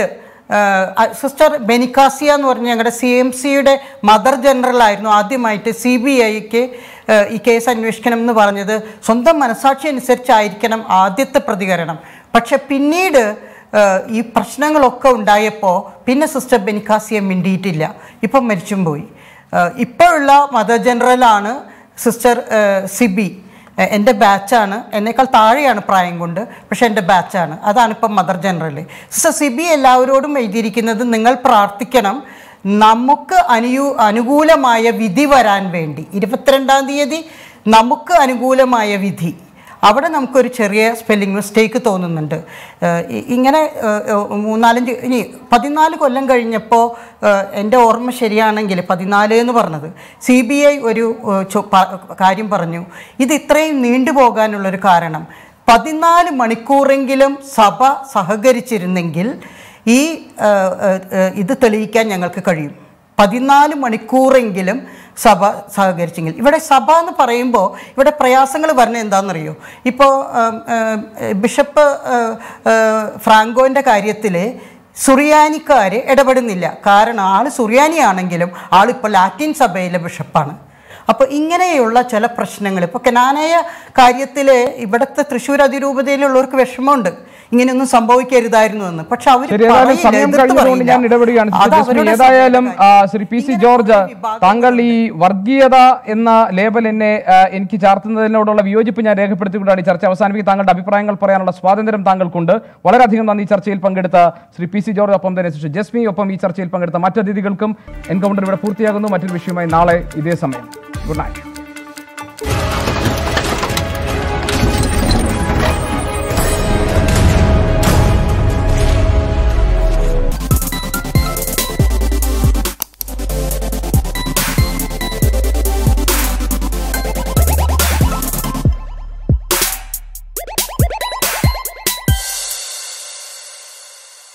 സിസ്റ്റർ ബെനിക്കാസിയ എന്ന് പറഞ്ഞ ഞങ്ങളുടെ സി എം സിയുടെ മദർ ജനറൽ ആയിരുന്നു ആദ്യമായിട്ട് സി ബി ഐക്ക് ഈ കേസ് അന്വേഷിക്കണം എന്ന് പറഞ്ഞത് സ്വന്തം മനസാക്ഷി അനുസരിച്ചായിരിക്കണം ആദ്യത്തെ പ്രതികരണം പക്ഷെ പിന്നീട് ഏഹ്, ഈ പ്രശ്നങ്ങളൊക്കെ ഉണ്ടായപ്പോൾ പിന്നെ സിസ്റ്റർ ബെനിക്കാസിയെ മിണ്ടിയിട്ടില്ല ഇപ്പം മരിച്ചും പോയി ഏഹ്, ഇപ്പോഴുള്ള മദർ ജനറലാണ് സിസ്റ്റർ ഏഹ്, സിബി എ- എൻ്റെ ബാച്ചാണ് എന്നേക്കാൾ താഴെയാണ് പ്രായം കൊണ്ട് പക്ഷേ എൻ്റെ ബാച്ചാണ് അതാണ് ഇപ്പം മദർ ജനറൽ സിസ്റ്റർ സിബി എല്ലാവരോടും എഴുതിയിരിക്കുന്നത് നിങ്ങൾ പ്രാർത്ഥിക്കണം നമുക്ക് അനുയൂ അനുകൂലമായ വിധി വരാൻ വേണ്ടി ഇരുപത്തിരണ്ടാം തീയതി നമുക്ക് അനുകൂലമായ വിധി അവിടെ നമുക്കൊരു ചെറിയ സ്പെല്ലിംഗ് മിസ്റ്റേക്ക് തോന്നുന്നുണ്ട് ഏഹ് ഇ- ഇങ്ങനെ ഏഹ് ഏഹ് മൂന്നാലഞ്ച് ഇനി പതിനാല് കൊല്ലം കഴിഞ്ഞപ്പോൾ ഏഹ് എൻ്റെ ഓർമ്മ ശരിയാണെങ്കിൽ പതിനാല് എന്ന് പറഞ്ഞത് സി ബി ഐ ഒരു ഏഹ് ചോ- പ- കാര്യം പറഞ്ഞു ഇത് ഇത്രയും നീണ്ടുപോകാനുള്ളൊരു കാരണം പതിനാല് മണിക്കൂറെങ്കിലും സഭ സഹകരിച്ചിരുന്നെങ്കിൽ ഈ ഏഹ് ഏഹ് ഏഹ് ഇത് തെളിയിക്കാൻ ഞങ്ങൾക്ക് കഴിയും പതിനാല് മണിക്കൂറെങ്കിലും സഭ സഹകരിച്ചെങ്കിൽ ഇവിടെ സഭ എന്ന് പറയുമ്പോൾ ഇവിടെ പ്രയാസങ്ങൾ വരുന്നത് എന്താണെന്നറിയോ ഇപ്പോൾ ബിഷപ്പ് ഏഹ്, ഏഹ്, ഫ്രാങ്കോൻ്റെ കാര്യത്തിൽ സുറിയാനിക്കാർ ഇടപെടുന്നില്ല കാരണം ആൾ സുറിയാനിയാണെങ്കിലും ആളിപ്പോൾ ലാറ്റിൻ സഭയിലെ ബിഷപ്പാണ് അപ്പോൾ ഇങ്ങനെയുള്ള ചില പ്രശ്നങ്ങൾ ഇപ്പോൾ കനാനയ കാര്യത്തിൽ ഇവിടുത്തെ തൃശ്ശൂർ അതിരൂപതയിലുള്ളവർക്ക് വിഷമമുണ്ട് ഇങ്ങനെയൊന്നും സംഭവിക്കരുതായിരുന്നു എന്ന് പക്ഷെ അവർ ശരി ഏതായാലും സമയം കഴിഞ്ഞതുകൊണ്ട് ഞാൻ ഇടപെടുകയാണ് സിസ്റ്റർ ജസ്മിൻ. ഏതായാലും ആ, ശ്രീ പി സി ജോർജ് താങ്കൾ ഈ വർഗീയത എന്ന ലേബൽ എന്നെ ആ, എനിക്ക് ചാർത്തുന്നതിനോടുള്ള വിയോജിപ്പ് ഞാൻ രേഖപ്പെടുത്തിക്കൊണ്ടാണ് ഈ ചർച്ച അവസാനിപ്പിക്കുക താങ്കളുടെ അഭിപ്രായങ്ങൾ പറയാനുള്ള സ്വാതന്ത്ര്യം താങ്കൾക്കുണ്ട് വളരെയധികം നന്ദി ഈ ചർച്ചയിൽ പങ്കെടുത്ത ശ്രീ പി സി ജോർജ് ഒപ്പം തന്നെ സിസ്റ്റർ ജസ്മി ഒപ്പം ഈ ചർച്ചയിൽ പങ്കെടുത്ത മറ്റതിഥികൾക്കും എൻകൗണ്ടർ ഇവിടെ പൂർത്തിയാകുന്നു മറ്റൊരു വിഷയവുമായി നാളെ ഇതേ സമയം ഗുഡ് നൈറ്റ്